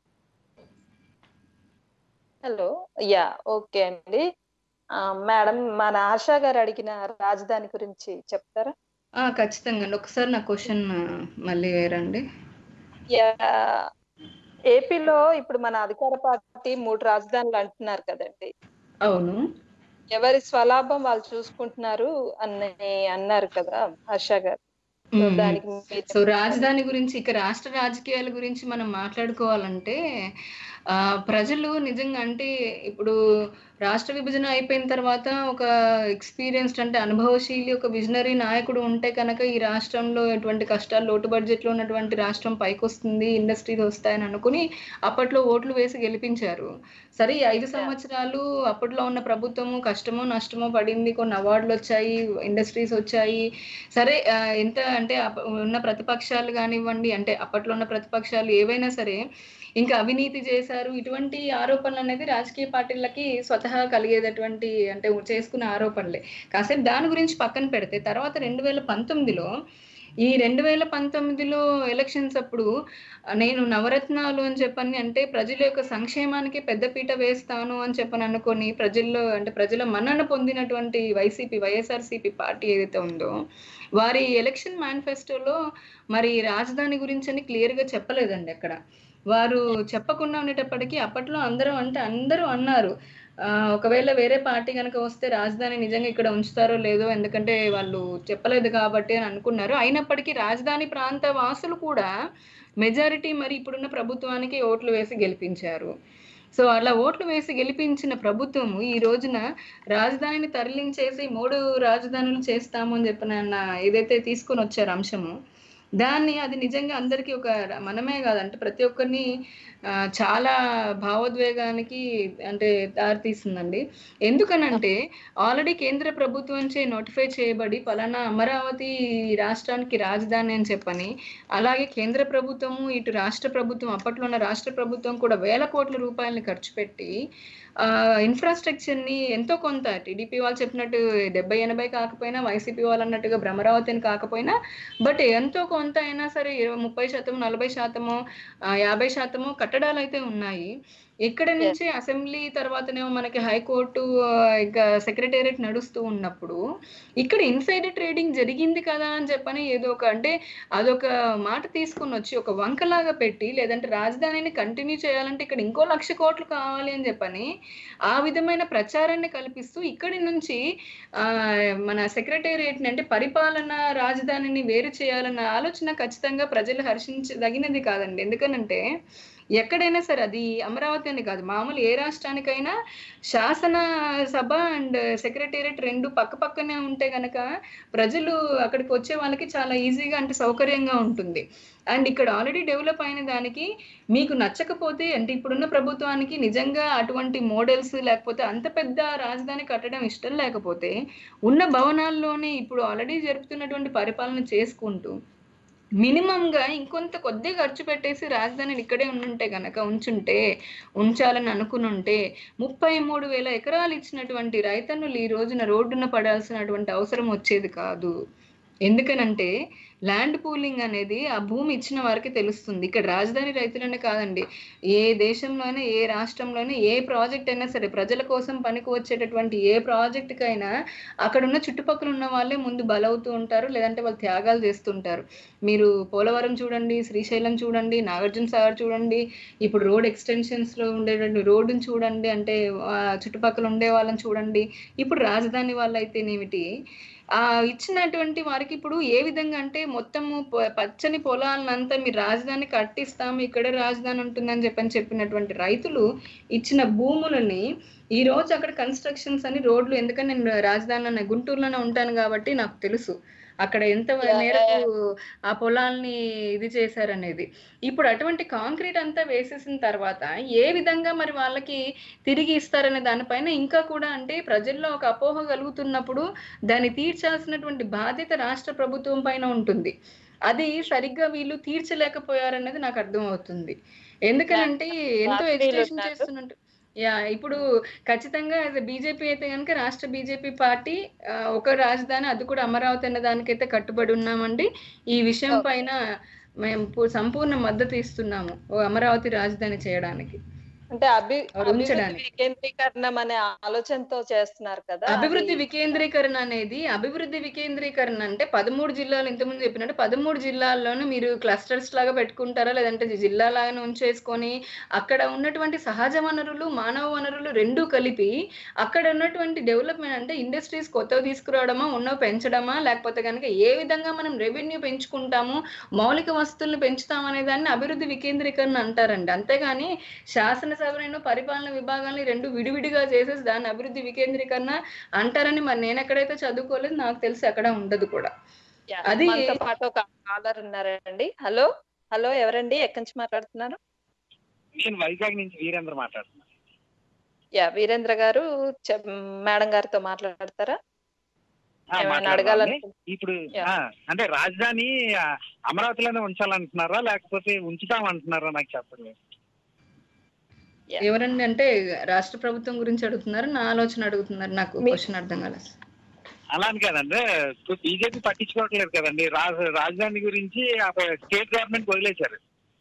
A: హలో యా ఓకే అండి ఆ, మేడం మన ఆశా గారు అడిగిన రాజధాని గురించి చెప్తారా
B: ఆ, ఖచ్చితంగా అండి ఒకసారి నా క్వశ్చన్ మళ్ళీ వేరండి
A: యా ఏపీలో ఇప్పుడు మన అధికార పార్టీ మూడు రాజధానులు అంటున్నారు కదండి
B: అవును
A: ఎవరి స్వలాభం వాళ్ళు చూసుకుంటున్నారు అని అన్నారు కదా హర్ష గారు సో
B: మ్మ్.
A: దానికి మీరు
B: సో రాజధాని గురించి ఇక రాష్ట్ర రాజకీయాల గురించి మనం మాట్లాడుకోవాలంటే ఆ ప్రజలు నిజంగా అంటే ఇప్పుడు రాష్ట్ర విభజన అయిపోయిన తర్వాత ఒక ఎక్స్పీరియన్స్డ్ అంటే అనుభవశీలి ఒక విజనరీ నాయకుడు ఉంటే కనుక ఈ రాష్ట్రంలో ఎటువంటి కష్టాలు లోటు బడ్జెట్ లో ఉన్నటువంటి రాష్ట్రం పైకి వస్తుంది ఇండస్ట్రీస్ వస్తాయని అనుకుని అప్పట్లో ఓట్లు వేసి గెలిపించారు సరే ఈ ఐదు సంవత్సరాలు అప్పట్లో ఉన్న ప్రభుత్వము కష్టమో నష్టమో పడింది కొన్ని అవార్డులు వచ్చాయి ఇండస్ట్రీస్ వచ్చాయి సరే ఆ, ఎంత అంటే అప్ప- ఉన్న ప్రతిపక్షాలు కానివ్వండి అంటే అప్పట్లో ఉన్న ప్రతిపక్షాలు ఏవైనా సరే ఇంకా అవినీతి చేశారు ఇటువంటి ఆరోపణలు అనేది రాజకీయ పార్టీలకి స్వతహా కలిగేటటువంటి అంటే చేసుకున్న ఆరోపణలే కాసేపు దాని గురించి పక్కన పెడితే తర్వాత రెండు వేల పంతొమ్మిదిలో ఈ రెండు వేల పంతొమ్మిదిలో ఎలక్షన్స్ అప్పుడు నేను నవరత్నాలు అని చెప్పని అంటే ప్రజల యొక్క సంక్షేమానికి పెద్దపీట వేస్తాను అని చెప్పని అనుకొని ప్రజల్లో అంటే ప్రజల మన్నన పొందినటువంటి వైసీపీ వైఎస్ఆర్సీపీ పార్టీ ఏదైతే ఉందో వారి ఎలక్షన్ మేనిఫెస్టోలో మరి రాజధాని గురించి అని క్లియర్గా చెప్పలేదండి అక్కడ వారు చెప్పకుండా ఉండేటప్పటికీ అప్పట్లో అందరూ అంటే అందరూ అన్నారు ఆ, ఒకవేళ వేరే పార్టీ కనుక వస్తే రాజధాని నిజంగా ఇక్కడ ఉంచుతారో లేదో ఎందుకంటే వాళ్ళు చెప్పలేదు కాబట్టి అని అనుకున్నారు అయినప్పటికీ రాజధాని ప్రాంత వాసులు కూడా మెజారిటీ మరి ఇప్పుడున్న ప్రభుత్వానికి ఓట్లు వేసి గెలిపించారు సో అలా ఓట్లు వేసి గెలిపించిన ప్రభుత్వము ఈ రోజున రాజధానిని తరలించేసి మూడు రాజధానులు చేస్తాము అని చెప్పిన ఏదైతే తీసుకొని వచ్చారు అంశము దాన్ని అది నిజంగా అందరికీ ఒక మనమే కాదంటే ప్రతి ఒక్కరిని ఆ, చాలా భావోద్వేగానికి అంటే దారితీస్తుందండి ఎందుకనంటే ఆల్రెడీ కేంద్ర ప్రభుత్వంచే నోటిఫై చేయబడి పలానా అమరావతి రాష్ట్రానికి రాజధాని అని చెప్పని అలాగే కేంద్ర ప్రభుత్వము ఇటు రాష్ట్ర ప్రభుత్వం అప్పట్లో ఉన్న రాష్ట్ర ప్రభుత్వం కూడా వేల కోట్ల రూపాయలని ఖర్చు పెట్టి ఆ ఇన్ఫ్రాస్ట్రక్చర్ ని ఎంతో కొంత టీడీపీ వాళ్ళు చెప్పినట్టు డెబ్బై ఎనభై కాకపోయినా వైసీపీ వాళ్ళు అన్నట్టుగా భ్రమరావతి అని కాకపోయినా బట్ ఎంతో కొంత అయినా సరే ఇరవై ముప్పై శాతం నలభై శాతము ఆ, యాభై శాతము కట్టడాలు అయితే ఉన్నాయి ఇక్కడ నుంచి అసెంబ్లీ తర్వాతనేమో మనకి హైకోర్టు ఆ, ఇంకా సెక్రటేరియట్ నడుస్తూ ఉన్నప్పుడు ఇక్కడ ఇన్సైడ్ ట్రేడింగ్ జరిగింది కదా అని చెప్పని ఏదో ఒక అంటే అదొక మాట తీసుకుని వచ్చి ఒక వంకలాగా పెట్టి లేదంటే రాజధానిని కంటిన్యూ చేయాలంటే ఇక్కడ ఇంకో లక్ష కోట్లు కావాలి అని చెప్పని ఆ విధమైన ప్రచారాన్ని కల్పిస్తూ ఇక్కడి నుంచి ఆ మన సెక్రటేరియట్ అంటే పరిపాలన రాజధానిని వేరు చేయాలన్న ఆలోచన ఖచ్చితంగా ప్రజలు హర్షించదగినది కాదండి ఎందుకనంటే ఎక్కడైనా సరే అది అమరావతి అని కాదు మామూలు ఏ రాష్ట్రానికైనా శాసన సభ అండ్ సెక్రటేరియట్ రెండు పక్క పక్కనే ఉంటే గనక ప్రజలు అక్కడికి వచ్చే వాళ్ళకి చాలా ఈజీగా అంటే సౌకర్యంగా ఉంటుంది అండ్ ఇక్కడ ఆల్రెడీ డెవలప్ అయిన దానికి మీకు నచ్చకపోతే అంటే ఇప్పుడున్న ప్రభుత్వానికి నిజంగా అటువంటి మోడల్స్ లేకపోతే అంత పెద్ద రాజధాని కట్టడం ఇష్టం లేకపోతే ఉన్న భవనాల్లోనే ఇప్పుడు ఆల్రెడీ జరుపుతున్నటువంటి పరిపాలన చేసుకుంటూ మినిమం గా ఇంకొంత కొద్దిగా ఖర్చు పెట్టేసి రాజధానిని ఇక్కడే ఉండుంటే గనక ఉంచుంటే ఉంచాలని అనుకుని ఉంటే ముప్పై మూడు వేల ఎకరాలు ఇచ్చినటువంటి రైతన్నులు ఈ రోజున రోడ్డున పడాల్సినటువంటి అవసరం వచ్చేది కాదు ఎందుకనంటే ల్యాండ్ పూలింగ్ అనేది ఆ భూమి ఇచ్చిన వారికి తెలుస్తుంది ఇక్కడ రాజధాని రైతులనే కాదండి ఏ దేశంలోనే ఏ రాష్ట్రంలోనే ఏ ప్రాజెక్ట్ అయినా సరే ప్రజల కోసం పనికి వచ్చేటటువంటి ఏ ప్రాజెక్టుకైనా అక్కడ ఉన్న చుట్టుపక్కల ఉన్న వాళ్ళే ముందు బలవుతూ ఉంటారు లేదంటే వాళ్ళు త్యాగాలు చేస్తుంటారు మీరు పోలవరం చూడండి శ్రీశైలం చూడండి నాగార్జున సాగర్ చూడండి ఇప్పుడు రోడ్ ఎక్స్టెన్షన్స్ లో ఉండేటువంటి రోడ్డుని చూడండి అంటే ఆ, చుట్టుపక్కల ఉండే వాళ్ళని చూడండి ఇప్పుడు రాజధాని వాళ్ళు అయితేనేమిటి ఆ ఇచ్చినటువంటి వారికి ఇప్పుడు ఏ విధంగా అంటే మొత్తము ప- పచ్చని పొలాలనంతా మీరు రాజధాని కట్టిస్తాము ఇక్కడే రాజధాని ఉంటుందని చెప్పని చెప్పినటువంటి రైతులు ఇచ్చిన భూములని ఈ రోజు అక్కడ కన్స్ట్రక్షన్స్ అని రోడ్లు ఎందుకంటే నేను రాజధాని గుంటూరులోనే ఉంటాను కాబట్టి నాకు తెలుసు అక్కడ ఎంత
A: Yeah,
B: మేరకు ఆ పొలాల్ని ఇది చేశారనేది ఇప్పుడు అటువంటి కాంక్రీట్ అంతా వేసేసిన తర్వాత ఏ విధంగా మరి వాళ్ళకి తిరిగి ఇస్తారనే దానిపైన ఇంకా కూడా అంటే ప్రజల్లో ఒక అపోహ కలుగుతున్నప్పుడు దాన్ని తీర్చాల్సినటువంటి బాధ్యత రాష్ట్ర ప్రభుత్వం పైన ఉంటుంది అది సరిగ్గా వీళ్ళు తీర్చలేకపోయారనేది నాకు అర్థం అవుతుంది ఎందుకనంటే ఎంతో
A: పార్టీలు
B: ఎడ్యుకేషన్
A: ఉన్నారు.
B: చేస్తున్నట్టు యా ఇప్పుడు ఖచ్చితంగా బీజేపీ అయితే కనుక రాష్ట్ర బీజేపీ పార్టీ ఆ, ఒక రాజధాని అది కూడా అమరావతి అనే దానికైతే కట్టుబడి ఉన్నామండి ఈ విషయం
A: Okay.
B: పైన మేము పు- సంపూర్ణ మద్దతు ఇస్తున్నాము ఓ అమరావతి రాజధాని చేయడానికి
A: అంటే అభి
B: వారు
A: అభివృద్ధి
B: ఉంచడానికి.
A: వికేంద్రీకరణం అనే ఆలోచనతో చేస్తున్నారు కదా
B: అభివృద్ధి
A: అది-
B: వికేంద్రీకరణ అనేది అభివృద్ధి వికేంద్రీకరణ అంటే పదమూడు జిల్లాలు ఇంతకుముందు చెప్పినట్టు పదమూడు జిల్లాల్లోనూ మీరు క్లస్టర్స్ లాగా పెట్టుకుంటారా లేదంటే జిల్లా లాగానే ఉంచేసుకొని అక్కడ ఉన్నటువంటి సహజ వనరులు మానవ వనరులు రెండూ కలిపి అక్కడ ఉన్నటువంటి డెవలప్మెంట్ అంటే ఇండస్ట్రీస్ కొత్తవి తీసుకురావడమా ఉన్నవి పెంచడమా లేకపోతే కనుక ఏ విధంగా మనం రెవెన్యూ పెంచుకుంటాము మౌలిక వస్తువులను పెంచుతామనే దాన్ని అభివృద్ధి వికేంద్రీకరణ అంటారండి అంతేగాని శాసనసభను పరిపాలన విభాగాన్ని రెండు విడివిడిగా చేసేసి దాన్ని అభివృద్ధి వికేంద్రీకరణ అంటారని మరి నేను ఎక్కడైతే చదువుకోలేదు నాకు తెలిసి అక్కడ ఉండదు కూడా
A: Yeah,
B: అది-
A: మనతో పాటు ఒక కాలర్ ఉన్నారండి హలో హలో ఎవరండి ఎక్కడి నుంచి మాట్లాడుతున్నారు
I: నేను వైజాగ్ నుంచి వీరేంద్ర మాట్లాడుతున్నాను
A: యా వీరేంద్ర గారు చెప్- మేడం గారితో మాట్లాడతారా
I: ఆ,
A: ఏమైనా
I: మాట్లాడదామండి.
A: అడగాలను
I: ఇప్పుడు
A: యా.
I: ఆ, అంటే రాజధాని ఆ, అమరావతిలోనే ఉంచాలంటున్నారా లేకపోతే ఉంచుతామంటున్నారా నాకు చెప్పండి
A: Yeah.
B: ఎవరండి అంటే రాష్ట్ర ప్రభుత్వం గురించి అడుగుతున్నారు నా ఆలోచన అడుగుతున్నారు నాకు
A: మీ-
B: క్వశ్చన్ అర్థం కాలేదు
I: అలా అని కదండి ఇప్పుడు బీజేపీ పట్టించుకోవట్లేదు కదండి రాజ రాజధాని గురించి స్టేట్ గవర్నమెంట్ వదిలేశారు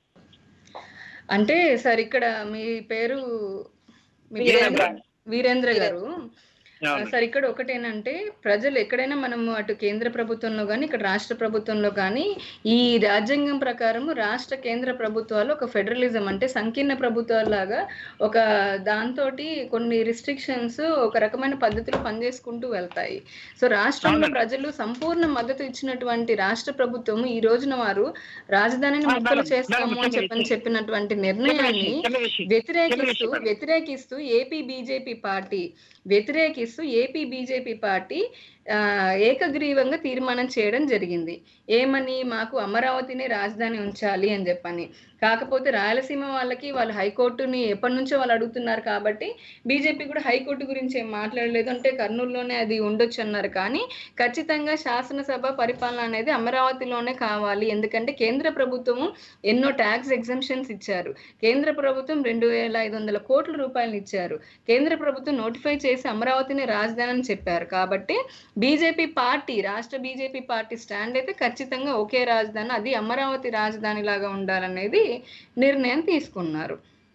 B: అంటే సార్ ఇక్కడ మీ పేరు మీ
A: వీరేంద్ర.
B: పేరు వీరేంద్ర గారు
I: అవును.
B: సార్ ఇక్కడ ఒకటేనంటే ప్రజలు ఎక్కడైనా మనము అటు కేంద్ర ప్రభుత్వంలో కానీ ఇక్కడ రాష్ట్ర ప్రభుత్వంలో కానీ ఈ రాజ్యాంగం ప్రకారం రాష్ట్ర కేంద్ర ప్రభుత్వాలు ఒక ఫెడరలిజం అంటే సంకీర్ణ ప్రభుత్వాలాగా ఒక దాంతో కొన్ని రిస్ట్రిక్షన్స్ ఒక రకమైన పద్ధతిలో పనిచేసుకుంటూ వెళ్తాయి సో రాష్ట్రంలో
I: అవునండి.
B: ప్రజలు సంపూర్ణ మద్దతు ఇచ్చినటువంటి రాష్ట్ర ప్రభుత్వం ఈ రోజున వారు రాజధానిని
I: ఆ,
B: ముక్కలు
I: మేడం,
B: చేస్తాము
I: మేడం,
B: అని చెప్పని
I: చిన్న
B: చెప్పినటువంటి
I: చిన్న
B: నిర్ణయాన్ని
I: విషయం, చిన్న విషయం.
B: వ్యతిరేకిస్తూ
I: విషయం మేడం.
B: వ్యతిరేకిస్తూ ఏపీ బీజేపీ పార్టీ వ్యతిరేకిస్తూ ఏపీ బీజేపీ పార్టీ ఆ, ఏకగ్రీవంగా తీర్మానం చేయడం జరిగింది ఏమని మాకు అమరావతిని రాజధాని ఉంచాలి అని చెప్పని కాకపోతే రాయలసీమ వాళ్ళకి వాళ్ళు హైకోర్టుని ఎప్పటి నుంచో వాళ్ళు అడుగుతున్నారు కాబట్టి బీజేపీ కూడా హైకోర్టు గురించి ఏం మాట్లాడలేదు అంటే కర్నూలులోనే అది ఉండొచ్చు అన్నారు కానీ ఖచ్చితంగా శాసనసభ పరిపాలన అనేది అమరావతిలోనే కావాలి ఎందుకంటే కేంద్ర ప్రభుత్వము ఎన్నో ట్యాక్స్ ఎగ్జంప్షన్స్ ఇచ్చారు కేంద్ర ప్రభుత్వం రెండు వేల ఐదు వందల కోట్ల రూపాయలు ఇచ్చారు కేంద్ర ప్రభుత్వం నోటిఫై చేసి అమరావతిని రాజధాని అని చెప్పారు కాబట్టి బీజేపీ పార్టీ రాష్ట్ర బీజేపీ పార్టీ స్టాండ్ అయితే ఖచ్చితంగా ఒకే రాజధాని అది అమరావతి రాజధాని లాగా ఉండాలనేది నిర్ణయం తీసుకున్నారు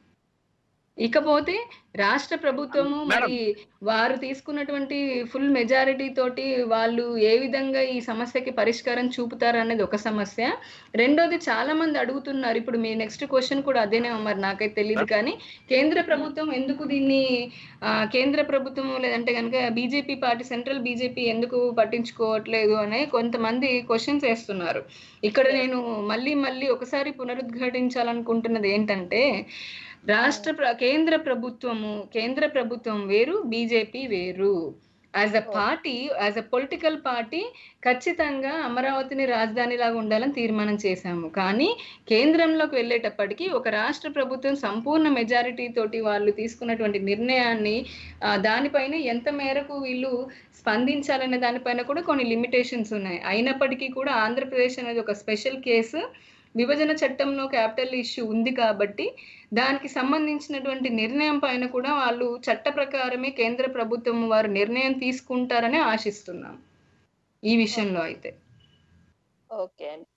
B: ఇకపోతే రాష్ట్ర ప్రభుత్వము మరి వారు తీసుకున్నటువంటి ఫుల్ మెజారిటీ తోటి వాళ్ళు ఏ విధంగా ఈ సమస్యకి పరిష్కారం చూపుతారు అనేది ఒక సమస్య రెండోది చాలా మంది అడుగుతున్నారు ఇప్పుడు మీ నెక్స్ట్ క్వశ్చన్ కూడా అదేనే మరి నాకైతే తెలియదు కానీ కేంద్ర ప్రభుత్వం ఎందుకు దీన్ని ఆ, కేంద్ర ప్రభుత్వం లేదంటే కనుక బీజేపీ పార్టీ సెంట్రల్ బీజేపీ ఎందుకు పట్టించుకోవట్లేదు అనే కొంతమంది క్వశ్చన్స్ వేస్తున్నారు ఇక్కడ నేను మళ్ళీ మళ్ళీ ఒకసారి పునరుద్ఘాటించాలనుకుంటున్నది ఏంటంటే రాష్ట్ర ప్ర- కేంద్ర ప్రభుత్వము కేంద్ర ప్రభుత్వం వేరు బీజేపీ వేరు as a party as a political party ఖచ్చితంగా అమరావతిని రాజధానిలాగా ఉండాలని తీర్మానం చేశాము కానీ కేంద్రంలోకి వెళ్ళేటప్పటికి ఒక రాష్ట్ర ప్రభుత్వం సంపూర్ణ మెజారిటీ తోటి వాళ్ళు తీసుకున్నటువంటి నిర్ణయాన్ని ఆ, దానిపైన ఎంత మేరకు వీళ్ళు స్పందించాలనే దానిపైన కూడా కొన్ని లిమిటేషన్స్ ఉన్నాయి అయినప్పటికీ కూడా ఆంధ్రప్రదేశ్ అనేది ఒక స్పెషల్ కేసు విభజన చట్టంలో క్యాపిటల్ ఇష్యూ ఉంది కాబట్టి దానికి సంబంధించినటువంటి నిర్ణయం పైన కూడా వాళ్ళు చట్ట ప్రకారమే కేంద్ర ప్రభుత్వం వారు నిర్ణయం తీసుకుంటారని ఆశిస్తున్నాం ఈ విషయంలో అయితే
A: ఓకే అండి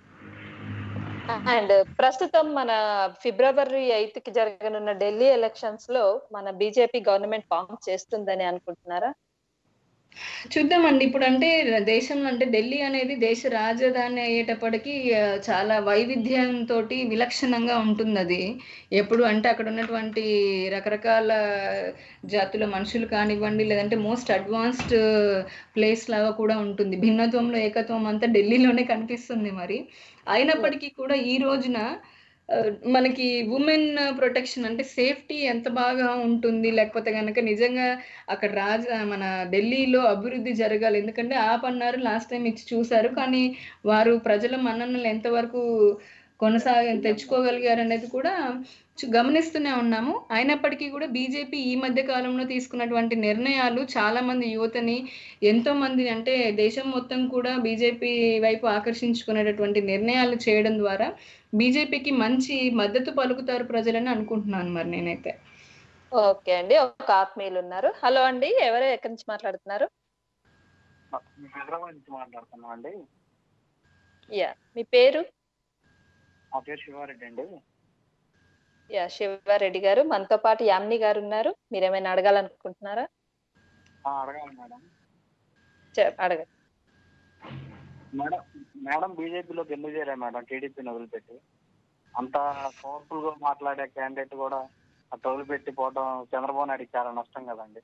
A: అండ్ ప్రస్తుతం మన ఫిబ్రవరి ఎయిత్ కి జరగనున్న ఢిల్లీ ఎలక్షన్స్ లో మన బీజేపీ గవర్నమెంట్ ఫామ్ చేస్తుందని అనుకుంటున్నారా
B: చూద్దామండి ఇప్పుడు అంటే దేశంలో అంటే ఢిల్లీ అనేది దేశ రాజధాని అయ్యేటప్పటికి ఆ, చాలా వైవిధ్యంతో విలక్షణంగా ఉంటుంది అది ఎప్పుడు అంటే అక్కడ ఉన్నటువంటి రకరకాల జాతుల మనుషులు కానివ్వండి లేదంటే మోస్ట్ అడ్వాన్స్డ్ ప్లేస్ లాగా కూడా ఉంటుంది భిన్నత్వంలో ఏకత్వం అంతా ఢిల్లీలోనే కనిపిస్తుంది మరి అయినప్పటికీ కూడా ఈ రోజున ఆ, మనకి ఉమెన్ ప్రొటెక్షన్ అంటే సేఫ్టీ ఎంత బాగా ఉంటుంది లేకపోతే కనుక నిజంగా అక్కడ రాజ మన ఢిల్లీలో అభివృద్ధి జరగాలి ఎందుకంటే ఆపన్నారు లాస్ట్ టైం ఇచ్చి చూశారు కానీ వారు ప్రజల మన్ననలు ఎంతవరకు కొనసాగ తెచ్చుకోగలిగారు అనేది కూడా చు- గమనిస్తూనే ఉన్నాము అయినప్పటికీ కూడా బీజేపీ ఈ మధ్య కాలంలో తీసుకున్నటువంటి నిర్ణయాలు చాలా మంది యువతని ఎంతో మంది అంటే దేశం మొత్తం కూడా బీజేపీ వైపు ఆకర్షించుకునేటటువంటి నిర్ణయాలు చేయడం ద్వారా బీజేపీకి మంచి మద్దతు పలుకుతారు ప్రజలని అనుకుంటున్నాను మరి నేనైతే
A: ఓకే అండి ఒక ఆత్మీయులు ఉన్నారు హలో అండి ఎవరు ఎక్కడి నుంచి మాట్లాడుతున్నారు
I: హైదరాబాద్ నుంచి మాట్లాడుతున్నాం అండి
A: యా మీ పేరు
I: మా పేరు శివారెడ్డి అండి
A: యా శివారెడ్డి గారు మనతో పాటు యామిని గారు ఉన్నారు మీరేమైనా అడగాలనుకుంటున్నారా
I: ఆ, అడగాలి మేడం
A: చె- అడగండి
I: మేడం మేడం బీజేపీలోకి ఎందుకు చేరారు మేడం టీడీపీని వదిలిపెట్టి అంత పవర్ఫుల్ గా మాట్లాడే క్యాండిడేట్ కూడా అట్లా వదిలిపెట్టి పోవడం చంద్రబాబు నాయుడుకి చాలా నష్టం కదండి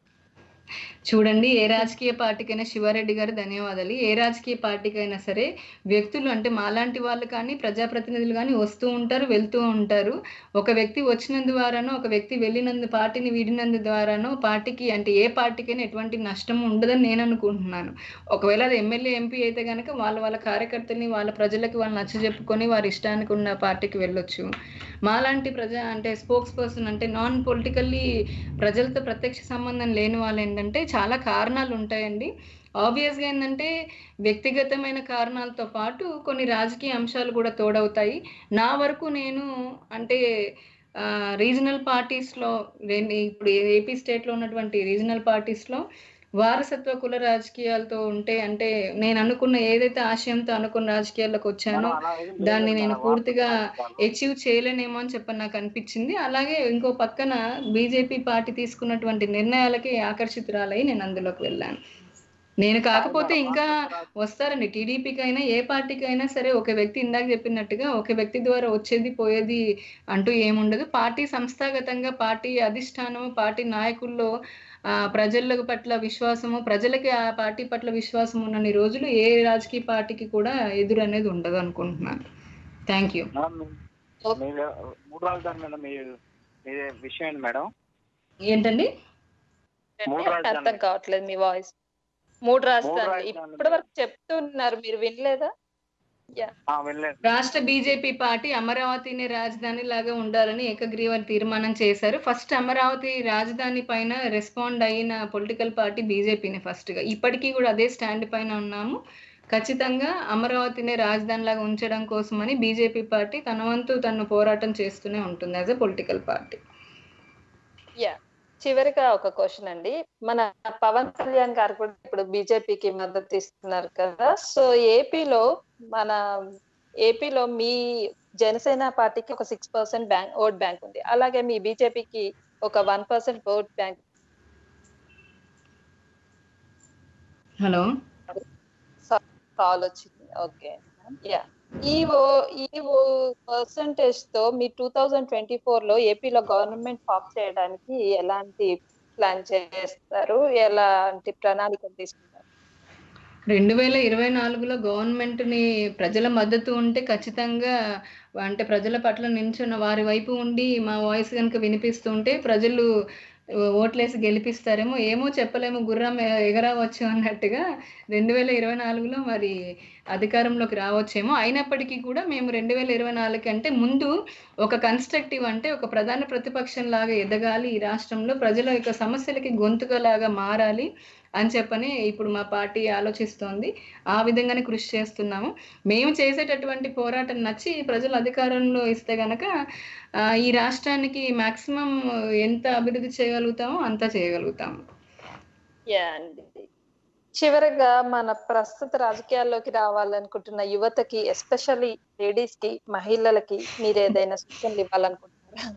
B: చూడండి ఏ రాజకీయ పార్టీకైనా శివారెడ్డి గారు ధన్యవాదాలు ఏ రాజకీయ పార్టీకైనా సరే వ్యక్తులు అంటే మాలాంటి వాళ్ళు కానీ ప్రజాప్రతినిధులు కానీ వస్తూ ఉంటారు వెళ్తూ ఉంటారు ఒక వ్యక్తి వచ్చినందు ద్వారానో ఒక వ్యక్తి వెళ్ళినందు పార్టీని వీడినందు ద్వారానో పార్టీకి అంటే ఏ పార్టీకైనా ఎటువంటి నష్టం ఉండదని నేను అనుకుంటున్నాను ఒకవేళ అది ఎమ్మెల్యే ఎంపీ అయితే కనుక వాళ్ళ వాళ్ళ కార్యకర్తల్ని వాళ్ళ ప్రజలకి వాళ్ళు నచ్చజెప్పుకొని వారి ఇష్టానికి ఉన్న పార్టీకి వెళ్ళొచ్చు మాలాంటి ప్రజా అంటే స్పోక్స్ పర్సన్ అంటే నాన్ పొలిటికల్లీ ప్రజలతో ప్రత్యక్ష సంబంధం లేని వాళ్ళు ఏంటంటే చాలా కారణాలు ఉంటాయండి ఆబ్వియస్గా ఏంటంటే వ్యక్తిగతమైన కారణాలతో పాటు కొన్ని రాజకీయ అంశాలు కూడా తోడవుతాయి నా వరకు నేను అంటే రీజనల్ పార్టీస్లో ఇప్పుడు ఏపీ స్టేట్లో ఉన్నటువంటి రీజనల్ పార్టీస్లో వారసత్వ కుల రాజకీయాలతో ఉంటే అంటే నేను అనుకున్న ఏదైతే ఆశయంతో అనుకున్న రాజకీయాల్లోకి వచ్చానో
I: మేడం, అలా ఏం లేదు
B: దాన్ని నేను
I: మేడం.
B: పూర్తిగా
I: వారసత్వ
B: అచీవ్ చేయలేనేమో అని చెప్పని నాకు అనిపించింది అలాగే ఇంకో పక్కన బీజేపీ పార్టీ తీసుకున్నటువంటి నిర్ణయాలకి ఆకర్షితురాలై నేను అందులోకి వెళ్ళాను నేను కాకపోతే
I: మేడం,
B: ఇంకా
I: వారసత్వ
B: వస్తారండి టీడీపీకి అయినా ఏ పార్టీకి అయినా సరే ఒక వ్యక్తి ఇందాక చెప్పినట్టుగా ఒక వ్యక్తి ద్వారా వచ్చేది పోయేది అంటూ ఏముండదు పార్టీ సంస్థాగతంగా పార్టీ అధిష్టానం పార్టీ నాయకుల్లో ఆ ప్రజల పట్ల విశ్వాసము ప్రజలకి ఆ పార్టీ పట్ల విశ్వాసం ఉన్నన్ని రోజులు ఏ రాజకీయ పార్టీకి కూడా ఎదురు అనేది ఉండదు అనుకుంటున్నాను థ్యాంక్ యూ
I: మేడం మీ- మీరు మూడు రాజధాని మేడం మీ మీ విషయం ఏంటి మేడం
B: ఏంటండి
I: మూడు
A: అంటే
I: రాజధానులు.
A: అర్థం కావట్లేదు మీ వాయిస్ మూడు రాజధానులు
I: రాజధానులు.
A: ఇప్పటి వరకు చెప్తున్నారు మీరు వినలేదా
I: ఆ, వెళ్ళలేదు
B: రాష్ట్ర బీజేపీ పార్టీ అమరావతిని రాజధాని లాగా ఉండాలని ఏకగ్రీవ తీర్మానం చేశారు ఫస్ట్ అమరావతి రాజధాని పైన రెస్పాండ్ అయిన పొలిటికల్ పార్టీ బీజేపీని ఫస్ట్ గా ఇప్పటికీ కూడా అదే స్టాండ్ పైన ఉన్నాము ఖచ్చితంగా అమరావతిని రాజధాని లాగా ఉంచడం కోసమని బీజేపీ పార్టీ తన వంతు తను పోరాటం చేస్తూనే ఉంటుంది as a political party
A: yeah చివరిగా ఒక క్వశ్చన్ అండి మన పవన్ కళ్యాణ్ గారు కూడా ఇప్పుడు బీజేపీకి మద్దతు ఇస్తున్నారు కదా సో ఏపీలో మన ఏపీలో మీ జనసేన పార్టీకి ఒక six percent bank vote bank ఉంది అలాగే మీ బీజేపీకి ఒక one percent vote bank
B: hello
A: call వచ్చింది ఓకే యా ఈ ఓ ఈ ఓ పర్సంటేజ్ తో మీ టూ థౌజండ్ ట్వంటీ ఫోర్ లో ఏపీలో గవర్నమెంట్ ఫామ్ చేయడానికి ఎలాంటి ప్లాన్ చేస్తారు ఎలాంటి ప్రణాళికలు తీసుకుంటారు
B: రెండు వేల ఇరవై నాలుగులో గవర్నమెంట్ని ప్రజల మద్దతు ఉంటే ఖచ్చితంగా అంటే ప్రజల పట్ల నిల్చున్న వారి వైపు ఉండి మా వాయిస్ కనుక వినిపిస్తుంటే ప్రజలు ఓట్లేసి గెలిపిస్తారేమో ఏమో చెప్పలేము గుర్రం ఎ- ఎగరవచ్చు అన్నట్టుగా రెండు వేల ఇరవై నాలుగులో మరి అధికారంలోకి రావచ్చేమో అయినప్పటికీ కూడా మేము రెండు వేల ఇరవై నాలుగు కంటే ముందు ఒక కన్స్ట్రక్టివ్ అంటే ఒక ప్రధాన ప్రతిపక్షం లాగా ఎదగాలి ఈ రాష్ట్రంలో ప్రజల యొక్క సమస్యలకి గొంతుకలాగా మారాలి అని చెప్పని ఇప్పుడు మా పార్టీ ఆలోచిస్తోంది ఆ విధంగానే కృషి చేస్తున్నాము మేము చేసేటటువంటి పోరాటం నచ్చి ప్రజలు అధికారంలో ఇస్తే గనక ఆ, ఈ రాష్ట్రానికి మాక్సిమం ఎంత అభివృద్ధి చేయగలుగుతామో అంత చేయగలుగుతాము
A: యా అండి చివరగా మన ప్రస్తుత రాజకీయాల్లోకి రావాలనుకుంటున్న యువతకి ఎస్పెషల్లీ లేడీస్ కి మహిళలకి మీరు ఏదైనా సూచనలు ఇవ్వాలనుకుంటున్నారా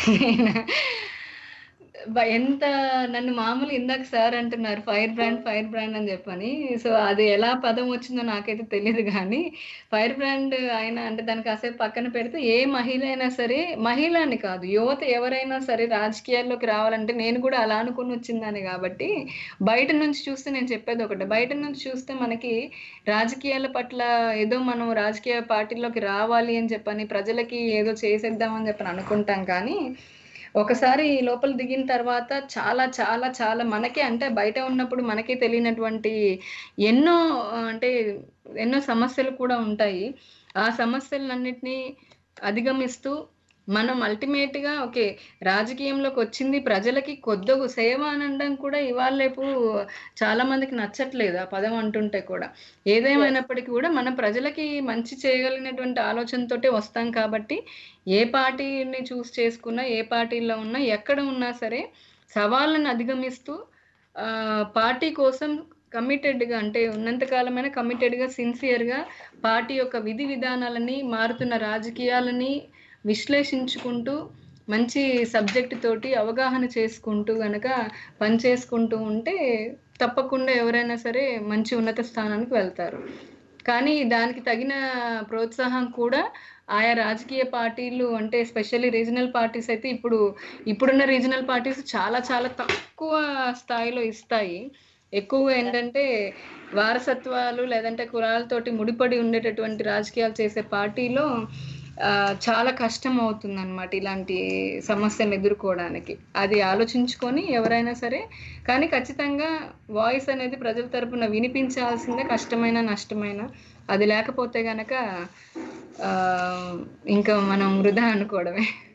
B: బ- ఎంత నన్ను మామూలు ఇందాక సార్ అంటున్నారు ఫైర్ బ్రాండ్ ఫైర్ బ్రాండ్ అని చెప్పని సో అది ఎలా పదం వచ్చిందో నాకైతే తెలియదు కానీ ఫైర్ బ్రాండ్ అయినా అంటే దాన్ని కాసేపు పక్కన పెడితే ఏ మహిళ అయినా సరే మహిళ అని కాదు యువత ఎవరైనా సరే రాజకీయాల్లోకి రావాలంటే నేను కూడా అలా అనుకుని వచ్చిందని కాబట్టి బయట నుంచి చూస్తే నేను చెప్పేది ఒకటి బయట నుంచి చూస్తే మనకి రాజకీయాల పట్ల ఏదో మనం రాజకీయ పార్టీలోకి రావాలి అని చెప్పని ప్రజలకి ఏదో చేసేద్దామని చెప్పని అనుకుంటాం కానీ ఒకసారి లోపల దిగిన తర్వాత చాలా చాలా చాలా మనకే అంటే బయట ఉన్నప్పుడు మనకే తెలియనటువంటి ఎన్నో ఆ, అంటే ఎన్నో సమస్యలు కూడా ఉంటాయి ఆ సమస్యలన్నిటినీ అధిగమిస్తూ మనం అల్టిమేట్ గా ఓకే రాజకీయంలోకి వచ్చింది ప్రజలకి కొద్దిగా సేవ అని అనడం కూడా ఇవాళ రేపు చాలా మందికి నచ్చట్లేదు ఆ పదం అంటుంటే కూడా ఏదేమైనప్పటికీ కూడా మన ప్రజలకి మంచి చేయగలిగినటువంటి ఆలోచనతోటే వస్తాం కాబట్టి ఏ పార్టీని చూస్ చేసుకున్నా ఏ పార్టీలో ఉన్నా ఎక్కడ ఉన్నా సరే సవాళ్ళను అధిగమిస్తూ ఆ, పార్టీ కోసం కమిటెడ్గా అంటే ఉన్నంతకాలమైన కమిటెడ్గా సిన్సియర్గా పార్టీ యొక్క విధి విధానాలని మారుతున్న రాజకీయాలని విశ్లేషించుకుంటూ మంచి సబ్జెక్ట్ తోటి అవగాహన చేసుకుంటూ గనక పనిచేసుకుంటూ ఉంటే తప్పకుండా ఎవరైనా సరే మంచి ఉన్నత స్థానానికి వెళ్తారు కానీ దానికి తగిన ప్రోత్సాహం కూడా ఆయా రాజకీయ పార్టీలు అంటే ఎస్పెషల్లీ రీజనల్ పార్టీస్ అయితే ఇప్పుడు ఇప్పుడున్న రీజనల్ పార్టీస్ చాలా చాలా తక్కువ స్థాయిలో ఇస్తాయి ఎక్కువగా ఏంటంటే వారసత్వాలు లేదంటే కులాలతోటి ముడిపడి ఉండేటటువంటి రాజకీయాలు చేసే పార్టీలో ఆ, చాలా కష్టం అవుతుంది అనమాట ఇలాంటి సమస్యలు ఎదుర్కోవడానికి అది ఆలోచించుకొని ఎవరైనా సరే కానీ ఖచ్చితంగా వాయిస్ అనేది ప్రజల తరపున వినిపించాల్సిందే కష్టమైన నష్టమైన అది లేకపోతే గనక ఆ, ఇంకా మనం వృధా అనుకోవడమే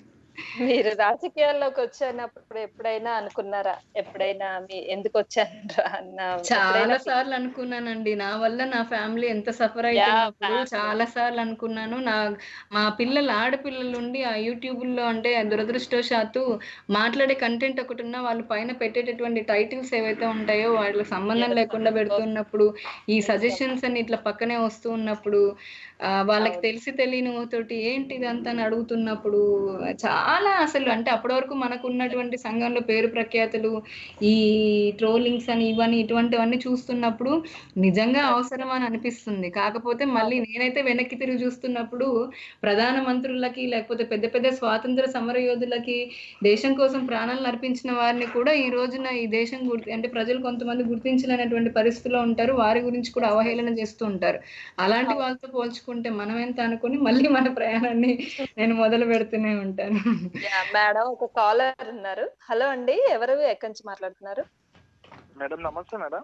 A: మీరు రాజకీయాల్లోకి వచ్చినప్పుడు ఎప్పుడైనా అనుకున్నారా ఎప్పుడైనా మీ ఎందుకు వచ్చాను అన్న
B: చాలా
A: ఎప్పుడైనా
B: సార్లు అనుకున్నానండి నా వల్ల నా ఫ్యామిలీ ఎంత సఫర్ అవుతున్నప్పుడు
A: family.
B: చాలా సార్లు అనుకున్నాను నా మా పిల్లలు ఆడపిల్లలు ఉండి ఆ యూట్యూబ్ లో అంటే దురదృష్టవశాత్తు మాట్లాడే కంటెంట్ ఒకటి ఉన్నా వాళ్ళు పైన పెట్టేటటువంటి టైటిల్స్ ఏవైతే ఉంటాయో వాళ్ళకి సంబంధం లేకుండా పెడుతున్నప్పుడు ఈ సజెషన్స్ అని ఇట్లా పక్కనే వస్తూ ఉన్నప్పుడు ఆ, వాళ్ళకి
A: అవును.
B: తెలిసి తెలియని తోటి ఏంటి ఇదంతా అని అడుగుతున్నప్పుడు చాలా అసలు అంటే అప్పటి వరకు మనకు ఉన్నటువంటి సంఘంలో పేరు ప్రఖ్యాతులు ఈ ట్రోలింగ్స్ అని ఇవన్నీ ఇటువంటివన్నీ చూస్తున్నప్పుడు నిజంగా అవసరం అని అనిపిస్తుంది కాకపోతే మళ్ళీ నేనైతే వెనక్కి తిరిగి చూస్తున్నప్పుడు ప్రధాన మంత్రులకి లేకపోతే పెద్ద పెద్ద స్వాతంత్ర సమర యోధులకి దేశం కోసం ప్రాణాలను అర్పించిన వారిని కూడా ఈ రోజున ఈ దేశం గుర్తి అంటే ప్రజలు కొంతమంది గుర్తించలేనటువంటి పరిస్థితిలో ఉంటారు వారి గురించి కూడా అవహేళన చేస్తూ ఉంటారు అలాంటి వాళ్ళతో పోల్చుకుంటే మనం ఎంత అనుకుని మళ్ళీ మన ప్రయాణాన్ని నేను మొదలు పెడుతూనే ఉంటాను
A: యా, మేడం ఒక కాలర్ ఉన్నారు హలో అండి ఎవరు ఎక్కడి నుంచి మాట్లాడుతున్నారు
J: మేడం నమస్తే మేడం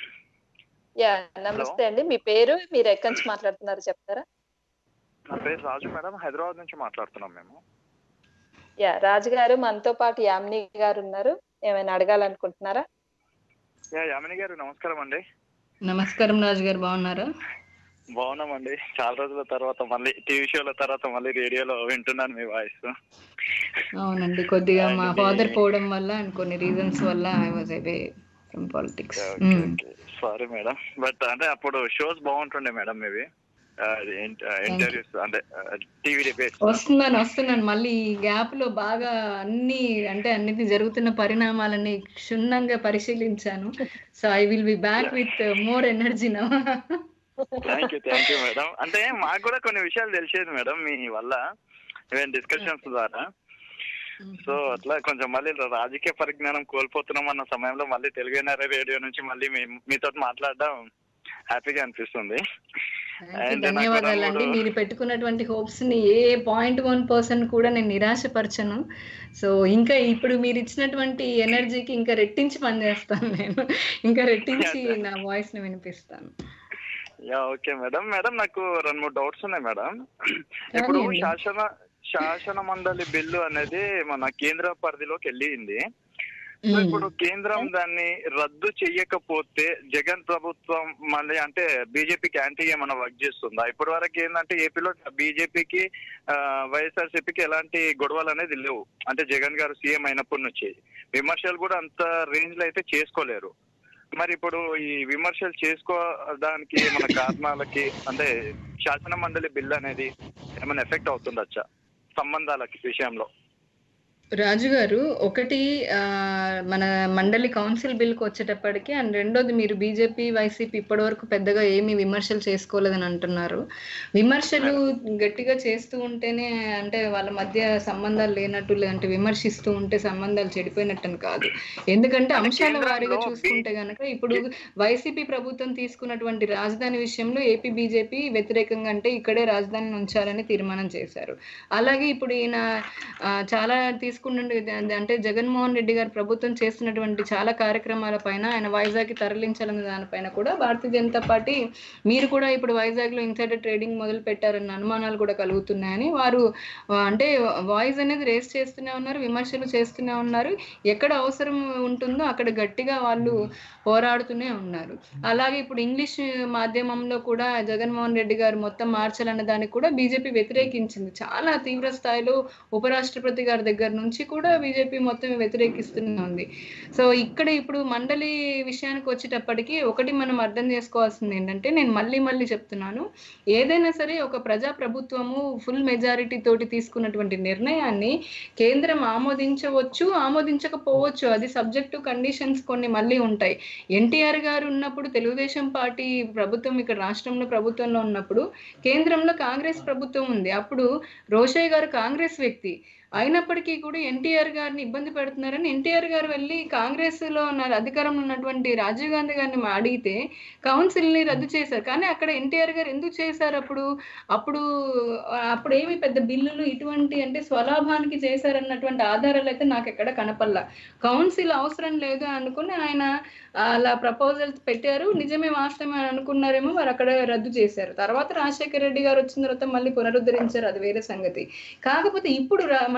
A: యా నమస్తే అండి మీ పేరు మీరు ఎక్కడి నుంచి మాట్లాడుతున్నారు చెప్తారా
J: నా పేరు రాజు మేడం హైదరాబాద్ నుంచి మాట్లాడుతున్నాం మేము
A: యా రాజు గారు మనతో పాటు యామిని గారు ఉన్నారు ఏమైనా అడగాలనుకుంటున్నారా
J: యా యామిని గారు నమస్కారం అండి
B: నమస్కారం రాజు గారు బాగున్నారా
J: బాగున్నామండి చాలా రోజుల తర్వాత మళ్ళీ టీవీ షోల తర్వాత మళ్ళీ రేడియోలో వింటున్నాను మీ వాయిస్
B: అవునండి కొద్దిగా మా
J: అవునండి.
B: ఫాదర్ పోవడం వల్ల అండ్ కొన్ని రీజన్స్ వల్ల I was away from politics
J: sorry madam but అంటే అప్పుడు షోస్ బాగుంటుండే మేడం ఇవి ఇంటర్వ్యూస్ అంటే టీవీ డిబేట్స్
B: వస్తున్నాను వస్తున్నాను మళ్ళీ ఈ గ్యాప్ లో బాగా అన్ని అంటే అన్నిటి జరుగుతున్న పరిణామాలని క్షుణ్ణంగా పరిశీలించాను so I will be back with more energy నా
J: thank you thank you madam అంటే మాకు కూడా కొన్ని విషయాలు తెలిసేది మేడం మీ వల్ల ఈవెన్ డిస్కషన్స్ ద్వారా సో అట్లా కొంచెం మళ్ళీ రాజకీయ పరిజ్ఞానం కోల్పోతున్నాం అన్న సమయంలో మళ్ళీ తెలుగు ఎన్ఆర్ఐ రేడియో నుంచి మళ్ళీ మీ- మీతో మాట్లాడడం హ్యాపీగా అనిపిస్తుంది And నాకు
B: ధన్యవాదాలండి
J: రెండు-
B: మీరు పెట్టుకున్నటువంటి హోప్స్ ని ఏ పాయింట్ వన్ పర్సెంట్ కూడా నేను నిరాశపరచను సో ఇంకా ఇప్పుడు మీరు ఇచ్చినటువంటి ఎనర్జీకి ఇంకా రెట్టించి పనిచేస్తాను నేను ఇంకా రెట్టించి నా వాయిస్ ని వినిపిస్తాను
J: యా ఓకే మేడం మేడం నాకు రెండు మూడు డౌట్స్ ఉన్నాయి మేడం ఇప్పుడు
B: కానివ్వండి.
J: శాసన శాసన మండలి బిల్లు అనేది మన కేంద్ర పరిధిలోకి వెళ్ళింది సో ఇప్పుడు కేంద్రం దాన్ని రద్దు చెయ్యకపోతే జగన్ ప్రభుత్వం మళ్ళీ అంటే బీజేపీకి యాంటీ ఏమైనా వర్క్ చేస్తుందా ఇప్పటి వరకు ఏంటంటే ఏపీలో బీజేపీకి వైఎస్ఆర్సీపీకి ఎలాంటి గొడవలు అనేది లేవు అంటే జగన్ గారు సీఎం అయినప్పటి నుంచి విమర్శలు కూడా అంత రేంజ్ లో అయితే చేసుకోలేరు మరి ఇప్పుడు ఈ విమర్శలు చేసుకోవడానికి మన కారణాలకి అంటే శాసన మండలి బిల్ అనేది ఏమైనా ఎఫెక్ట్ అవుతుండొచ్చా సంబంధాలకి విషయంలో
B: రాజు గారు ఒకటి ఆ, మన మండలి కౌన్సిల్ బిల్కి వచ్చేటప్పటికి అండ్ రెండోది మీరు బీజేపీ వైసీపీ ఇప్పటివరకు పెద్దగా ఏమీ విమర్శలు చేసుకోలేదని అంటున్నారు విమర్శలు గట్టిగా చేస్తూ ఉంటేనే అంటే వాళ్ళ మధ్య సంబంధాలు లేనట్టు లేదంటే విమర్శిస్తూ ఉంటే సంబంధాలు చెడిపోయినట్టు అని కాదు ఎందుకంటే అంశాల వారీగా చూసుకుంటే గనక ఇప్పుడు వైసీపీ ప్రభుత్వం తీసుకున్నటువంటి రాజధాని విషయంలో ఏపీ బీజేపీ వ్యతిరేకంగా అంటే ఇక్కడే రాజధానిని ఉంచాలని తీర్మానం చేశారు అలాగే ఇప్పుడు ఈయన ఆ, చాలా తీసుకున్న అంటే జగన్మోహన్ రెడ్డి గారు ప్రభుత్వం చేస్తున్నటువంటి చాలా కార్యక్రమాల పైన ఆయన వైజాగ్ కి తరలించాలన్న దానిపైన కూడా భారతీయ జనతా పార్టీ మీరు కూడా ఇప్పుడు వైజాగ్ లో ఇన్సైడర్ ట్రేడింగ్ మొదలు పెట్టారన్న అనుమానాలు కూడా కలుగుతున్నాయని వారు ఆ, అంటే వాయిస్ అనేది రేస్ చేస్తూనే ఉన్నారు విమర్శలు చేస్తూనే ఉన్నారు ఎక్కడ అవసరం ఉంటుందో అక్కడ గట్టిగా వాళ్ళు పోరాడుతూనే ఉన్నారు అలాగే ఇప్పుడు ఇంగ్లీష్ మాధ్యమంలో కూడా జగన్మోహన్ రెడ్డి గారు మొత్తం మార్చాలన్న దానికి కూడా బీజేపీ వ్యతిరేకించింది చాలా తీవ్ర స్థాయిలో ఉపరాష్ట్రపతి గారి దగ్గర నుంచి కూడా బీజేపీ మొత్తం వ్యతిరేకిస్తూనే ఉంది సో ఇక్కడ ఇప్పుడు మండలి విషయానికి వచ్చేటప్పటికి ఒకటి మనం అర్థం చేసుకోవాల్సింది ఏంటంటే నేను మళ్ళీ మళ్ళీ చెప్తున్నాను ఏదైనా సరే ఒక ప్రజా ప్రభుత్వము ఫుల్ మెజారిటీ తోటి తీసుకున్నటువంటి నిర్ణయాన్ని కేంద్రం ఆమోదించవచ్చు ఆమోదించకపోవచ్చు అది సబ్జెక్టు కండిషన్స్ కొన్ని మళ్ళీ ఉంటాయి ఎన్టీఆర్ గారు ఉన్నప్పుడు తెలుగుదేశం పార్టీ ప్రభుత్వం ఇక్కడ రాష్ట్రంలో ప్రభుత్వంలో ఉన్నప్పుడు కేంద్రంలో కాంగ్రెస్ ప్రభుత్వం ఉంది అప్పుడు రోషయ్య గారు కాంగ్రెస్ వ్యక్తి అయినప్పటికీ కూడా ఎన్టీఆర్ గారిని ఇబ్బంది పెడుతున్నారని ఎన్టీఆర్ గారు వెళ్ళి కాంగ్రెస్ లో ఉన్న అధికారంలో ఉన్నటువంటి రాజీవ్ గాంధీ గారిని మా అడిగితే కౌన్సిల్ ని రద్దు చేశారు కానీ అక్కడ ఎన్టీఆర్ గారు ఎందుకు చేశారు అప్పుడు అప్పుడు అప్పుడు ఏమి పెద్ద బిల్లులు ఇటువంటి అంటే స్వలాభానికి చేశారన్నటువంటి ఆధారాలు అయితే నాకు ఎక్కడ కనపల్లా కౌన్సిల్ అవసరం లేదు అనుకుని ఆయన అలా ప్రపోజల్స్ పెట్టారు నిజమే వాస్తవమే అని అనుకున్నారేమో వారు అక్కడ రద్దు చేశారు తర్వాత రాజశేఖర రెడ్డి గారు వచ్చిన తర్వాత మళ్ళీ పునరుద్ధరించారు అది వేరే సంగతి కాకపోతే ఇప్పుడు రా- మన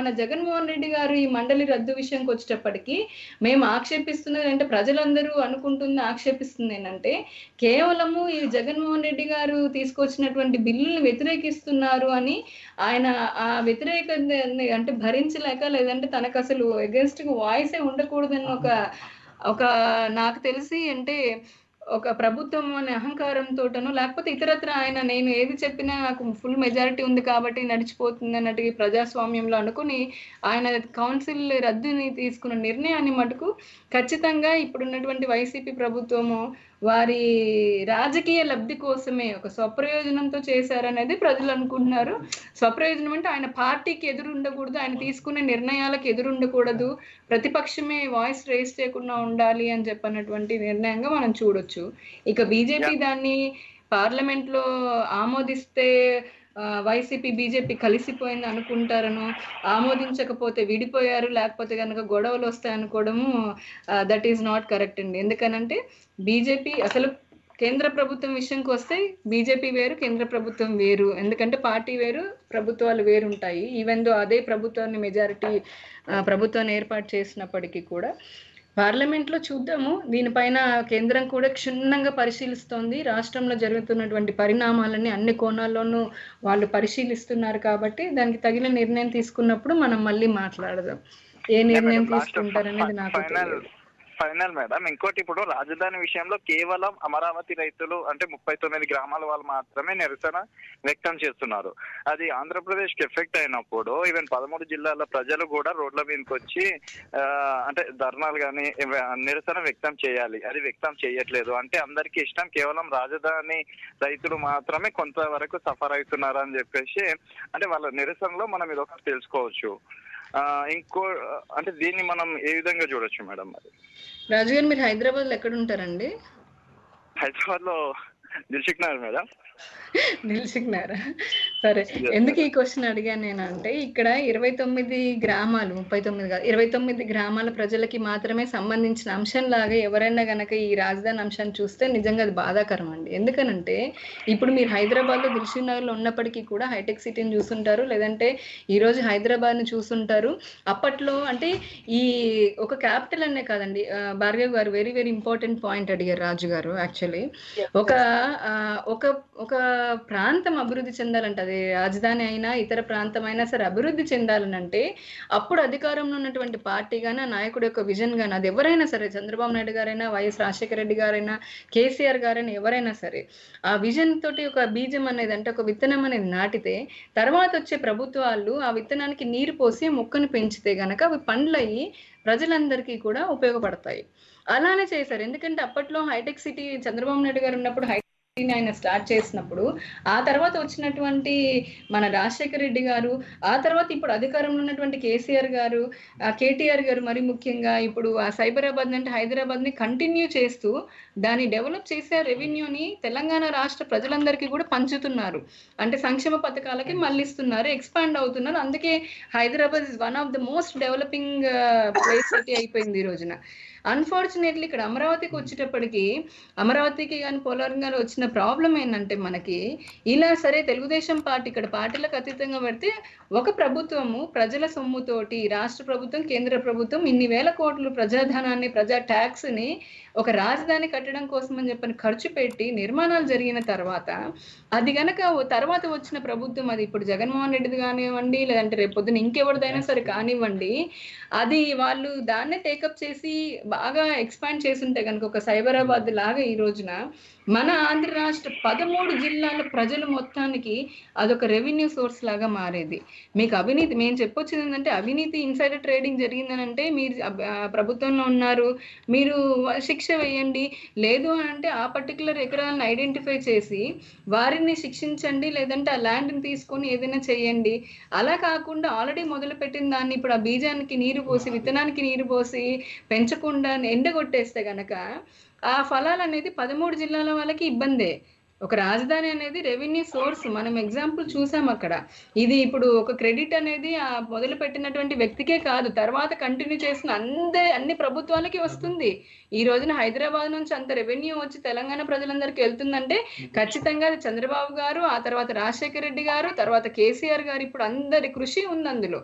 B: మన జగన్మోహన్ రెడ్డి గారు ఈ మండలి రద్దు విషయంకి వచ్చేటప్పటికి మేము ఆక్షేపిస్తున్నది అంటే ప్రజలందరూ అనుకుంటుంది ఆక్షేపిస్తుంది ఏంటంటే కేవలము ఈ జగన్మోహన్ రెడ్డి గారు తీసుకొచ్చినటువంటి బిల్లులు వ్యతిరేకిస్తున్నారు అని ఆయన ఆ వ్యతిరేక అంటే భరించలేక లేదంటే తనకు అసలు అగేన్స్ట్ వాయిసే ఉండకూడదని ఒక ఒక నాకు తెలిసి అంటే ఒక ప్రభుత్వం అనే అహంకారంతోటను లేకపోతే ఇతరత్ర ఆయన నేను ఏది చెప్పినా నాకు ఫుల్ మెజారిటీ ఉంది కాబట్టి నడిచిపోతుంది అన్నట్టు ఈ ప్రజాస్వామ్యంలో అనుకుని ఆయన కౌన్సిల్ రద్దుని తీసుకున్న నిర్ణయాన్ని మటుకు ఖచ్చితంగా ఇప్పుడున్నటువంటి వైసీపీ ప్రభుత్వము వారి రాజకీయ లబ్ధి కోసమే ఒక స్వప్రయోజనంతో చేశారనేది ప్రజలు అనుకుంటున్నారు స్వప్రయోజనం అంటే ఆయన పార్టీకి ఎదురు ఉండకూడదు ఆయన తీసుకునే నిర్ణయాలకు ఎదురు ఉండకూడదు ప్రతిపక్షమే వాయిస్ రేస్ చేయకుండా ఉండాలి అని చెప్పినటువంటి నిర్ణయంగా మనం చూడొచ్చు ఇక బీజేపీ దాన్ని పార్లమెంట్ లో ఆమోదిస్తే వైసీపీ బీజేపీ కలిసిపోయింది అనుకుంటారను ఆమోదించకపోతే విడిపోయారు లేకపోతే కనుక గొడవలు వస్తాయి అనుకోవడము దట్ ఈస్ నాట్ కరెక్ట్ అండి ఎందుకనంటే బీజేపీ అసలు కేంద్ర ప్రభుత్వం విషయంకి వస్తే బీజేపీ వేరు కేంద్ర ప్రభుత్వం వేరు ఎందుకంటే పార్టీ వేరు ప్రభుత్వాలు వేరు ఉంటాయి ఈవెన్ దో అదే ప్రభుత్వాన్ని మెజారిటీ ప్రభుత్వాన్ని ఏర్పాటు చేసినప్పటికీ కూడా పార్లమెంట్లో చూద్దాము దీనిపైన కేంద్రం కూడా క్షుణ్ణంగా పరిశీలిస్తోంది రాష్ట్రంలో జరుగుతున్నటువంటి పరిణామాలని అన్ని కోణాల్లోనూ వాళ్ళు పరిశీలిస్తున్నారు కాబట్టి దానికి తగిన నిర్ణయం తీసుకున్నప్పుడు మనం మళ్ళీ మాట్లాడదాం ఏ నిర్ణయం తీసుకుంటారనేది నాకు తెలియదు
J: ఫైనల్ మేడం ఇంకోటి ఇప్పుడు రాజధాని విషయంలో కేవలం అమరావతి రైతులు అంటే ముప్పై తొమ్మిది గ్రామాల వాళ్ళు మాత్రమే నిరసన వ్యక్తం చేస్తున్నారు అది ఆంధ్రప్రదేశ్ కి ఎఫెక్ట్ అయినప్పుడు ఈవెన్ పదమూడు జిల్లాల ప్రజలు కూడా రోడ్ల మీదకి వచ్చి అంటే ధర్నాలు కానీ నిరసన వ్యక్తం చేయాలి అది వ్యక్తం చేయట్లేదు అంటే అందరికీ ఇష్టం కేవలం రాజధాని రైతులు మాత్రమే కొంతవరకు సఫర్ అవుతున్నారు అని చెప్పేసి అంటే వాళ్ళ నిరసనలో మనం ఇది ఒకటి తెలుసుకోవచ్చు ఇంకో అంటే దీన్ని మనం ఏ విధంగా చూడొచ్చు మేడం మరి
B: రాజు గారు మీరు హైదరాబాద్ లో ఎక్కడ ఉంటారండి
J: హైదరాబాద్ లో దిల్షుక్ నగర్ మేడం
B: నిలిచినారా సరే ఎందుకు ఈ క్వశ్చన్ అడిగాను నేను అంటే ఇక్కడ ఇరవై తొమ్మిది గ్రామాలు ముప్పై తొమ్మిది కాదు ఇరవై తొమ్మిది గ్రామాల ప్రజలకి మాత్రమే సంబంధించిన అంశం లాగా ఎవరైనా గనక ఈ రాజధాని అంశాన్ని చూస్తే నిజంగా అది బాధాకరం అండి ఎందుకనంటే ఇప్పుడు మీరు హైదరాబాద్ లో దిల్షుక్ నగర్ లో ఉన్నప్పటికీ కూడా హైటెక్ సిటీని చూస్తుంటారు లేదంటే ఈ రోజు హైదరాబాద్ ని చూస్తుంటారు అప్పట్లో అంటే ఈ ఒక క్యాపిటల్ అనే కాదండి భార్గవ్ గారు వెరీ వెరీ ఇంపార్టెంట్ పాయింట్ అడిగారు రాజు గారు యాక్చువల్లీ ఒక ఒక ఒక ప్రాంతం అభివృద్ధి చెందాలంటే అది రాజధాని అయినా ఇతర ప్రాంతం అయినా సరే అభివృద్ధి చెందాలనంటే అప్పుడు అధికారంలో ఉన్నటువంటి పార్టీ కానీ ఆ నాయకుడు యొక్క విజన్ కానీ అది ఎవరైనా సరే చంద్రబాబు నాయుడు గారైనా వైఎస్ రాజశేఖర రెడ్డి గారైనా కేసీఆర్ గారైనా ఎవరైనా సరే ఆ విజన్ తోటి ఒక బీజం అనేది అంటే ఒక విత్తనం అనేది నాటితే తర్వాత వచ్చే ప్రభుత్వాలు ఆ విత్తనానికి నీరు పోసి మొక్కను పెంచితే గనక అవి పండ్లయ్యి ప్రజలందరికీ కూడా ఉపయోగపడతాయి అలానే చేశారు ఎందుకంటే అప్పట్లో హైటెక్ సిటీ చంద్రబాబు నాయుడు గారు ఉన్నప్పుడు హై ఆయన స్టార్ట్ చేసినప్పుడు ఆ తర్వాత వచ్చినటువంటి మన రాజశేఖర రెడ్డి గారు ఆ తర్వాత ఇప్పుడు అధికారంలో ఉన్నటువంటి కేసీఆర్ గారు కేటీఆర్ గారు మరి ముఖ్యంగా ఇప్పుడు ఆ సైబరాబాద్ అంటే హైదరాబాద్ ని కంటిన్యూ చేస్తూ దాన్ని డెవలప్ చేసే రెవెన్యూని తెలంగాణ రాష్ట్ర ప్రజలందరికీ కూడా పంచుతున్నారు అంటే సంక్షేమ పథకాలకి మళ్ళిస్తున్నారు ఎక్స్పాండ్ అవుతున్నారు అందుకే Hyderabad is one of the most developing place city అయిపోయింది ఈ రోజున అన్ఫార్చునేట్లీ ఇక్కడ అమరావతికి వచ్చేటప్పటికి అమరావతికి కానీ పోలవరం కానీ వచ్చిన ప్రాబ్లం ఏంటంటే మనకి ఇలా సరే తెలుగుదేశం పార్టీ ఇక్కడ పార్టీలకు అతీతంగా పెడితే ఒక ప్రభుత్వము ప్రజల సొమ్ముతోటి రాష్ట్ర ప్రభుత్వం కేంద్ర ప్రభుత్వం ఇన్ని వేల కోట్లు ప్రజాధనాన్ని ప్రజా ట్యాక్స్ ని ఒక రాజధాని కట్టడం కోసం అని చెప్పని ఖర్చు పెట్టి నిర్మాణాలు జరిగిన తర్వాత అది గనక తర్వాత వచ్చిన ప్రభుత్వం అది ఇప్పుడు జగన్మోహన్ రెడ్డిది కానివ్వండి లేదంటే రేపు పొద్దున ఇంకెవరిదైనా సరే కానివ్వండి అది వాళ్ళు దాన్నే టేకప్ చేసి బాగా ఎక్స్పాండ్ చేస్తుంటే కనుక ఒక సైబరాబాద్ లాగా ఈ రోజున మన ఆంధ్ర రాష్ట్ర పదమూడు జిల్లాల ప్రజలు మొత్తానికి అదొక రెవెన్యూ సోర్స్ లాగా మారేది మీకు అవినీతి మేము చెప్పొచ్చింది ఏంటంటే అవినీతి ఇన్సైడర్ ట్రేడింగ్ జరిగిందని అంటే మీరు ప్రభుత్వంలో ఉన్నారు మీరు శిక్ష వేయండి లేదు అని అంటే ఆ పర్టికులర్ ఎకరాలను ఐడెంటిఫై చేసి వారిని శిక్షించండి లేదంటే ఆ ల్యాండ్ని తీసుకొని ఏదైనా చేయండి అలా కాకుండా ఆల్రెడీ మొదలు పెట్టిన దాన్ని ఇప్పుడు ఆ బీజానికి నీరు పోసి విత్తనానికి నీరు పోసి పెంచకుండా ఎండగొట్టేస్తే గనక ఆ ఫలాలు అనేది పదమూడు జిల్లాల వాళ్ళకి ఇబ్బందే ఒక రాజధాని అనేది రెవెన్యూ సోర్స్ మనం ఎగ్జాంపుల్ చూసాం అక్కడ ఇది ఇప్పుడు ఒక క్రెడిట్ అనేది ఆ మొదలు పెట్టినటువంటి వ్యక్తికే కాదు తర్వాత కంటిన్యూ చేసిన అందే అన్ని ప్రభుత్వాలకి వస్తుంది ఈ రోజున హైదరాబాద్ నుంచి అంత రెవెన్యూ వచ్చి తెలంగాణ ప్రజలందరికీ వెళ్తుందంటే ఖచ్చితంగా అది చంద్రబాబు గారు ఆ తర్వాత రాజశేఖర రెడ్డి గారు తర్వాత కేసీఆర్ గారు ఇప్పుడు అందరి కృషి ఉంది అందులో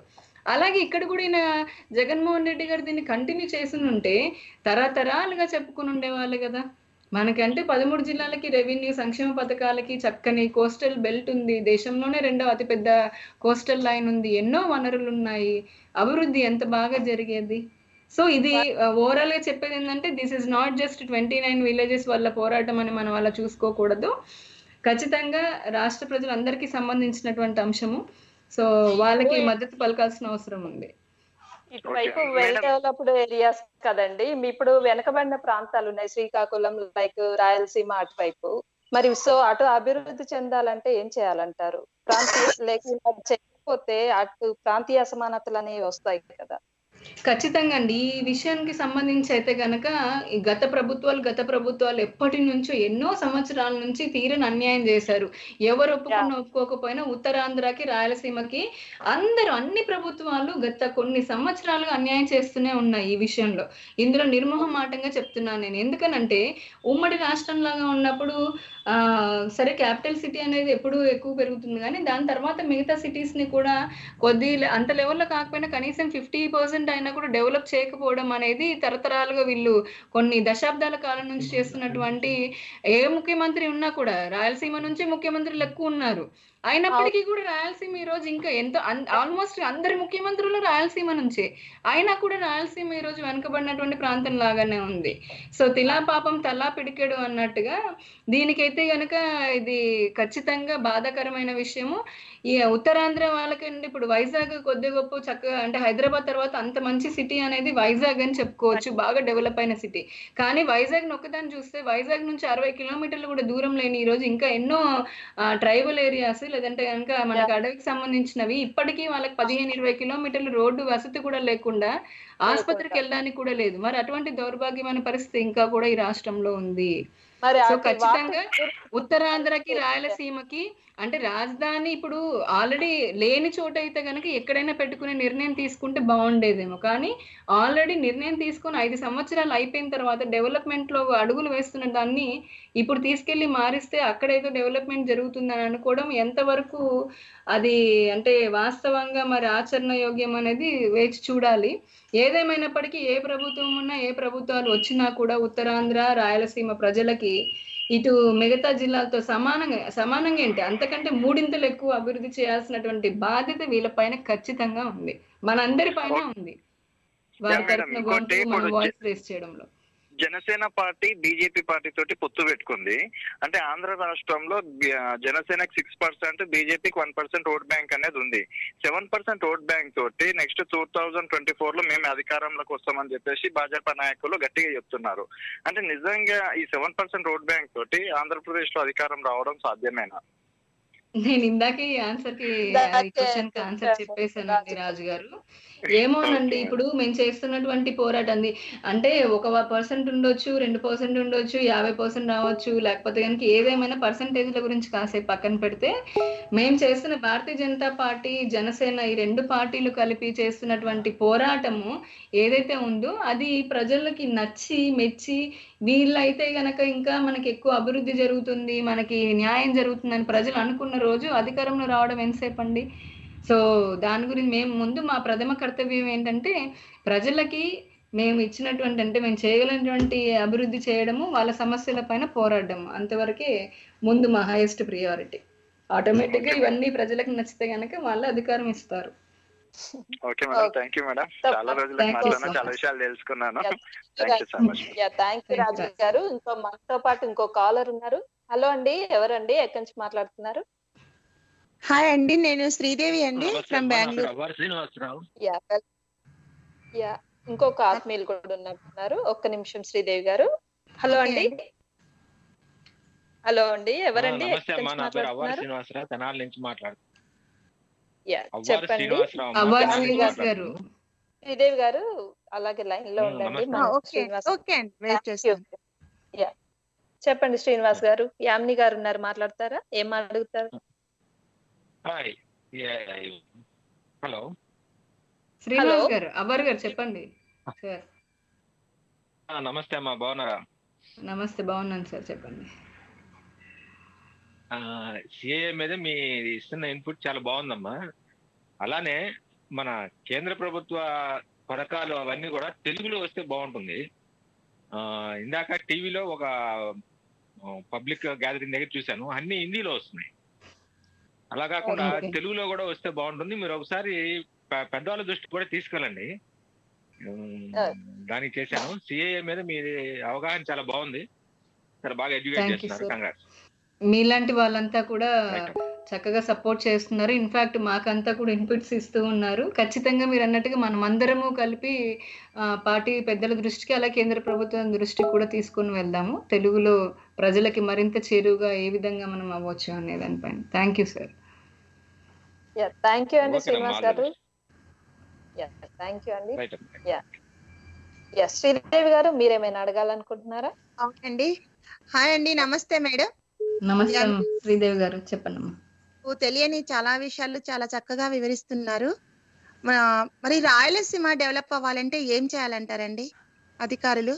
B: అలాగే ఇక్కడ కూడా ఈయన జగన్మోహన్ రెడ్డి గారు దీన్ని కంటిన్యూ చేసి ఉంటే తరతరాలుగా చెప్పుకుని ఉండేవాళ్ళు కదా మనకంటే పదమూడు జిల్లాలకి రెవెన్యూ సంక్షేమ పథకాలకి చక్కని కోస్టల్ బెల్ట్ ఉంది దేశంలోనే రెండవ అతిపెద్ద కోస్టల్ లైన్ ఉంది ఎన్నో వనరులు ఉన్నాయి అభివృద్ధి ఎంత బాగా జరిగేది సో ఇది ఓవరాల్ గా చెప్పేది ఏంటంటే this is not just twenty nine villages వల్ల పోరాటం అని మనం అలా చూసుకోకూడదు ఖచ్చితంగా రాష్ట్ర ప్రజలందరికీ సంబంధించినటువంటి అంశము సో వాళ్ళకి మద్దతు పలకాల్సిన అవసరం ఉంది
A: ఇటువైపు
J: Okay.
A: Well
J: Madam.
A: Developed areas కదండి మీ ఇప్పుడు వెనకబడిన ప్రాంతాలు ఉన్నాయి శ్రీకాకుళం లైక్ రాయలసీమ అటువైపు మరి సో అటు అభివృద్ధి చెందాలంటే ఏం చేయాలంటారు ప్రాంతీయ లేక ఇలా చేయకపోతే అటు ప్రాంతీయ అసమానతలు అనేవి వస్తాయి కదా
B: ఖచ్చితంగా అండి ఈ విషయానికి సంబంధించి అయితే గనక ఈ గత ప్రభుత్వాలు గత ప్రభుత్వాలు ఎప్పటి నుంచో ఎన్నో సంవత్సరాల నుంచి తీరని అన్యాయం చేశారు ఎవరు ఒప్పుకున్న ఒప్పుకోకపోయినా ఉత్తరాంధ్రకి రాయలసీమకి అందరూ అన్ని ప్రభుత్వాలు గత కొన్ని సంవత్సరాలుగా అన్యాయం చేస్తూనే ఉన్నాయి ఈ విషయంలో ఇందులో నిర్మోహమాటంగా చెప్తున్నాను నేను ఎందుకనంటే ఉమ్మడి రాష్ట్రంలాగా ఉన్నప్పుడు ఆ సరే క్యాపిటల్ సిటీ అనేది ఎప్పుడు ఎక్కువ పెరుగుతుంది కానీ దాని తర్వాత మిగతా సిటీస్ ని కూడా కొద్ది లే- అంత లెవెల్లో కాకపోయినా కనీసం ఫిఫ్టీ పర్సెంట్ అయినా కూడా డెవలప్ చేయకపోవడం అనేది తరతరాలుగా వీళ్ళు కొన్ని దశాబ్దాల కాలం నుంచి చేస్తున్నటువంటి ఏ ముఖ్యమంత్రి ఉన్నా కూడా రాయలసీమ నుంచి ముఖ్యమంత్రులు ఎక్కువ ఉన్నారు అయినప్పటికీ కూడా రాయలసీమ ఈ రోజు ఇంకా ఎంతో ఆల్మోస్ట్ అందరి ముఖ్యమంత్రులు రాయలసీమ నుంచే అయినా కూడా రాయలసీమ ఈ రోజు వెనుకబడినటువంటి ప్రాంతం లాగానే ఉంది సో తిలా పాపం తలా పిడికెడు అన్నట్టుగా దీనికైతే గనక ఇది ఖచ్చితంగా బాధాకరమైన విషయము ఈ ఉత్తరాంధ్ర వాళ్ళకండి ఇప్పుడు వైజాగ్ కొద్ది గొప్ప చక్కగా అంటే హైదరాబాద్ తర్వాత అంత మంచి సిటీ అనేది వైజాగ్ అని చెప్పుకోవచ్చు బాగా డెవలప్ అయిన సిటీ కానీ వైజాగ్ ఒక్కదాన్ని చూస్తే వైజాగ్ నుంచి అరవై కిలోమీటర్లు కూడా దూరం లేని ఈ రోజు ఇంకా ఎన్నో ట్రైబల్ ఏరియాస్ లేదంటే కనుక మనకి అడవికి సంబంధించినవి ఇప్పటికీ వాళ్ళకి పదిహేను ఇరవై కిలోమీటర్లు రోడ్డు వసతి కూడా లేకుండా ఆసుపత్రికి వెళ్ళడానికి కూడా లేదు మరి అటువంటి దౌర్భాగ్యమైన పరిస్థితి ఇంకా కూడా ఈ రాష్ట్రంలో ఉంది
A: మరి
B: సో
A: అటు
B: ఖచ్చితంగా
A: వాటర్
B: ఉత్తరాంధ్రకి రాయలసీమకి అంటే రాజధాని ఇప్పుడు ఆల్రెడీ లేని చోట అయితే గనక ఎక్కడైనా పెట్టుకునే నిర్ణయం తీసుకుంటే బాగుండేదేమో కానీ ఆల్రెడీ నిర్ణయం తీసుకొని ఐదు సంవత్సరాలు అయిపోయిన తర్వాత డెవలప్మెంట్ లో అడుగులు వేస్తున్న దాన్ని ఇప్పుడు తీసుకెళ్లి మారిస్తే అక్కడేదో డెవలప్మెంట్ జరుగుతుందని అనుకోవడం ఎంతవరకు అది అంటే వాస్తవంగా మరి ఆచరణ యోగ్యం అనేది వేచి చూడాలి ఏదేమైనప్పటికీ ఏ ప్రభుత్వం ఉన్నా ఏ ప్రభుత్వాలు వచ్చినా కూడా ఉత్తరాంధ్ర రాయలసీమ ప్రజలకి ఇటు మిగతా జిల్లాలతో సమానంగా సమానంగా ఏంటి అంతకంటే మూడింతలు ఎక్కువ అభివృద్ధి చేయాల్సినటువంటి బాధ్యత వీళ్ళపైన ఖచ్చితంగా ఉంది మనందరి పైన ఉంది వారి
J: Yeah, madam.
B: తరఫున
J: ఇంకోటి
B: గొంతు మన
J: ఇప్పుడు
B: వాయిస్ రేస్ చేయడంలో
J: జనసేన పార్టీ బీజేపీ పార్టీ తోటి పొత్తు పెట్టుకుంది అంటే ఆంధ్ర రాష్ట్రంలో బి- ఆ, జనసేనకి సిక్స్ పర్సెంట్ బీజేపీకి వన్ పర్సెంట్ ఓట్ బ్యాంక్ అనేది ఉంది సెవెన్ పర్సెంట్ ఓట్ బ్యాంక్ తోటి next two thousand twenty four లో మేము అధికారంలోకి వస్తామని చెప్పేసి భాజపా నాయకులు గట్టిగా చెప్తున్నారు అంటే నిజంగా ఈ సెవెన్ పర్సెంట్ ఓట్ బ్యాంక్ తోటి ఆంధ్రప్రదేశ్ లో అధికారం రావడం సాధ్యమేనా
B: నేను ఇందాక ఈ ఆన్సర్ కి
A: దానికి
B: క్వశ్చన్ కి ఆన్సర్ చెప్పేశానండి రాజు గారు ఏమోనండి ఇప్పుడు మేము చేస్తున్నటువంటి పోరాటం అంటే ఒక పర్సెంట్ ఉండొచ్చు రెండు పర్సెంట్ ఉండొచ్చు యాభై పర్సెంట్ రావచ్చు లేకపోతే కనుక ఏదేమైనా పర్సంటేజ్ల గురించి కాసేపు పక్కన పెడితే మేము చేస్తున్న భారతీయ జనతా పార్టీ జనసేన ఈ రెండు పార్టీలు కలిపి చేస్తున్నటువంటి పోరాటము ఏదైతే ఉందో అది ప్రజలకి నచ్చి మెచ్చి వీళ్ళైతే గనక ఇంకా మనకి ఎక్కువ అభివృద్ధి జరుగుతుంది మనకి న్యాయం జరుగుతుందని ప్రజలు అనుకున్న రోజు అధికారంలో రావడం ఎంతసేపు అండి సో దాని గురించి మేము ముందు మా ప్రథమ కర్తవ్యం ఏంటంటే ప్రజలకి మేము ఇచ్చినటువంటి అంటే మేము చేయగలిగినటువంటి అభివృద్ధి చేయడము వాళ్ళ సమస్యల పైన పోరాడము అంతవరకే ముందు మా హైయెస్ట్ ప్రియారిటీ ఆటోమేటిక్ గా ఇవన్నీ ప్రజలకు నచ్చితే గనక వాళ్ళు అధికారం ఇస్తారు
J: okay madam thank you madam చాలా రోజులకు
B: Thank you
J: మాట్లాడినా
B: so
J: చాలా
B: much.
J: విషయాలు తెలుసుకున్నాను
A: Yeah.
J: Thank you so much
A: yeah thank you Raju గారు ఇంకో మనతో పాటు ఇంకో కాలర్ ఉన్నారు హలో అండి ఎవరండి ఎక్కడి నుంచి మాట్లాడుతున్నారు
K: హాయ్ అండి నేను శ్రీదేవి అండి from Bengaluru
L: Avvaru Srinivasa Rao
A: yeah well- yeah ఇంకొక ఆత్మీయులు కూడా ఉన్నట్టున్నారు ఒక్క నిమిషం శ్రీదేవి గారు హలో
K: Okay
A: అండి హలో అండి ఎవరండి
L: నమస్తే
A: ఎక్కడి
L: అమ్మా
A: నుంచి
L: నా పేరు అవ్వారు
A: మాట్లాడుతున్నారు
L: శ్రీనివాసరావు తెనాలి నుంచి మాట్లాడు
A: యా
L: అవ్వారు
A: చెప్పండి
L: శ్రీనివాసరావు అమ్మా,
B: అవ్వారు
L: తెనాలి నుంచి
B: శ్రీనివాస్ గారు
L: మాట్లాడుతున్నాను.
A: శ్రీదేవి గారు అలాగే లైన్ లో
L: మ్మ్,
A: ఉండండి
L: నమస్తే.
A: మన
K: ఓకే
A: శ్రీనివాస్
K: ఓకే అండి వెయిట్
A: Thank you.
K: చేస్తాను
A: యా చెప్పండి శ్రీనివాస్ గారు యామిని గారు ఉన్నారు మాట్లాడతారా ఏం అడుగుతారు
L: హాయ్ హలో
B: శ్రీనివాస్
A: Hello.
B: గారు అవ్వర్ గారు చెప్పండి సార్
L: నమస్తే అమ్మా బాగున్నారా
B: నమస్తే బాగున్నాను సార్ చెప్పండి
L: సిఏ మీద మీ ఇస్తున్న ఇన్పుట్ చాలా బాగుందమ్మా అలానే మన కేంద్ర ప్రభుత్వ పథకాలు అవన్నీ కూడా తెలుగులో వస్తే బాగుంటుంది ఆ, ఇందాక టీవీలో ఒక పబ్లిక్ గ్యాదరింగ్ దగ్గర చూశాను అన్ని హిందీలో వస్తున్నాయి అలా కాకుండా
B: Okay.
L: తెలుగులో కూడా వస్తే బాగుంటుంది మీరు ఒకసారి పె- పెద్దవాళ్ళ దృష్టి కూడా తీసుకెళ్ళండి ఉమ్, దానికి చేశాను సిఏఏ మీద మీ అవగాహన చాలా బాగుంది చాలా బాగా ఎడ్యుకేట్
B: Thank you,
L: చేస్తున్నారు
B: sir.
L: కంగ్రాట్స్
B: మీలాంటి వాళ్ళంతా కూడా చక్కగా సపోర్ట్ చేస్తున్నారు ఇన్ఫాక్ట్ మాకంతా కూడా ఇన్పుట్స్ ఇస్తూ ఉన్నారు ఖచ్చితంగా మీరు అన్నట్టుగా మనం అందరము కలిపి ఆ, పార్టీ పెద్దల దృష్టికి అలా కేంద్ర ప్రభుత్వం దృష్టికి కూడా తీసుకొని వెళ్దాము తెలుగులో ప్రజలకి మరింత చేరువుగా ఏ విధంగా మనం అవ్వచ్చు అనే దానిపైన thank you sir
A: yeah thank you అండి
L: Okay,
A: శ్రీనివాస్
L: all the
A: గారు యా థ్యాంక్ యూ అండి
L: రైట్
A: యా యా శ్రీదేవి గారు మీరేమైనా అడగాలనుకుంటున్నారా
K: అవునండి హాయ్ అండి నమస్తే మేడం
B: నమస్తే శ్రీదేవి గారు చెప్పండి అమ్మా
K: నాకు తెలియని చాలా విషయాలు చాలా చక్కగా వివరిస్తున్నారు మ- మరి రాయలసీమ డెవలప్ అవ్వాలంటే ఏం చేయాలంటారండి అధికారులు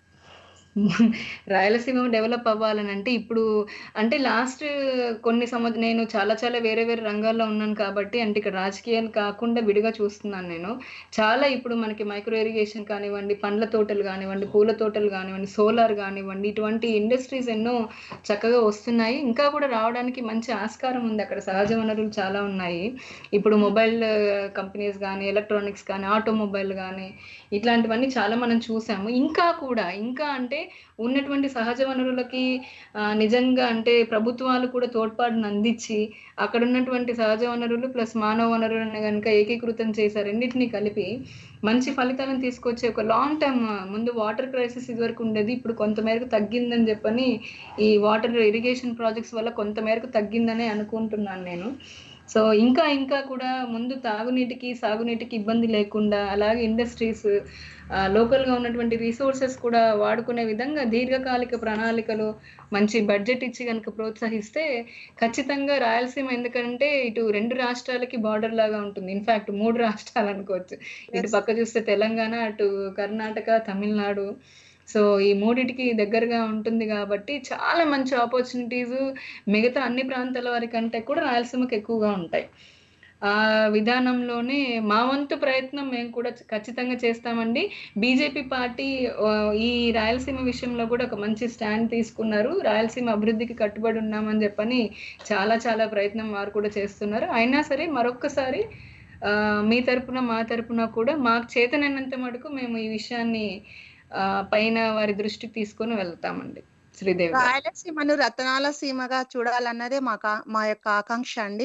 B: రాయలసీమ డెవలప్ అవ్వాలని అంటే ఇప్పుడు అంటే లాస్ట్ కొన్ని సంవత్సరం నేను చాలా చాలా వేరే వేరే రంగాల్లో ఉన్నాను కాబట్టి అంటే ఇక్కడ రాజకీయాలు కాకుండా విడిగా చూస్తున్నాను నేను చాలా ఇప్పుడు మనకి మైక్రో ఇరిగేషన్ కానివ్వండి పండ్ల తోటలు కానివ్వండి పూల తోటలు కానివ్వండి సోలార్ కానివ్వండి ఇటువంటి ఇండస్ట్రీస్ ఎన్నో చక్కగా వస్తున్నాయి ఇంకా కూడా రావడానికి మంచి ఆస్కారం ఉంది అక్కడ సహజ వనరులు చాలా ఉన్నాయి ఇప్పుడు మొబైల్ కంపెనీస్ కానీ ఎలక్ట్రానిక్స్ కానీ ఆటోమొబైల్ కానీ ఇట్లాంటివన్నీ చాలా మనం చూసాము ఇంకా కూడా ఇంకా అంటే ఉన్నటువంటి సహజ వనరులకి ఆ, నిజంగా అంటే ప్రభుత్వాలు కూడా తోడ్పాటును అందించి అక్కడ ఉన్నటువంటి సహజ వనరులు ప్లస్ మానవ వనరులను కనుక ఏకీకృతం చేశారు రెండింటిని కలిపి మంచి ఫలితాలను తీసుకొచ్చే ఒక లాంగ్ టర్మ్ ముందు వాటర్ క్రైసిస్ ఇదివరకు ఉండేది ఇప్పుడు కొంతమేరకు తగ్గిందని చెప్పని ఈ వాటర్ ఇరిగేషన్ ప్రాజెక్ట్స్ వల్ల కొంతమేరకు తగ్గిందని అనుకుంటున్నాను నేను సో ఇంకా ఇంకా కూడా ముందు తాగునీటికి సాగునీటికి ఇబ్బంది లేకుండా అలాగే ఇండస్ట్రీస్ లోకల్గా ఉన్నటువంటి రీసోర్సెస్ కూడా వాడుకునే విధంగా దీర్ఘకాలిక ప్రణాళికలు మంచి బడ్జెట్ ఇచ్చి కనుక ప్రోత్సహిస్తే ఖచ్చితంగా రాయలసీమ ఎందుకంటే ఇటు రెండు రాష్ట్రాలకి బార్డర్ లాగా ఉంటుంది ఇన్ఫాక్ట్ మూడు రాష్ట్రాలు అనుకోవచ్చు ఇటు పక్క చూస్తే తెలంగాణ అటు కర్ణాటక తమిళనాడు సో ఈ మూడిటికి దగ్గరగా ఉంటుంది కాబట్టి చాలా మంచి ఆపర్చునిటీస్ మిగతా అన్ని ప్రాంతాల వారి కంటే కూడా రాయలసీమకి ఎక్కువగా ఉంటాయి ఆ విధానంలోనే మా వంతు ప్రయత్నం మేము కూడా ఖచ్చితంగా చేస్తామండి బీజేపీ పార్టీ ఆ, ఈ రాయలసీమ విషయంలో కూడా ఒక మంచి స్టాండ్ తీసుకున్నారు రాయలసీమ అభివృద్ధికి కట్టుబడి ఉన్నామని చెప్పని చాలా చాలా ప్రయత్నం వారు కూడా చేస్తున్నారు అయినా సరే మరొక్కసారి ఆ, మీ తరపున మా తరపున కూడా మాకు చేతనైనంత మటుకు మేము ఈ విషయాన్ని ఆ, పైన వారి దృష్టికి తీసుకొని వెళ్తామండి శ్రీదేవి గారు.
K: రాయలసీమను రతనాల సీమగా చూడాలన్నదే మా కా- మా యొక్క ఆకాంక్ష అండి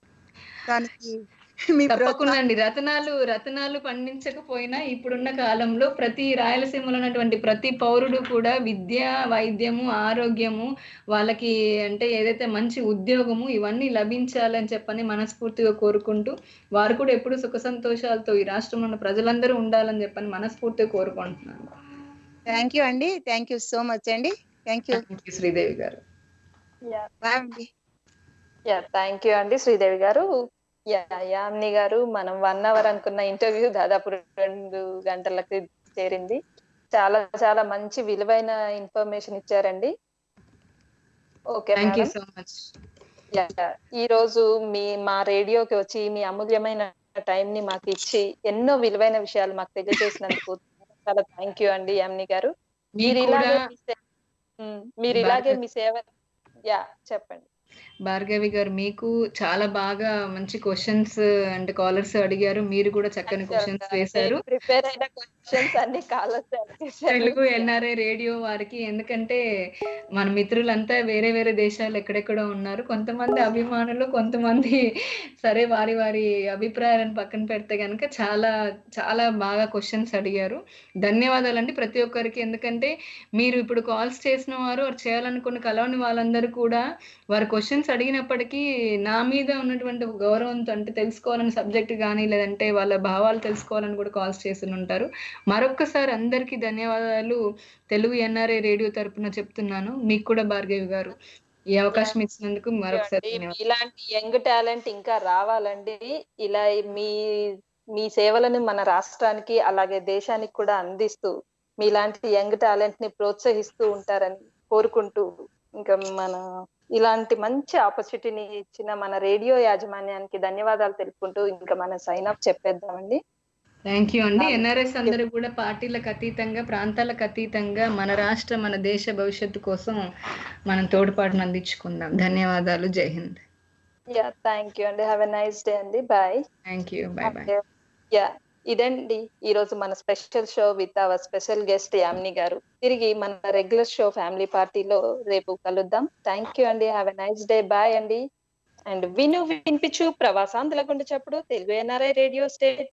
K: దానికి మీ
B: తప్పకుండా అండి రతనాలు రతనాలు పండించకపోయినా ఇప్పుడున్న కాలంలో ప్రతి రాయలసీమలో ఉన్నటువంటి ప్రతి పౌరుడు కూడా విద్య వైద్యము ఆరోగ్యము వాళ్ళకి అంటే ఏదైతే మంచి ఉద్యోగము ఇవన్నీ లభించాలని చెప్పని మనస్ఫూర్తిగా కోరుకుంటూ వారు కూడా ఎప్పుడు సుఖ సంతోషాలతో ఈ రాష్ట్రంలో ఉన్న ప్రజలందరూ ఉండాలని చెప్పని మనస్ఫూర్తిగా కోరుకుంటున్నాను
K: థ్యాంక్ యూ అండి థ్యాంక్ యూ సో మచ్ అండి thank you
B: Thank you, Sridevi గారు
A: యా
K: బాయ్ అండి
A: యా థ్యాంక్ యూ అండి శ్రీదేవి గారు యా యామ్ని గారు మనం వన్ అవర్ అనుకున్న ఇంటర్వ్యూ దాదాపు రెండు గంటలకు చేరింది చాలా చాలా మంచి విలువైన ఇన్ఫర్మేషన్ ఇచ్చారండి okay
B: thank you
A: madam
B: so much
A: yeah ఈ రోజు మీ మా రేడియోకి వచ్చి మీ అమూల్యమైన టైం ని మాకు ఇచ్చి ఎన్నో విలువైన విషయాలు మాకు తెలియజేసినందుకు చాలా థ్యాంక్ యూ అండి యామ్ని గారు మీరు
B: మీకు
A: ఇలాగే
B: కూడా
A: మీ సే- ఉమ్, మీరు ఇలాగే మీ సేవ యా చెప్పండి
B: భార్గవి గారు మీకు చాలా బాగా మంచి క్వశ్చన్స్ అంటే కాలర్స్ అడిగారు మీరు కూడా చక్కని క్వశ్చన్స్ వేశారు
A: ప్రిపేర్ అయిన క్వశ్చన్స్ అన్ని కాలర్స్
B: తెలుగు ఎన్ఆర్ఐ రేడియో వారికి ఎందుకంటే మన మిత్రులంతా వేరే వేరే దేశాలు ఎక్కడెక్కడో ఉన్నారు కొంతమంది అభిమానులు కొంతమంది సరే వారి వారి అభిప్రాయాలను పక్కన పెడితే కనుక చాలా చాలా బాగా క్వశ్చన్స్ అడిగారు ధన్యవాదాలండి ప్రతి ఒక్కరికి ఎందుకంటే మీరు ఇప్పుడు కాల్స్ చేసిన వారు వారు చేయాలనుకున్న కలవని వాళ్ళందరూ కూడా వారు క్వశ్చన్స్ అడిగినప్పటికీ నా మీద ఉన్నటువంటి ఒక గౌరవంతో అంటే తెలుసుకోవాలని సబ్జెక్ట్ కానీ లేదంటే వాళ్ళ భావాలు తెలుసుకోవాలని కూడా కాల్స్ చేసి ఉంటారు మరొక్కసారి అందరికీ ధన్యవాదాలు తెలుగు ఎన్ఆర్ఐ రేడియో తరపున చెప్తున్నాను మీకు కూడా భార్గవి గారు ఈ అవకాశం ఇచ్చినందుకు మరొకసారి
A: అండి.
B: ధన్యవాదాలు
A: ఇలాంటి యంగ్ టాలెంట్ ఇంకా రావాలండి ఇలా మీ మీ సేవలను మన రాష్ట్రానికి అలాగే దేశానికి కూడా అందిస్తూ మీలాంటి యంగ్ టాలెంట్ ని ప్రోత్సహిస్తూ ఉంటారని కోరుకుంటూ ఇంకా మన ఇలాంటి మంచి ఆపర్చునిటీని ఇచ్చిన మన రేడియో యాజమాన్యానికి ధన్యవాదాలు తెలుపుకుంటూ ఇంకా మన సైన్ అప్ చెప్పేద్దామండి
B: థ్యాంక్ యూ అండి ఎన్ఆర్ఎస్ అందరూ కూడా పార్టీలకు అతీతంగా ప్రాంతాలకు అతీతంగా మన రాష్ట్ర మన దేశ భవిష్యత్తు కోసం మనం తోడ్పాటును అందించుకుందాం ధన్యవాదాలు Jai Hind
A: yeah thank you అండి హ్యావ్ ఎ నైస్ డే అండి bye
B: thank you bye bye
A: yeah ఇదండి ఈ రోజు మన special show with our special guest Yamini గారు తిరిగి మన రెగ్యులర్ షో ఫ్యామిలీ పార్టీలో రేపు కలుద్దాం థ్యాంక్ యూ అండి have a nice day bye అండి అండ్ విను వినిపించు ప్రవాసాంధ్రుల గుండె చప్పుడు తెలుగు ఎన్ఆర్ఐ రేడియో స్టేట్